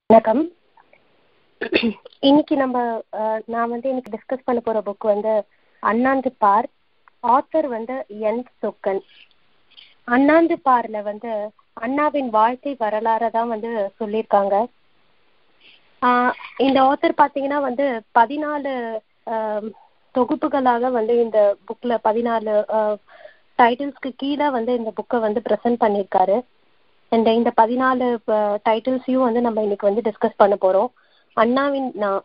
வணக்கம் இன்னைக்கு நம்ம அஹ், நான் வந்து இன்னைக்கு டிஸ்கஸ் பண்ண போற புக் வந்து அண்ணாந்து பார் ஆத்தர் வந்து என் சொக்கன் அண்ணாந்து பார்ல வந்து அண்ணாவின் வாழ்க்கை வரலாறை தான் வந்து சொல்லியிருக்காங்க ஆஹ் இந்த ஆத்தர் பார்த்தீங்கன்னா வந்து பதினாலு ஆம், தொகுப்புகளாக வந்து இந்த புக்ல பதினாலு டைட்டில்ஸ்க்கு கீழே வந்து இந்த புக்கை வந்து ப்ரெசென்ட் பண்ணியிருக்காரு அண்ட் இந்த பதினாலு டைட்டில்ஸையும் வந்து நம்ம இன்னைக்கு வந்து டிஸ்கஸ் பண்ண போறோம் அண்ணாவின் நா-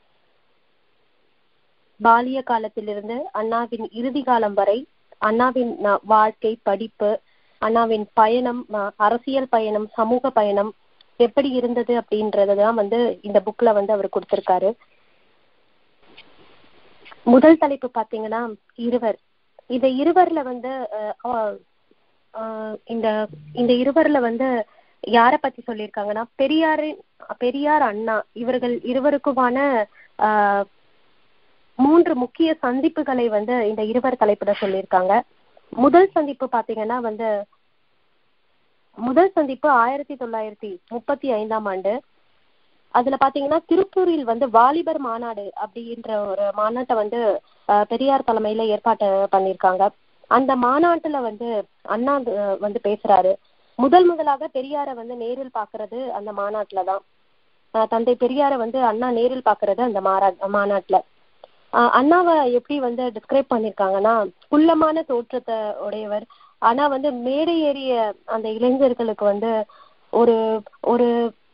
பாலிய காலத்திலிருந்து அண்ணாவின் இறுதி காலம் வரை அண்ணாவின் நா- வாழ்க்கை படிப்பு அண்ணாவின் பயணம் அஹ், அரசியல் பயணம் சமூக பயணம் எப்படி இருந்தது அப்படின்றதான் வந்து இந்த புக்ல வந்து அவர் கொடுத்திருக்காரு முதல் தலைப்பு பாத்தீங்கன்னா இருவர் இந்த இருவர்ல வந்து அஹ், அஹ், ஆஹ் இந்த இந்த இருவர்ல வந்து யார பத்தி சொல்லியிருக்காங்கன்னா பெரியாரின் பெரியார் அண்ணா இவர்கள் இருவருக்குமான ஆஹ் மூன்று முக்கிய சந்திப்புகளை வந்து இந்த இருவர் தலைப்புல சொல்லியிருக்காங்க முதல் சந்திப்பு பாத்தீங்கன்னா வந்து முதல் சந்திப்பு ஆயிரத்தி தொள்ளாயிரத்தி முப்பத்தி ஐந்தாம் ஆண்டு அதுல பாத்தீங்கன்னா திருப்பூரில் வந்து வாலிபர் மாநாடு அப்படின்ற ஒரு மாநாட்டை வந்து ஆஹ் பெரியார் தலைமையில ஏற்பாட்டு பண்ணியிருக்காங்க அந்த மாநாட்டுல வந்து அண்ணா அஹ், வந்து பேசுறாரு முதல் முதலாக பெரியார வந்து நேரில் பாக்குறது அந்த மாநாட்டுல தான் ஆஹ் தந்தை பெரியார வந்து அண்ணா நேரில் பாக்குறது அந்த மாறா மாநாட்டுல ஆஹ் அண்ணாவை எப்படி வந்து டிஸ்கிரைப் பண்ணிருக்காங்கன்னா குள்ளமான தோற்றத்தை உடையவர் ஆனா வந்து மேடை ஏறிய அந்த இளைஞர்களுக்கு வந்து ஒரு ஒரு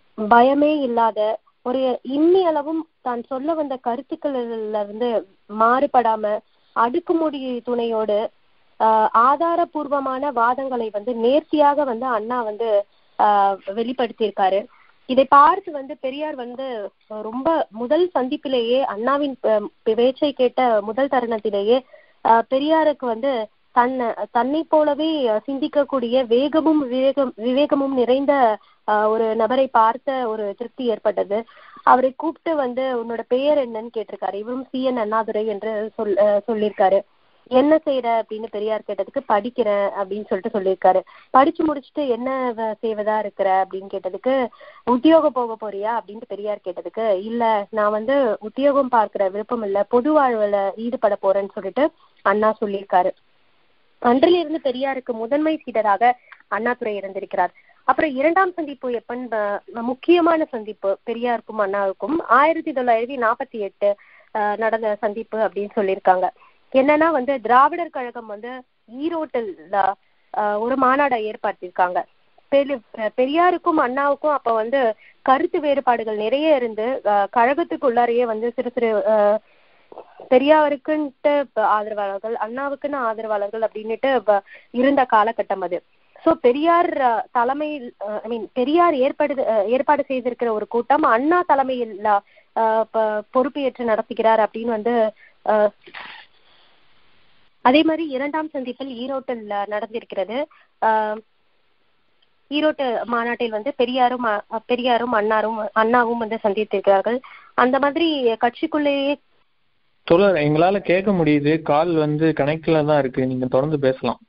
பயமே இல்லாத ஒரு இம்மி அளவும் தான் சொல்ல வந்த கருத்துக்கள்ல இருந்து மாறுபடாம அடுக்குமுடி துணையோடு ஆஹ் ஆதாரபூர்வமான வாதங்களை வந்து நேர்த்தியாக வந்து அண்ணா வந்து ஆஹ் வெளிப்படுத்தியிருக்காரு இதை பார்த்து வந்து பெரியார் வந்து ரொம்ப முதல் சந்திப்பிலேயே அண்ணாவின் ப- பேச்சை கேட்ட முதல் தருணத்திலேயே ஆஹ் பெரியாருக்கு வந்து தன்னை தன்னை போலவே சிந்திக்கக்கூடிய வேகமும் விவேகம் விவேகமும் நிறைந்த ஆஹ் ஒரு நபரை பார்த்த ஒரு திருப்தி ஏற்பட்டது அவரை கூப்பிட்டு வந்து உன்னோட பெயர் என்னன்னு கேட்டிருக்காரு இவரும் சி என் அண்ணாதுரை என்று சொல் ஆஹ் சொல்லியிருக்காரு என்ன செய்யற அப்படின்னு பெரியார் கேட்டதுக்கு படிக்கிறேன் அப்படின்னு சொல்லிட்டு சொல்லியிருக்காரு படிச்சு முடிச்சுட்டு என்ன வ- செய்வதா இருக்கிற அப்படின்னு கேட்டதுக்கு உத்தியோகம் போக போறியா அப்படின்னு பெரியார் கேட்டதுக்கு இல்ல நான் வந்து உத்தியோகம் பார்க்கிற விருப்பம் இல்ல பொது வாழ்வுல ஈடுபட போறேன்னு சொல்லிட்டு அண்ணா சொல்லியிருக்காரு அன்றிலிருந்து பெரியாருக்கு முதன்மை சீடராக அண்ணாதுரை இருந்திருக்கிறார் அப்புறம் இரண்டாம் சந்திப்பு எப்பன்னு ப- முக்கியமான சந்திப்பு பெரியாருக்கும் அண்ணாவுக்கும் ஆயிரத்தி தொள்ளாயிரத்தி நாற்பத்தி எட்டு அஹ், நடந்த சந்திப்பு அப்படின்னு சொல்லியிருக்காங்க என்னன்னா வந்து திராவிடர் கழகம் வந்து ஈரோட்டில் அஹ், ஒரு மாநாடை ஏற்படுத்தியிருக்காங்க பெரு- பெ- பெரியாருக்கும் அண்ணாவுக்கும் அப்ப வந்து கருத்து வேறுபாடுகள் நிறைய இருந்து அஹ், கழகத்துக்குள்ளாரையே வந்து சிறு சிறு அஹ், பெரியாருக்குன்ட்டு இப்ப ஆதரவாளர்கள் அண்ணாவுக்குன்னு ஆதரவாளர்கள் அப்படின்னுட்டு இப்ப இருந்த காலகட்டம் அது சோ பெரியார் அஹ், தலைமையில் ஐ மீன் பெரியார் ஏற்பாடு அஹ், ஏற்பாடு செய்திருக்கிற ஒரு கூட்டம் அண்ணா தலைமையில் அஹ், ப- பொறுப்பேற்று நடத்துகிறார் அப்படின்னு வந்து அஹ், அதே மாதிரி இரண்டாம் சந்திப்பில் ஈரோட்டில் நடந்திருக்கிறது ஆஹ் ஈரோட்டு மாநாட்டில் வந்து பெரியாரும் அ- பெரியாரும் அண்ணாரும் அண்ணாவும் வந்து சந்தித்திருக்கிறார்கள் அந்த மாதிரி கட்சிக்குள்ளேயே தொடர் எங்களால கேட்க முடியுது கால் வந்து கனெக்ட்ல தான் இருக்கு நீங்க தொடர்ந்து பேசலாம்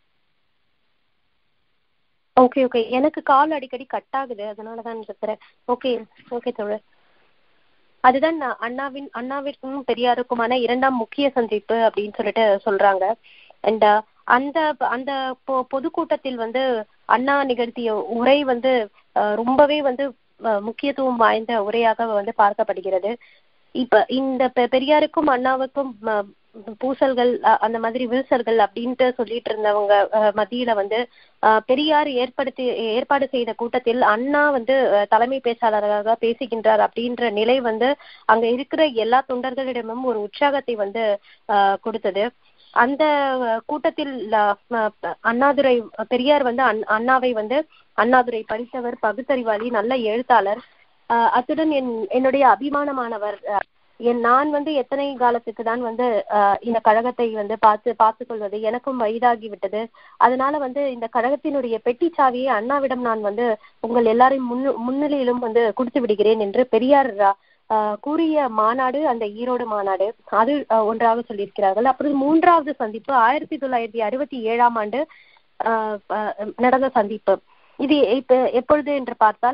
ஓகே ஓகே எனக்கு கால் அடிக்கடி கட் ஆகுது அதனால தான் இருக்கிறேன் ஓகே ஓகே தோழர் அதுதான் நான் அண்ணாவின் அண்ணாவிற்கும் பெரியாருக்குமான இரண்டாம் முக்கிய சந்திப்பு அப்படின்னு சொல்லிட்டு சொல்றாங்க அண்ட் அந்த அந்த பொ- பொதுக்கூட்டத்தில் வந்து அண்ணா நிகழ்த்திய உரை வந்து அஹ், ரொம்பவே வந்து அஹ், முக்கியத்துவம் வாய்ந்த உரையாக வந்து பார்க்கப்படுகிறது இப்ப இந்த பெ- பெரியாருக்கும் அண்ணாவுக்கும் ம- பூசல்கள் அ- அந்த மாதிரி வில்சல்கள் அப்படின்ட்டு சொல்லிட்டு இருந்தவங்க அஹ், மத்தியில வந்து அஹ், பெரியார் ஏற்படுத்தி ஏற்பாடு செய்த கூட்டத்தில் அண்ணா வந்து அஹ், தலைமை பேச்சாளராக பேசுகின்றார் அப்படின்ற நிலை வந்து அங்க இருக்கிற எல்லா தொண்டர்களிடமும் ஒரு உற்சாகத்தை வந்து அஹ், கொடுத்தது அந்த அஹ், கூட்டத்தில் அஹ், ம- அண்ணாதுரை பெரியார் வந்து அண்- அண்ணாவை வந்து அண்ணாதுரை படித்தவர் பகுத்தறிவாளி நல்ல எழுத்தாளர் அஹ், அத்துடன் என் என்னுடைய அபிமானமானவர் அஹ், என் நான் வந்து எத்தனை காலத்துக்கு தான் வந்து அஹ், இந்த கழகத்தை வந்து பார்த்து பார்த்து கொள்வது எனக்கும் வயதாகி விட்டது அதனால வந்து இந்த கழகத்தினுடைய பெட்டி சாவியை அண்ணாவிடம் நான் வந்து உங்கள் எல்லாரையும் முன்னு முன்னிலையிலும் வந்து கொடுத்து விடுகிறேன் என்று பெரியார் அஹ், கூறிய மாநாடு அந்த ஈரோடு மாநாடு அது அஹ், ஒன்றாக சொல்லியிருக்கிறார்கள் அப்புறம் மூன்றாவது சந்திப்பு ஆயிரத்தி தொள்ளாயிரத்தி அறுபத்தி ஏழாம் ஆண்டு அஹ், அஹ், நடந்த சந்திப்பு இது இப்ப எப்பொழுது என்று பார்த்தால்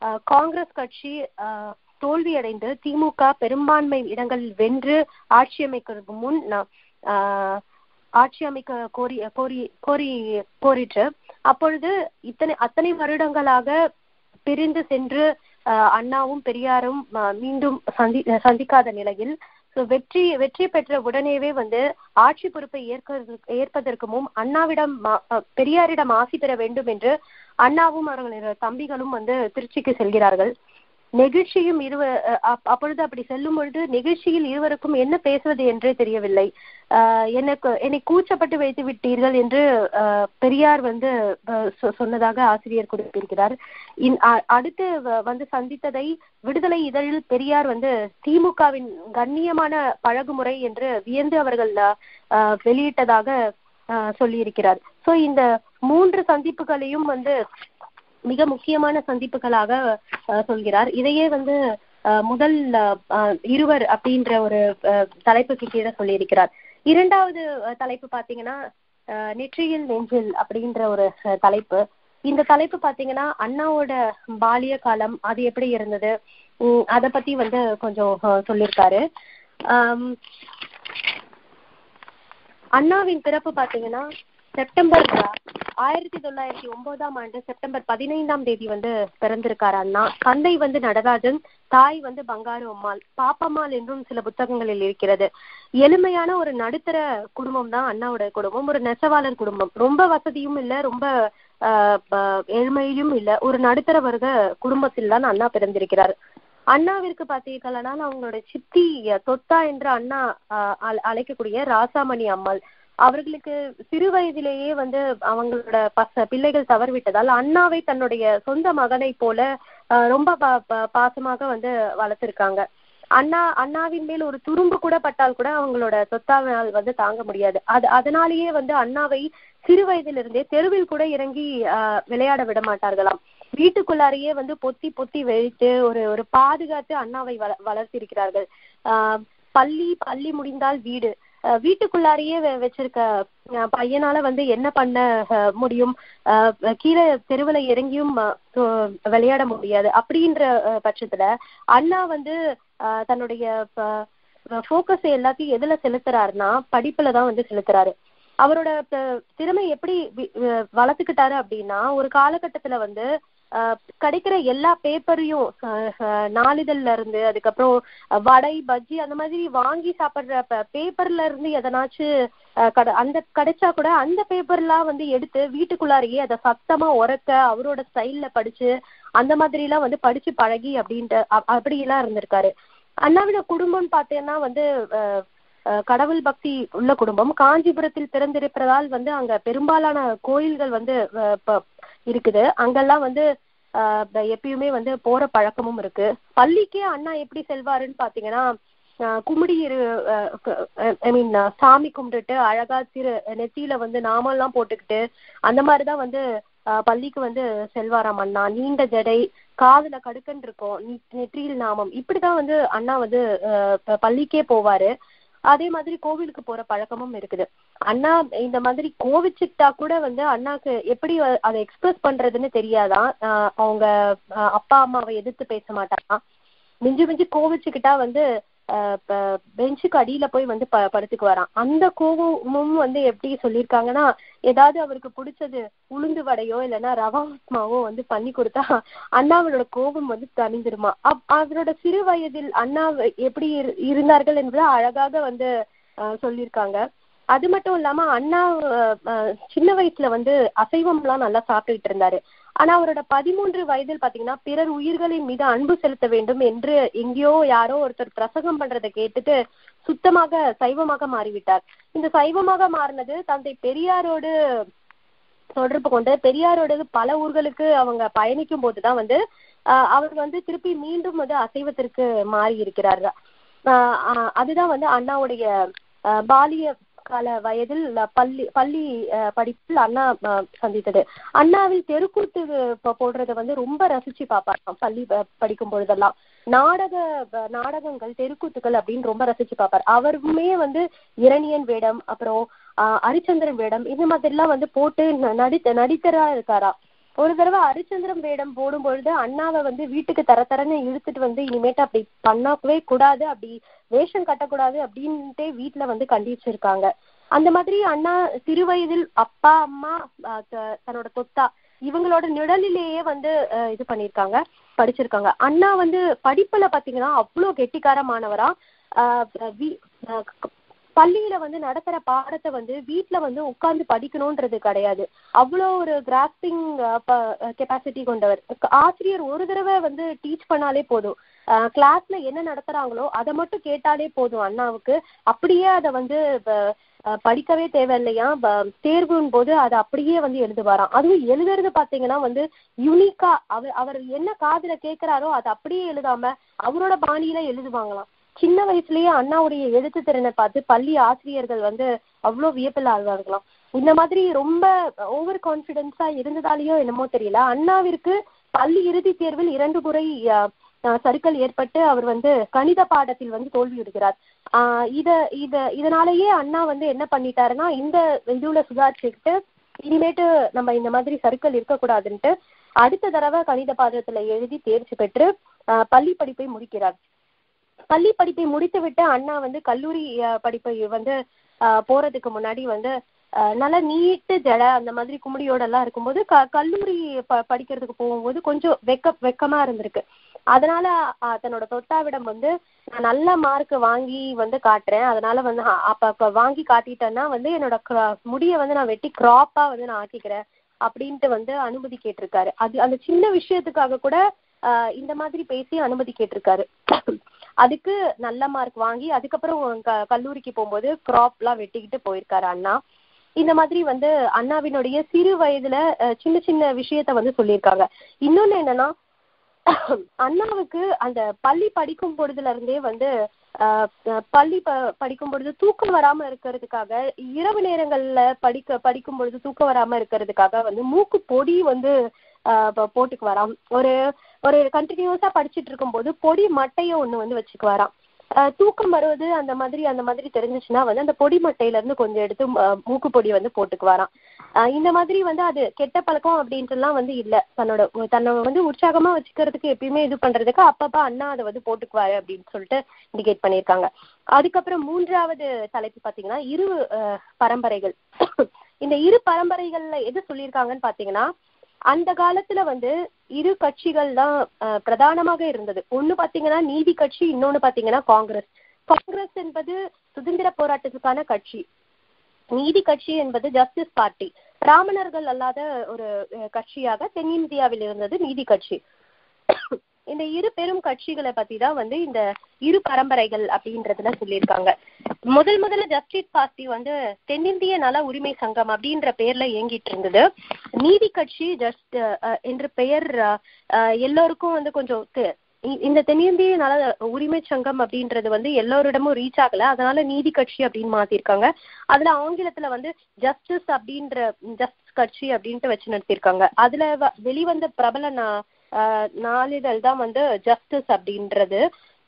அஹ், காங்கிரஸ் கட்சி அஹ், தோல்வியடைந்து திமுக பெரும்பான்மை இடங்களில் வென்று ஆட்சி அமைக்கிறதுக்கு முன் ந- ஆஹ், ஆட்சி அமைக்க கோரி கோரி கோரி கோரிற்று அப்பொழுது இத்தனை அத்தனை வருடங்களாக பிரிந்து சென்று ஆஹ், அண்ணாவும் பெரியாரும் ஆஹ், மீண்டும் சந்தி சந்திக்காத நிலையில் so வெற்றி வெற்றி பெற்ற உடனேவே வந்து ஆட்சி பொறுப்பை ஏற்கிறதுக்கு ஏற்பதற்கு முன் அண்ணாவிடம் மா- அஹ், பெரியாரிடம் ஆசி பெற வேண்டும் என்று அண்ணாவும் அவர்களது தம்பிகளும் வந்து திருச்சிக்கு செல்கிறார்கள் நெகிழ்ச்சியும் இருவ அஹ் அப்- அப்பொழுது அப்படி செல்லும் பொழுது நெகிழ்ச்சியில் இருவருக்கும் என்ன பேசுவது என்றே தெரியவில்லை ஆஹ் எனக்கு என்னை கூச்சப்பட்டு வைத்து விட்டீர்கள் என்று ஆஹ் பெரியார் வந்து அஹ் சொ- சொன்னதாக ஆசிரியர் குறிப்பிட்டிருக்கிறார் இன் அ- அடுத்து வ- வந்து சந்தித்ததை விடுதலை இதழில் பெரியார் வந்து திமுகவின் கண்ணியமான பழகுமுறை என்று வியந்து அவர்கள் ஆஹ் வெளியிட்டதாக ஆஹ் சொல்லியிருக்கிறார் சோ இந்த மூன்று சந்திப்புகளையும் வந்து மிக முக்கியமான சந்திப்புகளாக அஹ், சொல்கிறார் இதையே வந்து அஹ், முதல் அஹ், அஹ், இருவர் அப்படின்ற ஒரு அஹ், தலைப்புக்கு கீழே சொல்லியிருக்கிறார் இரண்டாவது அஹ், தலைப்பு பாத்தீங்கன்னா அஹ், நெற்றியில் நெஞ்சில் அப்படின்ற ஒரு அஹ், தலைப்பு இந்த தலைப்பு பாத்தீங்கன்னா அண்ணாவோட பாலிய காலம் அது எப்படி இருந்தது உம் அத பத்தி வந்து கொஞ்சம் அஹ், சொல்லியிருக்காரு ஆம், அண்ணாவின் பிறப்பு பாத்தீங்கன்னா செப்டம்பர் ஆயிரத்தி தொள்ளாயிரத்தி ஒன்பதாம் ஆண்டு செப்டம்பர் பதினைந்தாம் தேதி வந்து பிறந்திருக்காரு அண்ணா தந்தை வந்து நடராஜன் தாய் வந்து பங்காரு அம்மாள் பாப்பம்மாள் என்றும் சில புத்தகங்களில் இருக்கிறது எளிமையான ஒரு நடுத்தர குடும்பம் தான் அண்ணாவோட குடும்பம் ஒரு நெசவாளர் குடும்பம் ரொம்ப வசதியும் இல்ல ரொம்ப ஆஹ் ப- ஏழ்மையிலும் இல்ல ஒரு நடுத்தர வர்க்க குடும்பத்தில் தான் அண்ணா பிறந்திருக்கிறார் அண்ணாவிற்கு பார்த்தீர்களானால் அவங்களோட சித்தி அஹ், தொத்தா என்று அண்ணா ஆஹ் அழ- அழைக்கக்கூடிய ராசாமணி அம்மாள் அவர்களுக்கு சிறு வயதிலேயே வந்து அவங்களோட பச பிள்ளைகள் தவறிவிட்டதால் அண்ணாவை தன்னுடைய சொந்த மகனை போல ஆஹ் ரொம்ப பா- பா- பாசமாக வந்து வளர்த்திருக்காங்க அண்ணா அண்ணாவின் மேல் ஒரு துரும்பு கூட பட்டால் கூட அவங்களோட சொத்தாவினால் வந்து தாங்க முடியாது அது அதனாலேயே வந்து அண்ணாவை சிறு வயதிலிருந்தே தெருவில் கூட இறங்கி ஆஹ் விளையாட விட மாட்டார்களாம் வீட்டுக்குள்ளாரையே வந்து பொத்தி பொத்தி வைத்து ஒரு ஒரு பாதுகாத்து அண்ணாவை வள வளர்த்திருக்கிறார்கள் ஆஹ் பள்ளி பள்ளி முடிந்தால் வீடு ஆஹ் வீட்டுக்குள்ளாரையே வெ- வச்சிருக்க ஆஹ் பையனால வந்து என்ன பண்ண ஆஹ் முடியும் ஆஹ் கீழே தெருவுல இறங்கியும் ஆஹ் சோ- விளையாட முடியாது அப்படின்ற ஆஹ் பட்சத்துல அண்ணா வந்து ஆஹ் தன்னுடைய ஃபோக்கஸ் எல்லாத்தையும் எதுல செலுத்துறாருன்னா படிப்புல தான் வந்து செலுத்துறாரு அவரோட த- திறமை எப்படி வி- வி- வளர்த்துக்கிட்டாரு அப்படின்னா ஒரு காலகட்டத்துல வந்து ஆஹ் கிடைக்கிற எல்லா பேப்பரையும் நாளிதழ்ல இருந்து அதுக்கப்புறம் அஹ் வடை பஜ்ஜி அந்த மாதிரி வாங்கி சாப்பிடுற பேப்பர்ல இருந்து எதனாச்சும் அஹ் கட- அந்த கிடைச்சா கூட அந்த பேப்பர்லாம் வந்து எடுத்து வீட்டுக்குள்ளாரையே அதை சத்தமா உரக்க அவரோட ஸ்டைல்ல படிச்சு அந்த மாதிரி எல்லாம் வந்து படிச்சு பழகி அப்படின்ட்டு அ- அப்படியெல்லாம் இருந்திருக்காரு அண்ணாவோட குடும்பம் பார்த்தேன்னா வந்து அஹ், அஹ், கடவுள் பக்தி உள்ள குடும்பம் காஞ்சிபுரத்தில் பிறந்திருப்பதால் வந்து அங்க பெரும்பாலான கோயில்கள் வந்து அஹ், ப- இருக்குது அங்கெல்லாம் வந்து ஆஹ் ப- எப்பயுமே வந்து போற பழக்கமும் இருக்கு பள்ளிக்கே அண்ணா எப்படி செல்வாருன்னு பாத்தீங்கன்னா ஆஹ் கும்மிடி இரு ஐ மீன் சாமி கும்பிட்டுட்டு அழகா திரு நெத்தியில வந்து நாமெல்லாம் போட்டுக்கிட்டு அந்த மாதிரிதான் வந்து ஆஹ் பள்ளிக்கு வந்து செல்வாராம் அண்ணா நீண்ட ஜடை காதுல கடுக்கன் இருக்கும் நெ- நெற்றியில் நாமம் இப்படிதான் வந்து அண்ணா வந்து ஆஹ் ப- பள்ளிக்கே போவாரு அதே மாதிரி கோவிலுக்கு போற பழக்கமும் இருக்குது அண்ணா இந்த மாதிரி கோவிச்சுக்கிட்டா கூட வந்து அண்ணாக்கு எப்படி அ- அதை எக்ஸ்பிரஸ் பண்றதுன்னு தெரியாதான் ஆஹ் அவங்க ஆஹ் அப்பா அம்மாவை எதிர்த்து பேச மாட்டாராம் மிஞ்சி மிஞ்சி கோவிச்சுக்கிட்டா வந்து பெஞ்சுக்கு அடியில போய் வந்து ப படுத்துக்கு வரான் அந்த கோவமும் வந்து எப்படி சொல்லியிருக்காங்கன்னா ஏதாவது அவருக்கு பிடிச்சது உளுந்து வடையோ இல்லைன்னா ரவா உப்மாவோ வந்து பண்ணி கொடுத்தா அண்ணாவோட கோபம் வந்து தணிந்துருமா அப் அவரோட சிறு வயதில் அண்ணா எப்படி இரு- இருந்தார்கள் என்பதை அழகாக வந்து ஆஹ் சொல்லியிருக்காங்க அது மட்டும் இல்லாம அண்ணா ஆஹ் ஆஹ் சின்ன வயசுல வந்து அசைவம்லாம் நல்லா சாப்பிட்டுட்டு இருந்தாரு ஆனா அவரோட பதிமூன்று வயதில் பாத்தீங்கன்னா பிறர் உயிர்களின் மீது அன்பு செலுத்த வேண்டும் என்று எங்கேயோ யாரோ ஒருத்தர் பிரசங்கம் பண்றதை கேட்டுட்டு சுத்தமாக சைவமாக மாறிவிட்டார் இந்த சைவமாக மாறினது தந்தை பெரியாரோடு தொடர்பு கொண்டு பெரியாரோட பல ஊர்களுக்கு அவங்க பயணிக்கும் போதுதான் வந்து ஆஹ் அவர் வந்து திருப்பி மீண்டும் வந்து அசைவத்திற்கு மாறி இருக்கிறார் ஆஹ் ஆஹ் அதுதான் வந்து அண்ணாவுடைய ஆஹ் பாலிய கால வயதில் பள்ளி பள்ளி ஆஹ் படிப்பில் அண்ணா ஆஹ் சந்தித்தது அண்ணாவில் தெருக்கூத்து ப- போடுறத வந்து ரொம்ப ரசிச்சு பார்ப்பாராம் பள்ளி ப- படிக்கும் பொழுதெல்லாம் நாடக ப- நாடகங்கள் தெருக்கூத்துக்கள் அப்படின்னு ரொம்ப ரசிச்சு பார்ப்பார் அவருமே வந்து இரணியன் வேடம் அப்புறம் ஆஹ் ஹரிச்சந்திரன் வேடம் இந்த மாதிரி எல்லாம் வந்து போட்டு ந- நடித்த நடித்தரா இருக்காரா ஒரு தடவை ஹரிச்சந்திரம் வேடம் போடும் பொழுது அண்ணாவை வந்து வீட்டுக்கு தர தரன்னு இழுத்துட்டு வந்து இனிமேட்டு அப்படி பண்ணவே கூடாது அப்படி வேஷம் கட்டக்கூடாது அப்படின்ட்டே வீட்டுல வந்து கண்டிச்சிருக்காங்க அந்த மாதிரி அண்ணா சிறு வயதில் அப்பா அம்மா அஹ், த- தன்னோட தொத்தா இவங்களோட நிழலிலேயே வந்து அஹ், இது பண்ணிருக்காங்க படிச்சிருக்காங்க அண்ணா வந்து படிப்புல பாத்தீங்கன்னா அவ்வளோ கெட்டிக்காரமானவரா ஆஹ் வீ- ஆஹ் க- பள்ளியில வந்து நடத்துற பாடத்தை வந்து வீட்ல வந்து உட்கார்ந்து படிக்கணும்ன்றது கிடையாது அவ்வளோ ஒரு கிராஸ்பிங் கெப்பாசிட்டி கொண்டவர் க- ஆசிரியர் ஒரு தடவை வந்து டீச் பண்ணாலே போதும் கிளாஸ்ல என்ன நடத்துறாங்களோ அதை மட்டும் கேட்டாலே போதும் அண்ணாவுக்கு அப்படியே அதை வந்து வ- அஹ் படிக்கவே தேவையில்லையா வ- தேர்வின் போது அதை அப்படியே வந்து எழுதுவாராம் அதுவும் எழுதுறது பாத்தீங்கன்னா வந்து யுனிக்கா அவர் அவர் என்ன காதுல கேக்குறாரோ அதை அப்படியே எழுதாம அவரோட பாணியில எழுதுவாங்களாம் சின்ன வயசுலயே அண்ணாவுடைய எழுத்து திறனை பார்த்து பள்ளி ஆசிரியர்கள் வந்து அவ்வளோ வியப்பில் ஆழ்வார்களாம் இந்த மாதிரி ரொம்ப ஓவர் கான்பிடன்ஸா இருந்ததாலேயோ என்னமோ தெரியல அண்ணாவிற்கு பள்ளி இறுதித் தேர்வில் இரண்டு முறை அஹ், அஹ், சறுக்கல் ஏற்பட்டு அவர் வந்து கணித பாடத்தில் வந்து தோல்வியுறுகிறார் ஆஹ் இத இத இதனாலேயே அண்ணா வந்து என்ன பண்ணிட்டாருன்னா இந்த இதுல சுதாரிச்சுக்கிட்டு இனிமேட்டு நம்ம இந்த மாதிரி சறுக்கல் இருக்கக்கூடாதுன்ட்டு அடுத்த தடவை கணித பாடத்துல எழுதி தேர்ச்சி பெற்று ஆஹ் பள்ளி படிப்பை முடிக்கிறார் பள்ளி படிப்பை முடித்துவிட்டு அண்ணா வந்து கல்லூரி அஹ், படிப்பை வந்து ஆஹ், போறதுக்கு முன்னாடி வந்து ஆஹ், நல்லா நீட்டு ஜட அந்த மாதிரி குமுடியோட எல்லாம் இருக்கும்போது க கல்லூரி ப படிக்கிறதுக்கு போகும்போது கொஞ்சம் வெக்க வெக்கமா இருந்திருக்கு அதனால ஆஹ், தன்னோட தொட்டாவிடம் வந்து நான் நல்ல மார்க் வாங்கி வந்து காட்டுறேன் அதனால வந்து அ- அப்ப அப்ப வாங்கி காட்டிட்டேன்னா வந்து என்னோட cra- முடிய வந்து நான் வெட்டி கிராப்பா வந்து நான் ஆக்கிக்கிறேன் அப்படின்ட்டு வந்து அனுமதி கேட்டிருக்காரு அது அந்த சின்ன விஷயத்துக்காக கூட ஆஹ் இந்த மாதிரி பேசி அனுமதி கேட்டிருக்காரு அதுக்கு நல்ல மார்க் வாங்கி அதுக்கப்புறம் க- கல்லூரிக்கு போகும்போது கிராப் எல்லாம் வெட்டிக்கிட்டு போயிருக்காரு அண்ணா இந்த மாதிரி வந்து அண்ணாவினுடைய சிறு வயதுல அஹ், சின்ன சின்ன விஷயத்த வந்து சொல்லியிருக்காங்க இன்னொன்னு என்னன்னா அண்ணாவுக்கு அந்த பள்ளி படிக்கும் பொழுதுல இருந்தே வந்து ஆஹ் அஹ் பள்ளி ப படிக்கும் பொழுது தூக்கம் வராம இருக்கிறதுக்காக இரவு நேரங்கள்ல படிக்க படிக்கும் பொழுது தூக்கம் வராம இருக்கிறதுக்காக வந்து மூக்கு பொடி வந்து ஆஹ் ப- போட்டுக்குவாராம் ஒரு ஒரு கண்டினியூஸா படிச்சிட்டு இருக்கும்போது பொடி மட்டைய ஒண்ணு வந்து வச்சுக்குவாராம் ஆஹ் தூக்கம் வருவது அந்த மாதிரி அந்த மாதிரி தெரிஞ்சுச்சுன்னா வந்து அந்த பொடி மட்டையில இருந்து கொஞ்சம் எடுத்து ஆஹ் மூக்கு பொடி வந்து போட்டுக்குவாராம் ஆஹ் இந்த மாதிரி வந்து அது கெட்ட பழக்கம் அப்படின்ட்டுலாம் வந்து இல்ல தன்னோட தன்னை வந்து உற்சாகமா வச்சுக்கிறதுக்கு எப்பயுமே இது பண்றதுக்கு அப்பப்ப அண்ணா அதை வந்து போட்டுக்குவாரு அப்படின்னு சொல்லிட்டு இண்டிகேட் பண்ணியிருக்காங்க அதுக்கப்புறம் மூன்றாவது தலைப்பு பாத்தீங்கன்னா இரு ஆஹ் பரம்பரைகள் இந்த இரு பரம்பரைகள்ல எது சொல்லியிருக்காங்கன்னு பாத்தீங்கன்னா அந்த காலத்துல வந்து இரு கட்சிகள் தான் அஹ், பிரதானமாக இருந்தது ஒண்ணு பாத்தீங்கன்னா நீதி கட்சி இன்னொன்னு பாத்தீங்கன்னா காங்கிரஸ் காங்கிரஸ் என்பது சுதந்திர போராட்டத்துக்கான கட்சி நீதி கட்சி என்பது ஜஸ்டிஸ் பார்ட்டி பிராமணர்கள் அல்லாத ஒரு அஹ், கட்சியாக தென்னிந்தியாவில் இருந்தது நீதி கட்சி இந்த இரு பெரும் கட்சிகளை பத்தி தான் வந்து இந்த இரு பரம்பரைகள் அப்படின்றதுல சொல்லியிருக்காங்க முதல் முதல்ல ஜஸ்டிஸ் பார்ட்டி வந்து தென்னிந்திய நல உரிமை சங்கம் அப்படின்ற பெயர்ல இயங்கிட்டு இருந்தது நீதி கட்சி ஜஸ்ட் என்ற பெயர் அஹ், அஹ், எல்லோருக்கும் வந்து கொஞ்சம் தெ- இ- இந்த தென்னிந்திய நல உரிமை சங்கம் அப்படின்றது வந்து எல்லோரிடமும் ரீச் ஆகல அதனால நீதி கட்சி அப்படின்னு மாத்திருக்காங்க அதுல ஆங்கிலத்துல வந்து ஜஸ்டிஸ் அப்படின்ற ஜஸ்டிஸ் கட்சி அப்படின்ட்டு வச்சு நடத்திருக்காங்க அதுல வ- வெளிவந்த பிரபல நா- ஆஹ் நாளிதழ் தான் வந்து ஜஸ்டிஸ் அப்படின்றது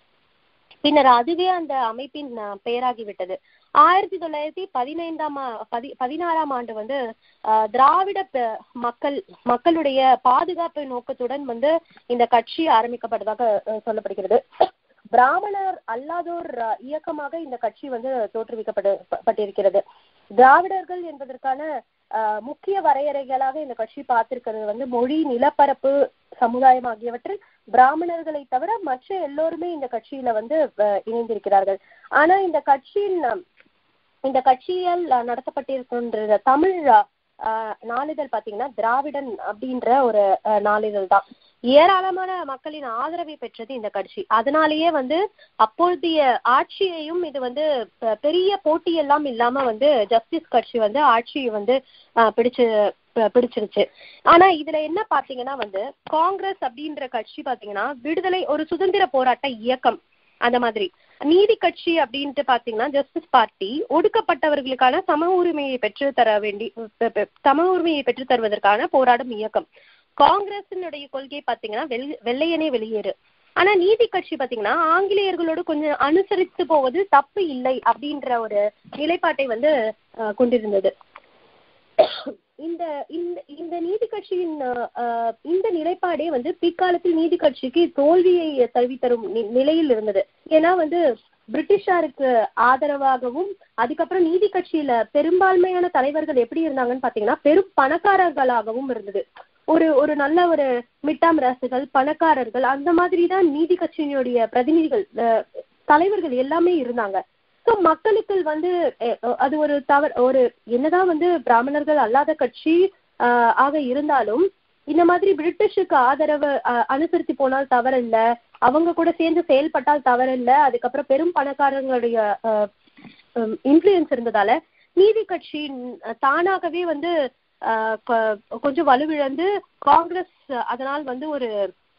பின்னர் அதுவே அந்த அமைப்பின் ஆஹ், பெயராகி விட்டது ஆயிரத்தி தொள்ளாயிரத்தி பதினைந்தாம் ஆ- பதி பதினாறாம் ஆண்டு வந்து ஆஹ், திராவிட ப- மக்கள் மக்களுடைய பாதுகாப்பு நோக்கத்துடன் வந்து இந்த கட்சி ஆரம்பிக்கப்பட்டதாக ஆஹ், சொல்லப்படுகிறது பிராமணர் அல்லாதோர் ஆஹ், இயக்கமாக இந்த கட்சி வந்து தோற்றுவிக்கப்பட்டு ப- பட்டிருக்கிறது திராவிடர்கள் என்பதற்கான ஆஹ், முக்கிய வரையறைகளாக இந்த கட்சி பார்த்திருக்கிறது வந்து மொழி நிலப்பரப்பு சமுதாயம் ஆகியவற்றில் பிராமணர்களை தவிர மற்ற எல்லோருமே இந்த கட்சியில வந்து அஹ், இணைந்திருக்கிறார்கள் ஆனா இந்த கட்சியின் அஹ், இந்த கட்சியால் அஹ், நடத்தப்பட்டிருக்கின்ற தமிழ் அஹ், நாளிதழ் பாத்தீங்கன்னா திராவிடன் அப்படின்ற ஒரு அஹ், நாளிதழ் தான் ஏராளமான மக்களின் ஆதரவை பெற்றது இந்த கட்சி அதனாலேயே வந்து அப்பொழுதைய ஆட்சியையும் இது வந்து பெ- பெரிய போட்டியெல்லாம் இல்லாம வந்து ஜஸ்டிஸ் கட்சி வந்து ஆட்சியை வந்து அஹ், பிடிச்சு ப- பிடிச்சிருச்சு ஆனா இதுல என்ன பாத்தீங்கன்னா வந்து காங்கிரஸ் அப்படின்ற கட்சி பாத்தீங்கன்னா விடுதலை ஒரு சுதந்திர போராட்ட இயக்கம் அந்த மாதிரி நீதி கட்சி அப்படின்ட்டு பாத்தீங்கன்னா ஜஸ்டிஸ் பார்ட்டி ஒடுக்கப்பட்டவர்களுக்கான சம உரிமையை பெற்று தர வேண்டி பெ- பெ- சம உரிமையை பெற்று தருவதற்கான போராடும் இயக்கம் காங்கிரசினுடைய கொள்கை பாத்தீங்கன்னா வெள்- வெள்ளையனே வெளியேறு ஆனா நீதி கட்சி பாத்தீங்கன்னா ஆங்கிலேயர்களோடு கொஞ்சம் அனுசரித்து போவது தப்பு இல்லை அப்படின்ற ஒரு நிலைப்பாட்டை வந்து அஹ், கொண்டிருந்தது இந்த இந்த இந்த நீதி கட்சியின் அஹ், அஹ், இந்த நிலைப்பாடே வந்து பிற்காலத்தில் நீதி கட்சிக்கு தோல்வியை தழுவி தரும் நி- நிலையில் இருந்தது ஏன்னா வந்து பிரிட்டிஷாருக்கு ஆதரவாகவும் அதுக்கப்புறம் நீதி கட்சியில பெரும்பான்மையான தலைவர்கள் எப்படி இருந்தாங்கன்னு பாத்தீங்கன்னா பெரும் பணக்காரர்களாகவும் இருந்தது ஒரு ஒரு நல்ல ஒரு மிட்டாம் ராசுகள் பணக்காரர்கள் அந்த மாதிரி தான் நீதி கட்சியினுடைய பிரதிநிதிகள் அஹ், தலைவர்கள் எல்லாமே இருந்தாங்க ஸோ மக்களுக்கு வந்து அஹ், அஹ், அது ஒரு தவறு ஒரு என்னதான் வந்து பிராமணர்கள் அல்லாத கட்சி ஆஹ், ஆக இருந்தாலும் இந்த மாதிரி பிரிட்டிஷுக்கு ஆதரவு அஹ், அனுசரித்து போனால் தவறில்ல அவங்க கூட சேர்ந்து செயல்பட்டால் தவறில்ல அதுக்கப்புறம் பெரும் பணக்காரங்களுடைய இன்ஃப்ளூயன்ஸ் இருந்ததால நீதி கட்சி அஹ், தானாகவே வந்து ஆஹ், கொ- கொஞ்சம் வலுவிழந்து காங்கிரஸ் அதனால் வந்து ஒரு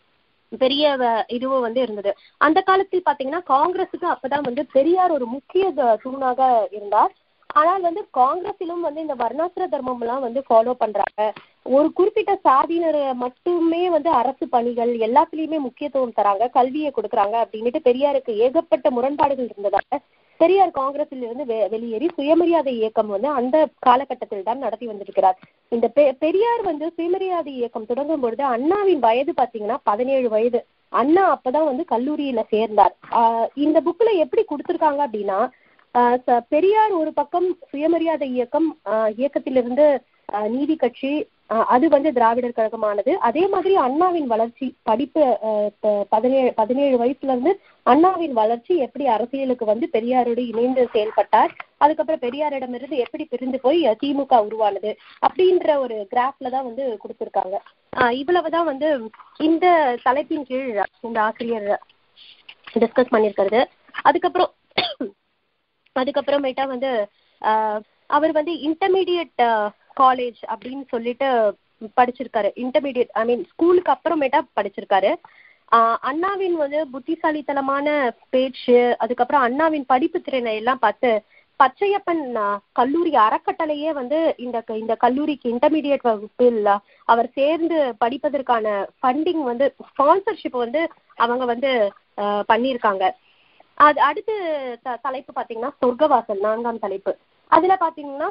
பெரிய வ- இதுவும் வந்து இருந்தது அந்த காலத்தில் பாத்தீங்கன்னா காங்கிரஸுக்கு அப்பதான் வந்து பெரியார் ஒரு முக்கிய த- தூணாக இருந்தார் ஆனால் வந்து காங்கிரஸிலும் வந்து இந்த வர்ணாசிர தர்மம் எல்லாம் வந்து ஃபாலோ பண்றாங்க ஒரு குறிப்பிட்ட சாதியினரை மட்டுமே வந்து அரசு பணிகள் எல்லாத்துலயுமே முக்கியத்துவம் தராங்க கல்வியை கொடுக்குறாங்க அப்படின்னுட்டு பெரியாருக்கு ஏகப்பட்ட முரண்பாடுகள் இருந்ததால பெரியார் காங்கிரஸில் இருந்து வெ- வெளியேறி சுயமரியாதை இயக்கம் வந்து அந்த காலகட்டத்தில் தான் நடத்தி வந்திருக்கிறார் இந்த பெ- பெரியார் வந்து சுயமரியாதை இயக்கம் தொடங்கும் பொழுது அண்ணாவின் வயது பாத்தீங்கன்னா பதினேழு வயது அண்ணா அப்பதான் வந்து கல்லூரியில சேர்ந்தார் ஆஹ் இந்த புக்ல எப்படி கொடுத்திருக்காங்க அப்படின்னா ஆஹ் ச- பெரியார் ஒரு பக்கம் சுயமரியாதை இயக்கம் ஆஹ் இயக்கத்திலிருந்து ஆஹ் நீதி கட்சி ஆஹ் அது வந்து திராவிடர் கழகமானது அதே மாதிரி அண்ணாவின் வளர்ச்சி படிப்பு ஆஹ் ப- பதினேழு பதினேழு வயசுல இருந்து அண்ணாவின் வளர்ச்சி எப்படி அரசியலுக்கு வந்து பெரியாரோடு இணைந்து செயல்பட்டார் அதுக்கப்புறம் பெரியாரிடமிருந்து எப்படி பிரிந்து போய் அஹ், திமுக உருவானது அப்படின்ற ஒரு கிராஃப்ல தான் வந்து கொடுத்திருக்காங்க ஆஹ் இவ்வளவுதான் வந்து இந்த தலைப்பின் கீழ் இந்த ஆசிரியர் டிஸ்கஸ் பண்ணியிருக்கிறது அதுக்கப்புறம் அதுக்கப்புறமேட்டா வந்து ஆஹ் அவர் வந்து இன்டர்மீடியட் காலேஜ் அப்படின்னு சொல்லிட்டு படிச்சிருக்காரு இன்டர்மீடியட் ஐ மீன் ஸ்கூலுக்கு அப்புறமேட்டா படிச்சிருக்காரு ஆஹ் அண்ணாவின் வந்து புத்திசாலித்தனமான பேச்சு அதுக்கப்புறம் அண்ணாவின் படிப்பு திறனை எல்லாம் பார்த்து பச்சையப்பன் ஆஹ், கல்லூரி அறக்கட்டளையே வந்து இந்த க- இந்த கல்லூரிக்கு இன்டர்மீடியட் வகுப்பில் ஆஹ், அவர் சேர்ந்து படிப்பதற்கான ஃபண்டிங் வந்து ஸ்பான்சர்ஷிப் வந்து அவங்க வந்து ஆஹ், பண்ணியிருக்காங்க அது அடுத்து த- தலைப்பு பாத்தீங்கன்னா சொர்க்கவாசல் நான்காம் தலைப்பு அதுல பாத்தீங்கன்னா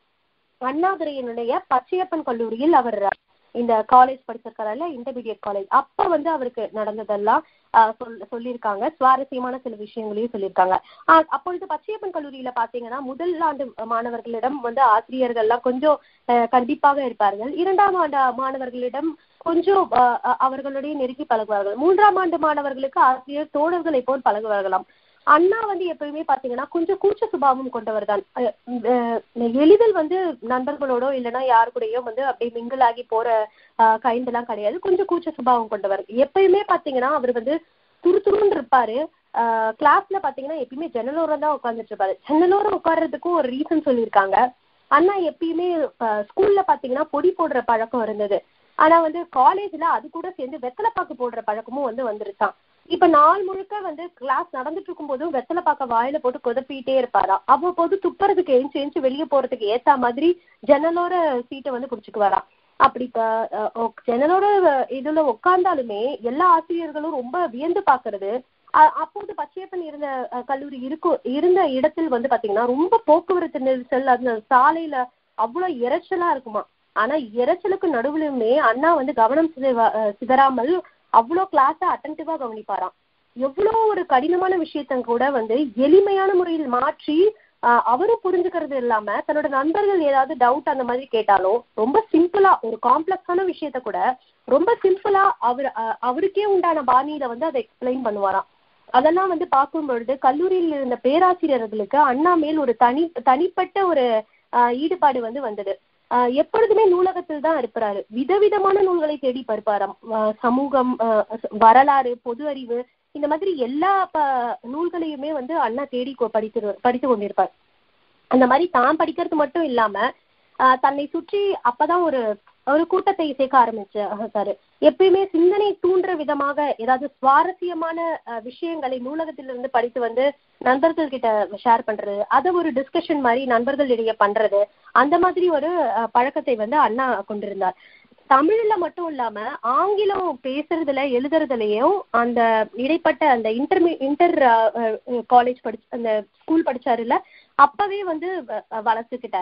அண்ணாதுரையினுடைய பச்சையப்பன் கல்லூரியில் அவர் இந்த காலேஜ் படிச்சிருக்காருல்ல இன்டர்மீடியட் காலேஜ் அப்ப வந்து அவருக்கு நடந்ததெல்லாம் ஆஹ் சொல் சொல்லியிருக்காங்க சுவாரஸ்யமான சில விஷயங்களையும் சொல்லியிருக்காங்க ஆஹ் அப்பொழுது பச்சையப்பன் கல்லூரியில பாத்தீங்கன்னா முதல் ஆண்டு மாணவர்களிடம் வந்து ஆசிரியர்கள்லாம் கொஞ்சம் ஆஹ் கண்டிப்பாக இருப்பார்கள் இரண்டாம் ஆண்டு மாணவர்களிடம் கொஞ்சம் ஆஹ் அஹ் அவர்களுடைய நெருங்கி பழகுவார்கள் மூன்றாம் ஆண்டு மாணவர்களுக்கு ஆசிரியர் தோழர்களை போல் பழகுவார்களாம் அண்ணா வந்து எப்பயுமே பாத்தீங்கன்னா கொஞ்சம் கூச்ச சுபாவம் கொண்டவர் தான் அஹ் அஹ் எளிதில் வந்து நண்பர்களோடோ இல்லைன்னா யாரு கூடயோ வந்து அப்படியே மிங்கிள் ஆகி போற கைண்ட் எல்லாம் கிடையாது கொஞ்சம் கூச்ச சுபாவம் கொண்டவர் எப்பயுமே பாத்தீங்கன்னா அவர் வந்து துருதுருன்னு இருப்பாரு கிளாஸ்ல பாத்தீங்கன்னா எப்பயுமே ஜன்னலோரம் தான் உட்கார்ந்துட்டு இருப்பாரு ஜன்னலோரம் உட்கார்றதுக்கும் ஒரு ரீசன் சொல்லியிருக்காங்க அண்ணா எப்பயுமே ஸ்கூல்ல பாத்தீங்கன்னா பொடி போடுற பழக்கம் இருந்தது ஆனா வந்து காலேஜ்ல அது கூட சேர்ந்து வெத்தலைப்பாக்கு போடுற பழக்கமும் வந்து வந்துருச்சான் இப்ப நாள் முழுக்க வந்து கிளாஸ் நடந்துட்டு இருக்கும் போதும் வெத்தலை பாக்க வாயில போட்டு குதப்பிட்டே இருப்பாராம் அவ்வப்போது துப்புறதுக்கு எஞ்சி எஞ்சி வெளியே போறதுக்கு ஏத்த மாதிரி ஜன்னலோர சீட்டை வந்து குடிச்சுக்குவாராம் அப்படி இப்ப அஹ், ஒ- ஜன்னலோட இதுல உட்கார்ந்தாலுமே எல்லா ஆசிரியர்களும் ரொம்ப வியந்து பாக்குறது அ- அப்போது பச்சையப்பன் இருந்த அஹ், கல்லூரி இருக்கும் இருந்த இடத்தில் வந்து பாத்தீங்கன்னா ரொம்ப போக்குவரத்து நெரிசல் அந்த சாலையில அவ்வளவு இரைச்சலா இருக்குமா ஆனா இரைச்சலுக்கு நடுவுலயுமே அண்ணா வந்து கவனம் சிதவ- அஹ், சிதறாமல் அவ்வளோ கிளாஸ அட்டன்டிவா கவனிப்பாராம் எவ்வளோ ஒரு கடினமான விஷயத்த கூட வந்து எளிமையான முறையில் மாற்றி ஆஹ் அவரும் புரிஞ்சுக்கிறது இல்லாம தன்னோட நண்பர்கள் ஏதாவது டவுட் அந்த மாதிரி கேட்டாலும் ரொம்ப சிம்பிளா ஒரு காம்ப்ளெக்ஸான விஷயத்த கூட ரொம்ப சிம்பிளா அவர் அஹ் அவருக்கே உண்டான பாணியில வந்து அதை எக்ஸ்பிளைன் பண்ணுவாராம் அதெல்லாம் வந்து பார்க்கும் பொழுது கல்லூரியில் இருந்த பேராசிரியர்களுக்கு அண்ணா மேல் ஒரு தனி தனிப்பட்ட ஒரு ஆஹ் ஈடுபாடு வந்து வந்தது ஆஹ் எப்பொழுதுமே நூலகத்தில் தான் இருப்பாரு விதவிதமான நூல்களை தேடி பருப்பாராம் ஆஹ் சமூகம் ஆஹ் வரலாறு பொது அறிவு இந்த மாதிரி எல்லா ப- நூல்களையுமே வந்து அண்ணா தேடி கொ- படித்து படித்து கொண்டிருப்பார் அந்த மாதிரி தான் படிக்கிறது மட்டும் இல்லாம ஆஹ் தன்னை சுற்றி அப்பதான் ஒரு ஒரு கூட்டத்தை சேர்க்க ஆரம்பிச்சாரு எப்பயுமே சிந்தனை தூண்டுற விதமாக ஏதாவது சுவாரஸ்யமான ஆஹ் விஷயங்களை நூலகத்திலிருந்து படித்து வந்து நண்பர்கள் கிட்ட ஷேர் பண்றது அதை ஒரு டிஸ்கஷன் மாதிரி நண்பர்களிடையே பண்றது அந்த மாதிரி ஒரு ஆஹ் பழக்கத்தை வந்து அண்ணா கொண்டிருந்தார் தமிழ்ல மட்டும் இல்லாம ஆங்கிலம் பேசுறதுல எழுதுறதுலயும் அந்த இடைப்பட்ட அந்த இன்டர்மீ இன்டர் காலேஜ் படிச்சு அந்த ஸ்கூல் படிச்சாருல அப்பவே வந்து வ- வளர்த்துக்கிட்டாரு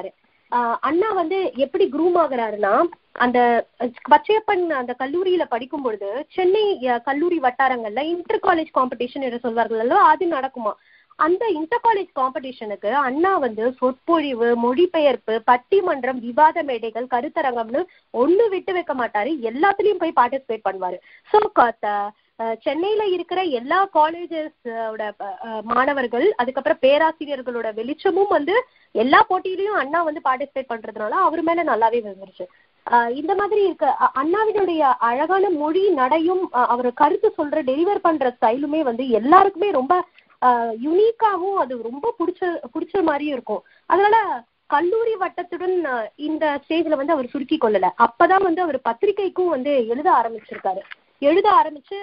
ஆஹ் அண்ணா வந்து எப்படி குரூம் ஆகுறாருன்னா அந்த பச்சையப்பன் அந்த கல்லூரியில படிக்கும் பொழுது சென்னை அஹ், கல்லூரி வட்டாரங்கள்ல இன்டர் காலேஜ் காம்படிஷன் என்று சொல்வார்கள் அல்லவா அது நடக்குமா அந்த இன்டர் காலேஜ் காம்படிஷனுக்கு அண்ணா வந்து சொற்பொழிவு மொழிபெயர்ப்பு பட்டிமன்றம் விவாத மேடைகள் கருத்தரங்கம்னு ஒண்ணு விட்டு வைக்க மாட்டாரு எல்லாத்துலயும் போய் பார்ட்டிசிபேட் பண்ணுவாரு ஸோ சென்னையில இருக்கிற எல்லா காலேஜஸ் மாணவர்கள் அதுக்கப்புறம் பேராசிரியர்களோட வெளிச்சமும் வந்து எல்லா போட்டியிலையும் அண்ணா வந்து பார்ட்டிசிபேட் பண்றதுனால அவர் மேல நல்லாவே விழுந்துருச்சு ஆஹ் இந்த மாதிரி இருக்க அ- அண்ணாவினுடைய அழகான மொழி நடையும் அஹ் அவர் கருத்து சொல்ற டெலிவர் பண்ற ஸ்டைலுமே வந்து எல்லாருக்குமே ரொம்ப யுனிக்காவும் அது ரொம்ப பிடிச்ச பிடிச்ச மாதிரியும் இருக்கும் அதனால கல்லூரி வட்டத்துடன் அஹ், இந்த ஸ்டேஜ்ல வந்து அவர் சுருக்கி கொள்ளல அப்பதான் வந்து அவர் பத்திரிகைக்கும் வந்து எழுத ஆரம்பிச்சிருக்காரு எழுத ஆரம்பிச்சு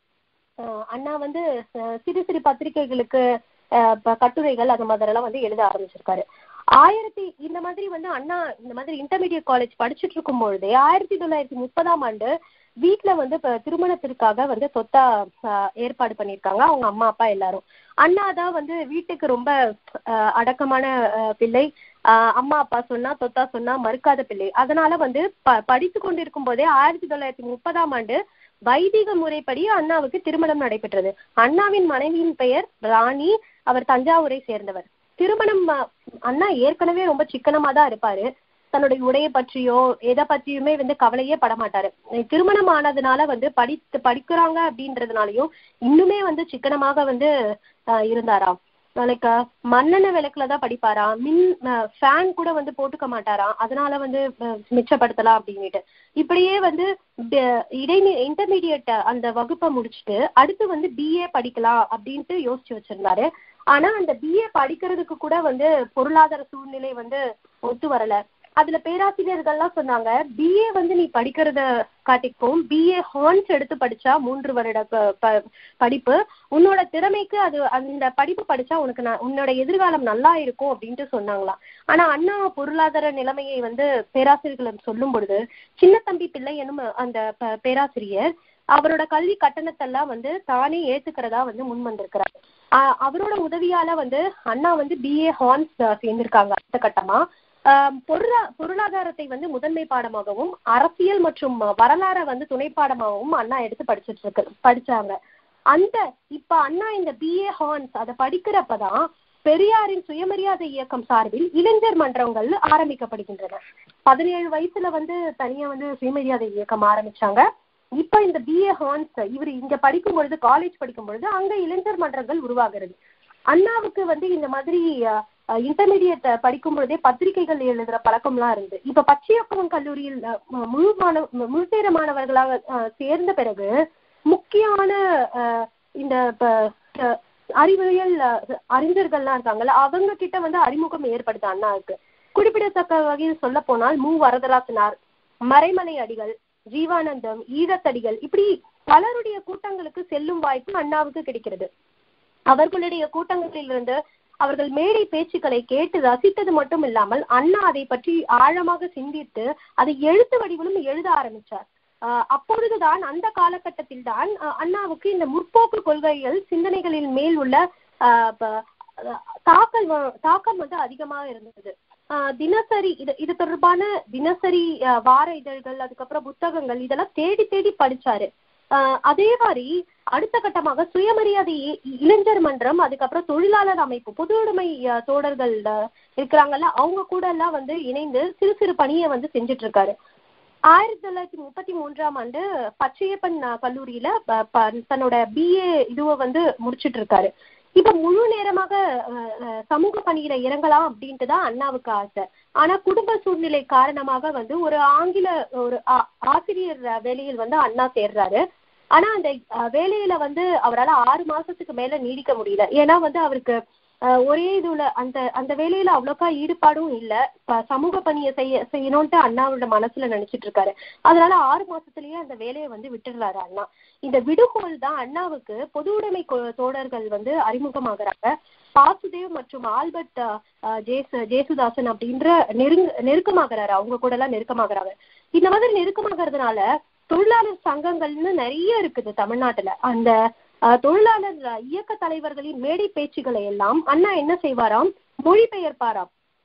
அஹ், அண்ணா வந்து அஹ், சிறு சிறு பத்திரிகைகளுக்கு அஹ், ப- கட்டுரைகள் அந்த மாதிரிலாம் வந்து எழுத ஆரம்பிச்சிருக்காரு ஆயிரத்தி இந்த மாதிரி வந்து அண்ணா இந்த மாதிரி இன்டர்மீடியட் காலேஜ் படிச்சுட்டு இருக்கும் பொழுதே ஆயிரத்தி தொள்ளாயிரத்தி முப்பதாம் ஆண்டு வீட்ல வந்து இப்ப திருமணத்திற்காக வந்து சொத்தா அஹ், ஏற்பாடு பண்ணியிருக்காங்க அவங்க அம்மா அப்பா எல்லாரும் அண்ணா தான் வந்து வீட்டுக்கு ரொம்ப அஹ், அடக்கமான அஹ், பிள்ளை ஆஹ் அம்மா அப்பா சொன்னா தொத்தா சொன்னா மறுக்காத பிள்ளை அதனால வந்து ப படித்து கொண்டிருக்கும் போதே ஆயிரத்தி தொள்ளாயிரத்தி முப்பதாம் ஆண்டு வைதிக முறைப்படி அண்ணாவுக்கு திருமணம் நடைபெற்றது அண்ணாவின் மனைவியின் பெயர் ராணி அவர் தஞ்சாவூரை சேர்ந்தவர் திருமணம் அஹ், அண்ணா ஏற்கனவே ரொம்ப சிக்கனமா தான் இருப்பாரு தன்னுடைய உடையை பற்றியோ எதை பற்றியுமே வந்து கவலையே பட மாட்டாரு திருமணம் ஆனதுனால வந்து படித்து படிக்கிறாங்க அப்படின்றதுனாலயும் இன்னுமே வந்து சிக்கனமாக வந்து ஆஹ் இருந்தாராம் லைக் மண்ணெண்ணெய் விளக்குல தான் படிப்பாராம் மின் ஃபேன் கூட வந்து போட்டுக்க மாட்டாராம் அதனால வந்து அஹ், மிச்சப்படுத்தலாம் அப்படின்னுட்டு இப்படியே வந்து ட- இடைநி இன்டர்மீடியட் அந்த வகுப்பை முடிச்சுட்டு அடுத்து வந்து பிஏ படிக்கலாம் அப்படின்ட்டு யோசிச்சு வச்சிருந்தாரு ஆனா அந்த பிஏ படிக்கிறதுக்கு கூட வந்து பொருளாதார சூழ்நிலை வந்து ஒத்து வரல அதுல பேராசிரியர்கள்லாம் சொன்னாங்க பிஏ வந்து நீ படிக்கிறத காட்டிக்கும் பிஏ ஹார்ன்ஸ் எடுத்து படிச்சா மூன்று வருட ப- ப- படிப்பு உன்னோட திறமைக்கு அது அந்த படிப்பு படிச்சா உனக்கு ந- உன்னோட எதிர்காலம் நல்லா இருக்கும் அப்படின்ட்டு சொன்னாங்களாம் ஆனா அண்ணா பொருளாதார நிலைமையை வந்து பேராசிரியர்கள் சொல்லும் பொழுது சின்ன தம்பி பிள்ளை எனும் அந்த ப- பேராசிரியர் அவரோட கல்வி கட்டணத்தெல்லாம் வந்து தானே ஏத்துக்கிறதா வந்து முன் வந்திருக்கிறார் ஆஹ் அவரோட உதவியால வந்து அண்ணா வந்து பிஏ ஹார்ன்ஸ் சேர்ந்திருக்காங்க அடுத்த கட்டமா ஆஹ் பொருளா பொருளாதாரத்தை வந்து முதன்மை பாடமாகவும் அரசியல் மற்றும் வரலாறை வந்து துணை பாடமாகவும் அண்ணா எடுத்து படிச்சிட்டு இருக்கு படிச்சாங்க அந்த இப்ப அண்ணா இந்த பிஏ ஹார்ன்ஸ் அதை படிக்கிறப்பதான் பெரியாரின் சுயமரியாதை இயக்கம் சார்பில் இளைஞர் மன்றங்கள் ஆரம்பிக்கப்படுகின்றன பதினேழு வயசுல வந்து தனியா வந்து சுயமரியாதை இயக்கம் ஆரம்பிச்சாங்க இப்ப இந்த பிஏ ஹார்ன்ஸ் இவர் இங்க படிக்கும் பொழுது காலேஜ் படிக்கும் பொழுது அங்க இளைஞர் மன்றங்கள் உருவாகிறது அண்ணாவுக்கு வந்து இந்த மாதிரி இன்டர்மீடியட் படிக்கும் பொழுதே பத்திரிகைகள் எழுதுற பழக்கம்லாம் இருந்து இப்ப பச்சையப்பன் கல்லூரியில் அஹ், மு- முழு மாணவ மு- முழுநேர மாணவர்களாக அஹ், சேர்ந்த பிறகு முக்கியமான அஹ், இந்த ப- அஹ், அறிவியல் அஹ், அறிஞர்கள்லாம் இருக்காங்கல்ல அவங்க கிட்ட வந்து அறிமுகம் ஏற்படுத்த அண்ணாவுக்கு குறிப்பிடத்தக்க வகையில் சொல்ல போனால் மு வரதராசனார் மறைமலை அடிகள் ஜீவானந்தம் ஈழத்தடிகள் இப்படி பலருடைய கூட்டங்களுக்கு செல்லும் வாய்ப்பு அண்ணாவுக்கு கிடைக்கிறது அவர்களுடைய கூட்டங்களிலிருந்து அவர்கள் மேடை பேச்சுக்களை கேட்டு ரசித்தது மட்டும் இல்லாமல் அண்ணா அதை பற்றி ஆழமாக சிந்தித்து அதை எழுத்து வடிவிலும் எழுத ஆரம்பிச்சார் ஆஹ் அப்பொழுதுதான் அந்த காலகட்டத்தில் தான் அண்ணாவுக்கு இந்த முற்போக்கு கொள்கைகள் சிந்தனைகளின் மேல் உள்ள ஆஹ் ப- அஹ் தாக்கல் வ- தாக்கம் வந்து அதிகமாக இருந்தது ஆஹ் தினசரி இது இது தொடர்பான தினசரி ஆஹ் வார இதழ்கள் அதுக்கப்புறம் புத்தகங்கள் இதெல்லாம் தேடி தேடி படிச்சாரு ஆஹ் அதே மாதிரி அடுத்த கட்டமாக சுயமரியாதை இ- இளைஞர் மன்றம் அதுக்கப்புறம் தொழிலாளர் அமைப்பு பொது உடைமை ஆஹ் தோழர்கள் ஆஹ் இருக்கிறாங்கல்ல அவங்க கூட எல்லாம் வந்து இணைந்து சிறு சிறு பணியை வந்து செஞ்சுட்டு இருக்காரு ஆயிரத்தி தொள்ளாயிரத்தி முப்பத்தி மூன்றாம் ஆண்டு பச்சையப்பன் ஆஹ் கல்லூரியில ப- ப- தன்னோட பிஏ இதுவை வந்து முடிச்சிட்டு இருக்காரு இப்ப முழு நேரமாக ஆஹ் ஆஹ் சமூக பணியில இறங்கலாம் அப்படின்ட்டு தான் அண்ணாவுக்கு ஆசை ஆனா குடும்ப சூழ்நிலை காரணமாக வந்து ஒரு ஆங்கில ஒரு ஆ- ஆசிரியர் வேலையில் வந்து அண்ணா சேர்றாரு ஆனா அந்த அஹ், வேலையில வந்து அவரால ஆறு மாசத்துக்கு மேல நீடிக்க முடியல ஏன்னா வந்து அவருக்கு அஹ், ஒரே இதுல அந்த அந்த வேலையில அவ்வளோக்கா ஈடுபாடும் இல்ல ப- சமூக பணியை செய்ய செய்யணும்ட்டு அண்ணாவோட மனசுல நினைச்சிட்டு இருக்காரு அதனால ஆறு மாசத்துலயே அந்த வேலையை வந்து விட்டுடுறாரு அண்ணா இந்த விடுகோல் தான் அண்ணாவுக்கு பொது உடைமை கொ- தோழர்கள் வந்து அறிமுகமாகறாங்க வாசுதேவ் மற்றும் ஆல்பர்ட் அஹ், அஹ், ஜேசு ஜேசுதாசன் அப்படின்ற நெருங்க நெருக்கமாகறாரு அவங்க கூட எல்லாம் நெருக்கமாகறாங்க இந்த மாதிரி நெருக்கமாகறதுனால தொழிலாளர் சங்கங்கள்னு நிறைய இருக்குது தமிழ்நாட்டுல அந்த அஹ், தொழிலாளர் இயக்க தலைவர்களின் மேடை பேச்சுகளை எல்லாம் அண்ணா என்ன செய்வாராம் மொழிபெயர்ப்பாராம்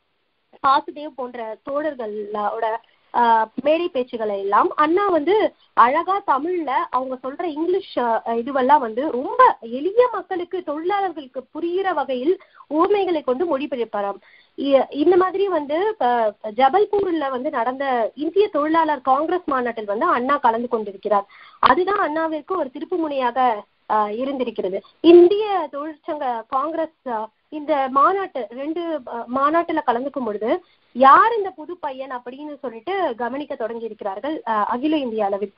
வாசுதேவ் போன்ற தோழர்களோட ஆஹ் மேடை பேச்சுகளை எல்லாம் அண்ணா வந்து அழகா தமிழ்ல அவங்க சொல்ற இங்கிலீஷ் ஆஹ் இதுவெல்லாம் வந்து ரொம்ப எளிய மக்களுக்கு தொழிலாளர்களுக்கு புரிகிற வகையில் ஊமைகளை கொண்டு மொழிபெயர்ப்பாராம் இ- இந்த மாதிரி வந்து ஆஹ் ஜபல்பூர்ல வந்து நடந்த இந்திய தொழிலாளர் காங்கிரஸ் மாநாட்டில் வந்து அண்ணா கலந்து கொண்டிருக்கிறார் அதுதான் அண்ணாவிற்கு ஒரு திருப்பு முனையாக ஆஹ் இருந்திருக்கிறது இந்திய தொழிற்சங்க காங்கிரஸ் ஆஹ் இந்த மாநாட்டு ரெண்டு ஆஹ் மாநாட்டுல கலந்துக்கும் பொழுது யார் இந்த புது பையன் அப்படின்னு சொல்லிட்டு கவனிக்க தொடங்கி இருக்கிறார்கள் ஆஹ் அகில இந்திய அளவில்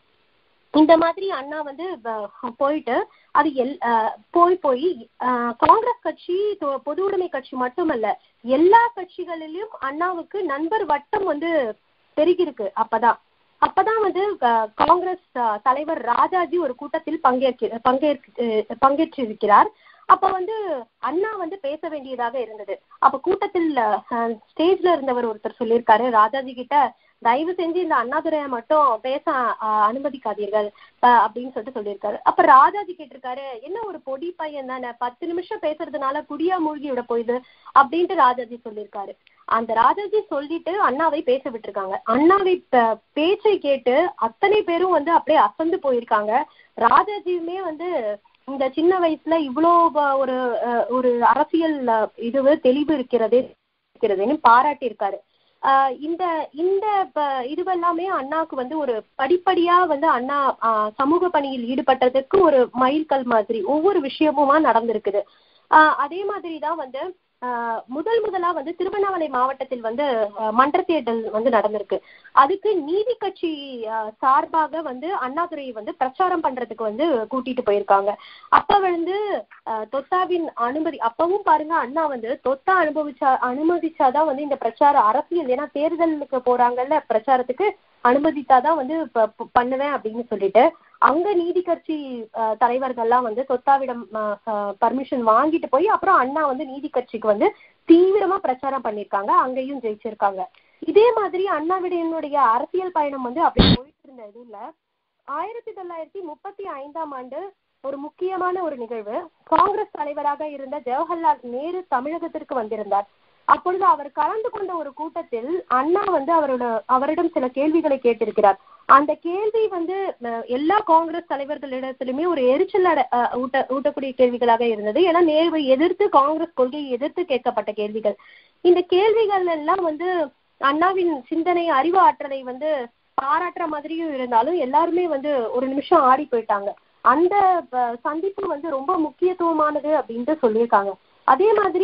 இந்த மாதிரி அண்ணா வந்து வ- போயிட்டு அது எல் ஆஹ் போய் போய் ஆஹ் காங்கிரஸ் கட்சி தொ- பொது உடைமை கட்சி மட்டுமல்ல எல்லா கட்சிகளிலும் அண்ணாவுக்கு நண்பர் வட்டம் வந்து பெருகிருக்கு அப்பதான் அப்பதான் வந்து ஆஹ் காங்கிரஸ் ஆஹ் தலைவர் ராஜாஜி ஒரு கூட்டத்தில் பங்கேற்க பங்கேற்க பங்கேற்றிருக்கிறார் அப்ப வந்து அண்ணா வந்து பேச வேண்டியதாக இருந்தது அப்ப கூட்டத்தில் ஸ்டேஜ்ல இருந்தவர் ஒருத்தர் சொல்லியிருக்காரு ராஜாஜி கிட்ட தயவு செஞ்சு இந்த அண்ணாதுரையை மட்டும் பேச ஆஹ் அனுமதிக்காதீர்கள் அஹ் அப்படின்னு சொல்லிட்டு சொல்லியிருக்காரு அப்ப ராஜாஜி கேட்டிருக்காரு என்ன ஒரு பொடி பையன் தானே பத்து நிமிஷம் பேசுறதுனால குடியா மூழ்கி விட போகுது அப்படின்ட்டு ராஜாஜி சொல்லியிருக்காரு அந்த ராஜாஜி சொல்லிட்டு அண்ணாவை பேச விட்டுருக்காங்க அண்ணாவை ப- பேச்சை கேட்டு அத்தனை பேரும் வந்து அப்படியே அசந்து போயிருக்காங்க ராஜாஜியுமே வந்து இந்த சின்ன வயசுல இவ்வளோ ப- ஒரு அஹ், ஒரு அரசியல் அஹ், இதுவு தெளிவு இருக்கிறது இருக்கிறதுன்னு பாராட்டியிருக்காரு ஆஹ் இந்த இந்த ப- இதுவெல்லாமே அண்ணாக்கு வந்து ஒரு படிப்படியா வந்து அண்ணா ஆஹ் சமூக பணியில் ஈடுபட்டதுக்கு ஒரு மைல்கல் மாதிரி ஒவ்வொரு விஷயமுமா நடந்திருக்குது ஆஹ் அதே மாதிரி தான் வந்து ஆஹ் முதல் முதலா வந்து திருவண்ணாமலை மாவட்டத்தில் வந்து ஆஹ் மன்ற தேர்தல் வந்து நடந்திருக்கு அதுக்கு நீதி கட்சி ஆஹ் சார்பாக வந்து அண்ணாதுரையை வந்து பிரச்சாரம் பண்றதுக்கு வந்து கூட்டிட்டு போயிருக்காங்க அப்ப வந்து ஆஹ் தொத்தாவின் அனுமதி அப்பவும் பாருங்க அண்ணா வந்து தொத்தா அனுபவிச்சா அனுமதிச்சாதான் வந்து இந்த பிரச்சார அரசியல் ஏன்னா தேர்தலுக்கு போறாங்கல்ல பிரச்சாரத்துக்கு அனுமதித்தாதான் வந்து ப- ப- பண்ணுவேன் அப்படின்னு சொல்லிட்டு அங்க நீதி கட்சி ஆஹ் தலைவர்கள்லாம் வந்து தொத்தாவிடம் பர்மிஷன் வாங்கிட்டு போய் அப்புறம் அண்ணா வந்து நீதி கட்சிக்கு வந்து தீவிரமா பிரச்சாரம் பண்ணிருக்காங்க அங்கேயும் ஜெயிச்சிருக்காங்க இதே மாதிரி அண்ணாவிடையனுடைய அரசியல் பயணம் வந்து அப்படி போயிட்டு இருந்த இதுல ஆயிரத்தி தொள்ளாயிரத்தி முப்பத்தி ஐந்தாம் ஆண்டு ஒரு முக்கியமான ஒரு நிகழ்வு காங்கிரஸ் தலைவராக இருந்த ஜவஹர்லால் நேரு தமிழகத்திற்கு வந்திருந்தார் அப்பொழுது அவர் கலந்து கொண்ட ஒரு கூட்டத்தில் அண்ணா வந்து அவரோட அவரிடம் சில கேள்விகளை கேட்டிருக்கிறார் அந்த கேள்வி வந்து அஹ், எல்லா காங்கிரஸ் தலைவர்களிடத்திலுமே ஒரு எரிச்சல் அட அஹ், ஊட்ட ஊட்டக்கூடிய கேள்விகளாக இருந்தது ஏன்னா நேருவை எதிர்த்து காங்கிரஸ் கொள்கையை எதிர்த்து கேட்கப்பட்ட கேள்விகள் இந்த கேள்விகள் எல்லாம் வந்து அண்ணாவின் சிந்தனை அறிவு ஆற்றலை வந்து பாராட்டுற மாதிரியும் இருந்தாலும் எல்லாருமே வந்து ஒரு நிமிஷம் ஆடி போயிட்டாங்க அந்த அஹ், சந்திப்பு வந்து ரொம்ப முக்கியத்துவமானது அப்படின்ட்டு சொல்லியிருக்காங்க அதே மாதிரி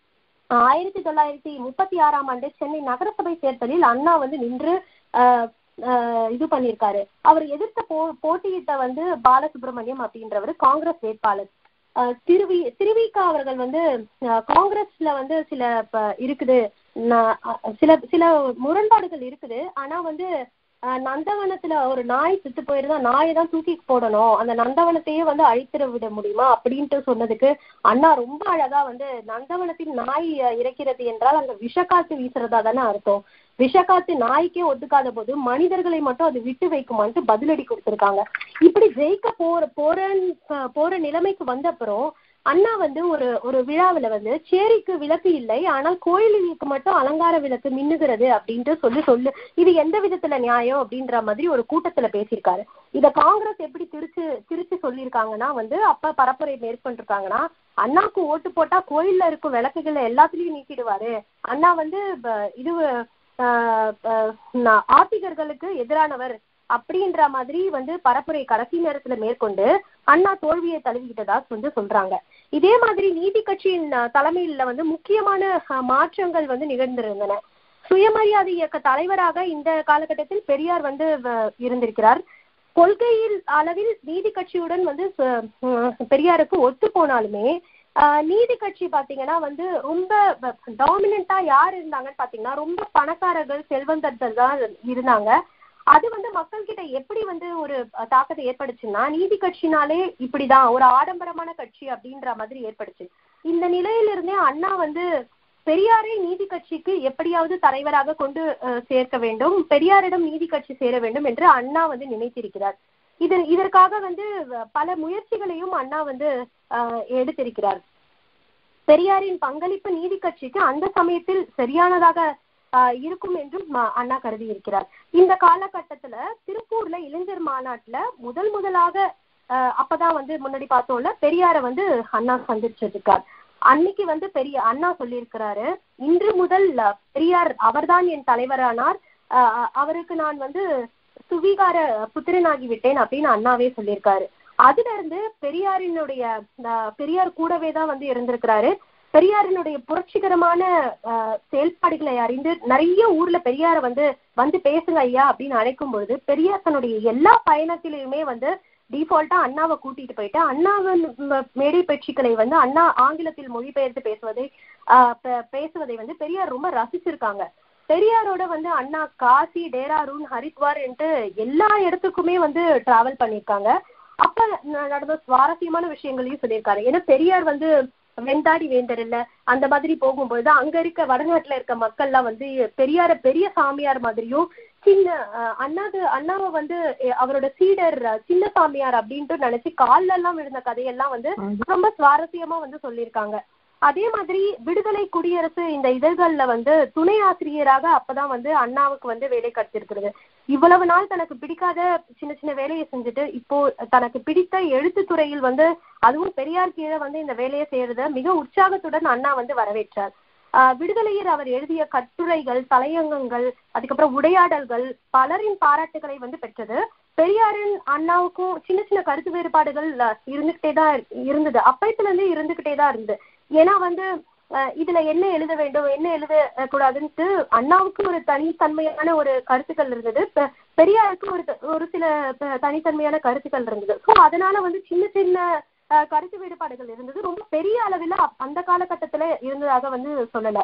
ஆயிரத்தி தொள்ளாயிரத்தி முப்பத்தி ஆறாம் ஆண்டு சென்னை நகரசபை தேர்தலில் அண்ணா வந்து நின்று ஆஹ் ஆஹ் இது பண்ணியிருக்காரு அவர் எதிர்த்த போ போட்டியிட்ட வந்து பாலசுப்ரமணியம் அப்படின்றவர் காங்கிரஸ் வேட்பாளர் ஆஹ் திருவி திருவிக அவர்கள் வந்து ஆஹ் காங்கிரஸ்ல வந்து சில ப- இருக்குது நா- அஹ் சில சில முரண்பாடுகள் இருக்குது ஆனா வந்து ஆஹ் நந்தவனத்துல ஒரு நாய் செத்து போயிருந்தா நாயை தான் தூக்கி போடணும் அந்த நந்தவனத்தையே வந்து அழித்திட விட முடியுமா அப்படின்ட்டு சொன்னதுக்கு அண்ணா ரொம்ப அழகா வந்து நந்தவனத்தில் நாய் அஹ், இறக்கிறது என்றால் அங்க விஷக்காத்து வீசுறதா தானே அர்த்தம் விஷக்காத்து நாய்க்கே ஒத்துக்காத போது மனிதர்களை மட்டும் அது விட்டு வைக்குமான்ட்டு பதிலடி கொடுத்திருக்காங்க இப்படி ஜெயிக்க போற போறன்னு அஹ், போற நிலைமைக்கு வந்த அப்புறம் அண்ணா வந்து ஒரு ஒரு விழாவுல வந்து சேரிக்கு விளக்கு இல்லை ஆனால் கோயிலுக்கு மட்டும் அலங்கார விளக்கு மின்னுகிறது அப்படின்ட்டு சொல்லி சொல்லு இது எந்த விதத்துல நியாயம் அப்படின்ற மாதிரி ஒரு கூட்டத்துல பேசியிருக்காரு இத காங்கிரஸ் எப்படி திருச்சு திருச்சு சொல்லியிருக்காங்கன்னா வந்து அப்ப பரப்புரை மேற்கொண்டிருக்காங்கன்னா அண்ணாக்கு ஓட்டு போட்டா கோயில்ல இருக்கும் விளக்குகளை எல்லாத்துலயும் நீக்கிடுவாரு அண்ணா வந்து ப- இது ஆஹ் ஆஹ் நா- ஆத்திகர்களுக்கு எதிரானவர் அப்படின்ற மாதிரி வந்து பரப்புரை கடைசி நேரத்துல மேற்கொண்டு அண்ணா தோல்வியை தழுவிக்கிட்டதா வந்து சொல்றாங்க இதே மாதிரி நீதி கட்சியின் அஹ், தலைமையில வந்து முக்கியமான அஹ், மாற்றங்கள் வந்து நிகழ்ந்திருந்தன சுயமரியாதை இயக்க தலைவராக இந்த காலகட்டத்தில் பெரியார் வந்து வ- இருந்திருக்கிறார் கொள்கையில் அளவில் நீதி கட்சியுடன் வந்து ச- உம் பெரியாருக்கு ஒத்து போனாலுமே ஆஹ் நீதி கட்சி பாத்தீங்கன்னா வந்து ரொம்ப டாமினண்டா யார் இருந்தாங்கன்னு பாத்தீங்கன்னா ரொம்ப பணக்காரர்கள் செல்வந்தர்கள் தான் இருந்தாங்க அது வந்து மக்கள் கிட்ட எப்படி வந்து ஒரு அஹ், தாக்கத்தை ஏற்படுச்சுன்னா நீதி கட்சினாலே இப்படிதான் ஒரு ஆடம்பரமான கட்சி அப்படின்ற மாதிரி ஏற்படுச்சு இந்த நிலையிலிருந்தே அண்ணா வந்து பெரியாரை நீதி கட்சிக்கு எப்படியாவது தலைவராக கொண்டு அஹ், சேர்க்க வேண்டும் பெரியாரிடம் நீதி கட்சி சேர வேண்டும் என்று அண்ணா வந்து நினைத்திருக்கிறார் இது இதற்காக வந்து அஹ், பல முயற்சிகளையும் அண்ணா வந்து அஹ், எடுத்திருக்கிறார் பெரியாரின் பங்களிப்பு நீதி கட்சிக்கு அந்த சமயத்தில் சரியானதாக ஆஹ் இருக்கும் என்றும் ம- அண்ணா கருதி இருக்கிறார் இந்த காலகட்டத்துல திருப்பூர்ல இளைஞர் மாநாட்டுல முதல் முதலாக ஆஹ் அப்பதான் வந்து முன்னாடி பார்த்தோம்ல பெரியார வந்து அண்ணா சந்திச்சிருக்கார் அன்னைக்கு வந்து பெரிய அண்ணா சொல்லியிருக்கிறாரு இன்று முதல் அஹ், பெரியார் அவர்தான் என் தலைவரானார் ஆஹ் அ- அவருக்கு நான் வந்து சுவீகார புத்திரனாகி விட்டேன் அப்படின்னு அண்ணாவே சொல்லியிருக்காரு அதுல இருந்து பெரியாரினுடைய ஆஹ், பெரியார் கூடவே தான் வந்து இருந்திருக்கிறாரு பெரியாரினுடைய புரட்சிகரமான ஆஹ், செயல்பாடுகளை அறிந்து நிறைய ஊர்ல பெரியார வந்து வந்து பேசுங்க ஐயா அப்படின்னு அழைக்கும் பொழுது பெரியார் தன்னுடைய எல்லா பயணத்திலையுமே வந்து டிஃபால்ட்டா அண்ணாவை கூட்டிட்டு போயிட்டு அண்ணாவின் ம- மேடை பேச்சுக்களை வந்து அண்ணா ஆங்கிலத்தில் மொழிபெயர்த்து பேசுவதை ஆஹ் பே- பேசுவதை வந்து பெரியார் ரொம்ப ரசிச்சிருக்காங்க பெரியாரோட வந்து அண்ணா காசி டேராரூன் ஹரித்வார் என்று எல்லா இடத்துக்குமே வந்து டிராவல் பண்ணியிருக்காங்க அப்ப ந- நடந்த சுவாரஸ்யமான விஷயங்களையும் சொல்லியிருக்காரு ஏன்னா பெரியார் வந்து வெந்தாடி வேந்தர் இல்ல அந்த மாதிரி போகும்பொழுது அங்க இருக்க வடநாட்டுல இருக்க மக்கள்லாம் வந்து பெரியார பெரிய சாமியார் மாதிரியும் சின்ன அஹ், அண்ணாது அண்ணாவை வந்து அஹ், அவரோட சீடர் அஹ், சின்ன சாமியார் அப்படின்ட்டு நினைச்சு கால்ல எல்லாம் விழுந்த கதையெல்லாம் வந்து ரொம்ப சுவாரஸ்யமா வந்து சொல்லியிருக்காங்க அதே மாதிரி விடுதலை குடியரசு இந்த இதழ்கள்ல வந்து துணை ஆசிரியராக அப்பதான் வந்து அண்ணாவுக்கு வந்து வேலை கிடைச்சிருக்கிறது இவ்வளவு நாள் தனக்கு பிடிக்காத சின்ன சின்ன வேலையை செஞ்சுட்டு இப்போ தனக்கு பிடித்த எழுத்துத் துறையில் வந்து அதுவும் பெரியார் கீழே வந்து இந்த வேலையை செய்யறத மிக உற்சாகத்துடன் அண்ணா வந்து வரவேற்றார் ஆஹ் விடுதலையில் அவர் எழுதிய கட்டுரைகள் தலையங்கங்கள் அதுக்கப்புறம் உரையாடல்கள் பலரின் பாராட்டுகளை வந்து பெற்றது பெரியாரின் அண்ணாவுக்கும் சின்ன சின்ன கருத்து வேறுபாடுகள் அஹ், இருந்துகிட்டே தான் இருந்தது அப்பயத்துல இருந்து இருந்துகிட்டே தான் இருந்தது ஏன்னா வந்து அஹ், இதுல என்ன எழுத வேண்டும் என்ன எழுத அஹ், கூடாதுன்ட்டு அண்ணாவுக்கு ஒரு தனித்தன்மையான ஒரு கருத்துக்கள் இருந்தது பெ- பெரியாருக்கு ஒரு த- ஒரு சில த- தனித்தன்மையான கருத்துக்கள் இருந்தது ஸோ அதனால வந்து சின்ன சின்ன அஹ், கருத்து வேறுபாடுகள் இருந்தது ரொம்ப பெரிய அளவில் அந்த காலகட்டத்துல இருந்ததாக வந்து சொல்லல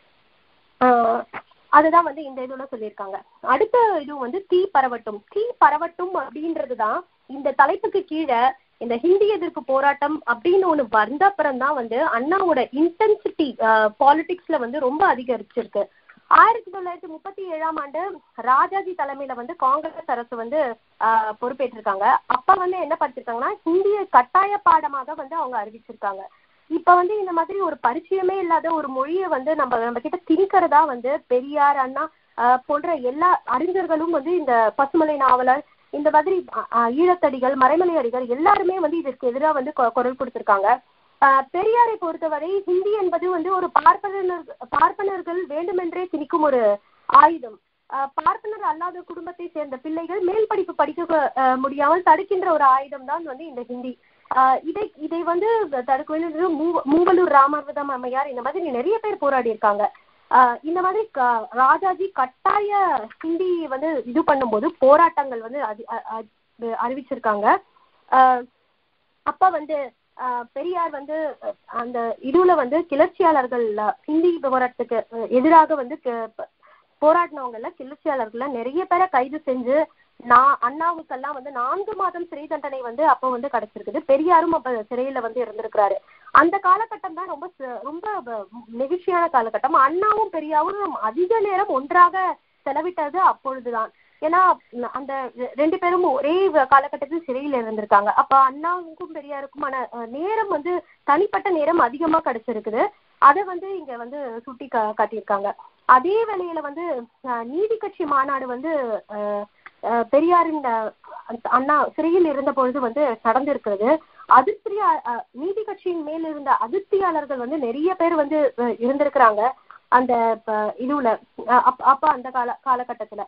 ஆஹ் அதுதான் வந்து இந்த இதுல சொல்லியிருக்காங்க அடுத்த இது வந்து தீ பரவட்டும் தீ பரவட்டும் அப்படின்றதுதான் இந்த தலைப்புக்கு கீழே இந்த ஹிந்தி எதிர்ப்பு போராட்டம் அப்படின்னு ஒண்ணு வந்த அப்புறம் தான் வந்து அண்ணாவோட இன்டென்சிட்டி பாலிடிக்ஸ்ல வந்து ரொம்ப அதிகரிச்சிருக்கு ஆயிரத்தி தொள்ளாயிரத்தி முப்பத்தி ஏழாம் ஆண்டு ராஜாஜி தலைமையில வந்து காங்கிரஸ் அரசு வந்து ஆஹ் பொறுப்பேற்றிருக்காங்க அப்ப வந்து என்ன படிச்சிருக்காங்கன்னா ஹிந்தியை கட்டாய பாடமாக வந்து அவங்க அறிவிச்சிருக்காங்க இப்ப வந்து இந்த மாதிரி ஒரு பரிச்சயமே இல்லாத ஒரு மொழியை வந்து நம்ம நம்ம கிட்ட திணிக்கிறதா வந்து பெரியார் அண்ணா ஆஹ் போன்ற எல்லா அறிஞர்களும் வந்து இந்த பசுமலை நாவலர் இந்த மாதிரி அ- அ, ஈழத்தடிகள் மறைமலை அடிகள் எல்லாருமே வந்து இதற்கு எதிராக வந்து கொ- குரல் கொடுத்திருக்காங்க ஆஹ் பெரியாரை பொறுத்தவரை ஹிந்தி என்பது வந்து ஒரு பார்ப்பனர் பார்ப்பனர்கள் வேண்டுமென்றே திணிக்கும் ஒரு ஆயுதம் ஆஹ் பார்ப்பனர் அல்லாத குடும்பத்தை சேர்ந்த பிள்ளைகள் மேல் படிப்பு படிக்க ஆஹ் முடியாமல் தடுக்கின்ற ஒரு ஆயுதம் தான் வந்து இந்த ஹிந்தி ஆஹ் இதை இதை வந்து தடுக்க வேண்டும் மூவ- மூவலூர் ராமர்வதம் அம்மையார் இந்த மாதிரி நிறைய பேர் போராடி இருக்காங்க ஆஹ் இந்த மாதிரி க- ராஜாஜி கட்டாய ஹிந்தி வந்து இது பண்ணும்போது போராட்டங்கள் வந்து அதி- அ- அ- அறிவிச்சிருக்காங்க ஆஹ் அப்ப வந்து ஆஹ் பெரியார் வந்து அஹ், அந்த இதுல வந்து கிளர்ச்சியாளர்கள் அஹ், ஹிந்தி போராட்டத்துக்கு அஹ், எதிராக வந்து க- ப- போராடினவங்கல கிளர்ச்சியாளர்கள நிறைய பேரை கைது செஞ்சு நான் அண்ணாவுக்கெல்லாம் வந்து நான்கு மாதம் சிறை தண்டனை வந்து அப்போ வந்து கிடைச்சிருக்குது பெரியாரும் அப்ப சிறையில வந்து இருந்திருக்கிறாரு அந்த காலகட்டம் தான் ரொம்ப ச- ரொம்ப வ- நெகிழ்ச்சியான காலகட்டம் அண்ணாவும் பெரியாரும் அதிக நேரம் ஒன்றாக செலவிட்டது அப்பொழுதுதான் ஏன்னா ந- அந்த ரெ- ரெண்டு பேரும் ஒரே வ- காலகட்டத்தில் சிறையில் இருந்திருக்காங்க அப்ப அண்ணாவுக்கும் பெரியாருக்குமான அஹ், நேரம் வந்து தனிப்பட்ட நேரம் அதிகமா கிடைச்சிருக்குது அதை வந்து இங்க வந்து சுட்டி கா காட்டியிருக்காங்க அதே வேளையில வந்து அஹ், நீதி கட்சி மாநாடு வந்து அஹ், அஹ், பெரியாரின் அஹ், அண்ணா சிறையில் இருந்த பொழுது வந்து நடந்திருக்கிறது அதிருப்தி அஹ், நீதி கட்சியின் மேல் இருந்த அதிருப்தியாளர்கள் வந்து நிறைய பேர் வந்து அஹ், இருந்திருக்கிறாங்க அந்த ப- இதுல அஹ், அப்ப அப்ப அந்த கால காலகட்டத்துல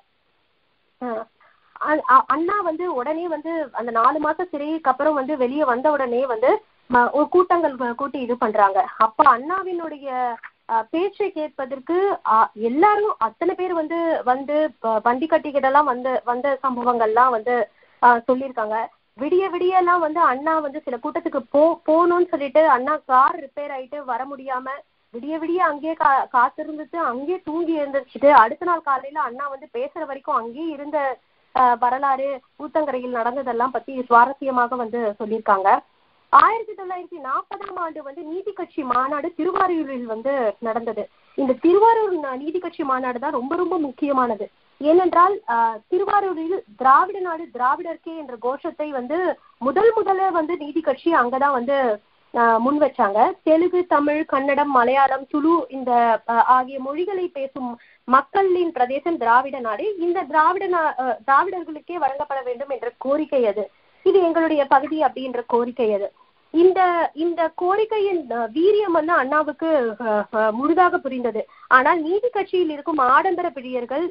அஹ் அ- அ- அண்ணா வந்து உடனே வந்து அந்த நாலு மாச சிறைக்கு அப்புறம் வந்து வெளியே வந்த உடனே வந்து ம- ஒரு கூட்டங்கள் வ- கூட்டி இது பண்றாங்க அப்ப அண்ணாவினுடைய அஹ், பேச்சை கேட்பதற்கு அஹ், எல்லாரும் அத்தனை பேர் வந்து வந்து ப- வண்டி கட்டிக்கிட்டெல்லாம் வந்து வந்த சம்பவங்கள்லாம் வந்து அஹ், சொல்லியிருக்காங்க விடிய விடிய எல்லாம் வந்து அண்ணா வந்து சில கூட்டத்துக்கு போ போகணும்னு சொல்லிட்டு அண்ணா கார் ரிப்பேர் ஆயிட்டு வர முடியாம விடிய விடிய அங்கேயே கா காத்திருந்துட்டு அங்கேயே தூங்கி எழுந்திரிச்சிட்டு அடுத்த நாள் காலையில அண்ணா வந்து பேசுற வரைக்கும் அங்கேயே இருந்த அஹ், வரலாறு ஊத்தங்கரையில் நடந்ததெல்லாம் பத்தி சுவாரஸ்யமாக வந்து சொல்லியிருக்காங்க ஆயிரத்தி தொள்ளாயிரத்தி நாற்பதாம் ஆண்டு வந்து நீதி கட்சி மாநாடு திருவாரூரில் வந்து நடந்தது இந்த திருவாரூர் ந- நீதி கட்சி மாநாடு தான் ரொம்ப ரொம்ப முக்கியமானது ஏனென்றால் ஆஹ், திருவாரூரில் திராவிட நாடு திராவிடர்க்கே என்ற கோஷத்தை வந்து முதல் முதல்ல வந்து நீதி கட்சி அங்கதான் வந்து முன் வச்சாங்க தெலுங்கு தமிழ் கன்னடம் மலையாளம் துளு இந்த ஆகிய மொழிகளை பேசும் மக்களின் பிரதேசம் திராவிட நாடு இந்த திராவிட திராவிடர்களுக்கே வழங்கப்பட வேண்டும் என்ற கோரிக்கை அது இது எங்களுடைய பகுதி அப்படின்ற கோரிக்கை அது இந்த இந்த கோரிக்கையின் வீரியம் வந்து அண்ணாவுக்கு முழுதாக புரிந்தது ஆனால் நீதி கட்சியில் இருக்கும் ஆடம்பர பிரியர்கள்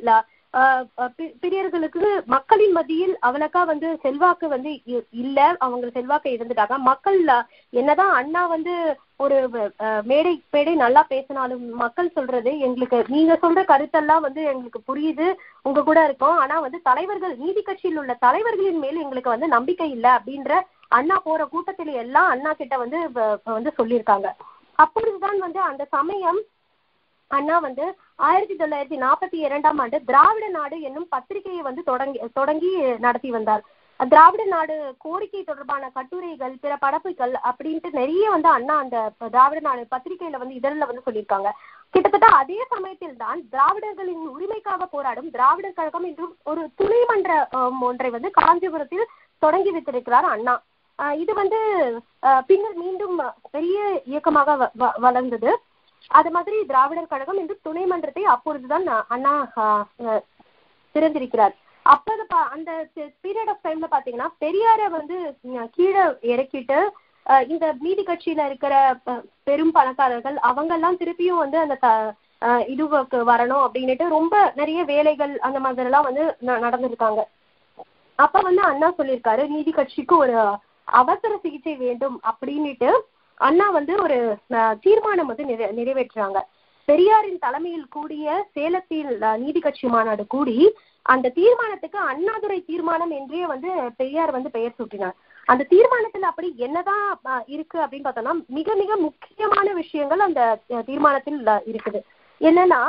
பிரியர்களுக்கு மக்களின் மத்தியில் அவ்வளக்கா வந்து செல்வாக்கு வந்து இல்ல அவங்க செல்வாக்கு இருந்துட்டாங்க மக்கள் என்னதான் அண்ணா வந்து ஒரு மேடை மேடை நல்லா பேசினாலும் மக்கள் சொல்றது எங்களுக்கு நீங்க சொல்ற கருத்தெல்லாம் வந்து எங்களுக்கு புரியுது உங்க கூட இருக்கோம் ஆனா வந்து தலைவர்கள் நீதி கட்சியில் உள்ள தலைவர்களின் மேல் எங்களுக்கு வந்து நம்பிக்கை இல்லை அப்படின்ற அண்ணா போற கூட்டத்தில எல்லாம் அண்ணா கிட்ட வந்து வந்து சொல்லியிருக்காங்க அப்பொழுதுதான் வந்து அந்த சமயம் அண்ணா வந்து ஆயிரத்தி தொள்ளாயிரத்தி நாற்பத்தி இரண்டாம் ஆண்டு திராவிட நாடு என்னும் பத்திரிகையை வந்து தொடங்கி தொடங்கி நடத்தி வந்தார் திராவிட நாடு கோரிக்கை தொடர்பான கட்டுரைகள் பிற படப்புகள் அப்படின்ட்டு நிறைய வந்து அண்ணா அந்த திராவிட நாடு பத்திரிகையில வந்து இதழில் வந்து சொல்லியிருக்காங்க கிட்டத்தட்ட அதே சமயத்தில் தான் திராவிடர்களின் உரிமைக்காக போராடும் திராவிடர் கழகம் என்றும் ஒரு துணை மன்ற ஒன்றை வந்து காஞ்சிபுரத்தில் தொடங்கி வைத்திருக்கிறார் அண்ணா இது வந்து பின்னர் மீண்டும் பெரிய இயக்கமாக வளர்ந்தது அது மாதிரி திராவிடர் கழகம் என்று துணை மன்றத்தை அப்பொழுதுதான் அண்ணா திறந்திருக்கிறார் அப்போது அந்த பீரியட் ஆஃப் டைம்ல பாத்தீங்கன்னா பெரியார வந்து கீழே இறக்கிட்டு இந்த நீதி கட்சியில இருக்கிற பெரும் பணக்காரர்கள் அவங்க எல்லாம் திருப்பியும் வந்து அந்த இதுவுக்கு வரணும் அப்படின்னுட்டு ரொம்ப நிறைய வேலைகள் அந்த மாதிரி எல்லாம் வந்து நடந்திருக்காங்க அப்ப வந்து அண்ணா சொல்லியிருக்காரு நீதி கட்சிக்கு ஒரு அவசர சிகிச்சை வேண்டும் அப்படின்னுட்டு அண்ணா வந்து ஒரு தீர்மானம் வந்து நிறை நிறைவேற்றுறாங்க பெரியாரின் தலைமையில் கூடிய சேலத்தில் நீதி கட்சி மாநாடு கூடி அந்த தீர்மானத்துக்கு அண்ணாதுரை தீர்மானம் என்றே வந்து பெரியார் வந்து பெயர் சூட்டினார் அந்த தீர்மானத்துல அப்படி என்னதான் இருக்கு அப்படின்னு பார்த்தோம்னா மிக மிக முக்கியமான விஷயங்கள் அந்த தீர்மானத்தில் இருக்குது என்னன்னா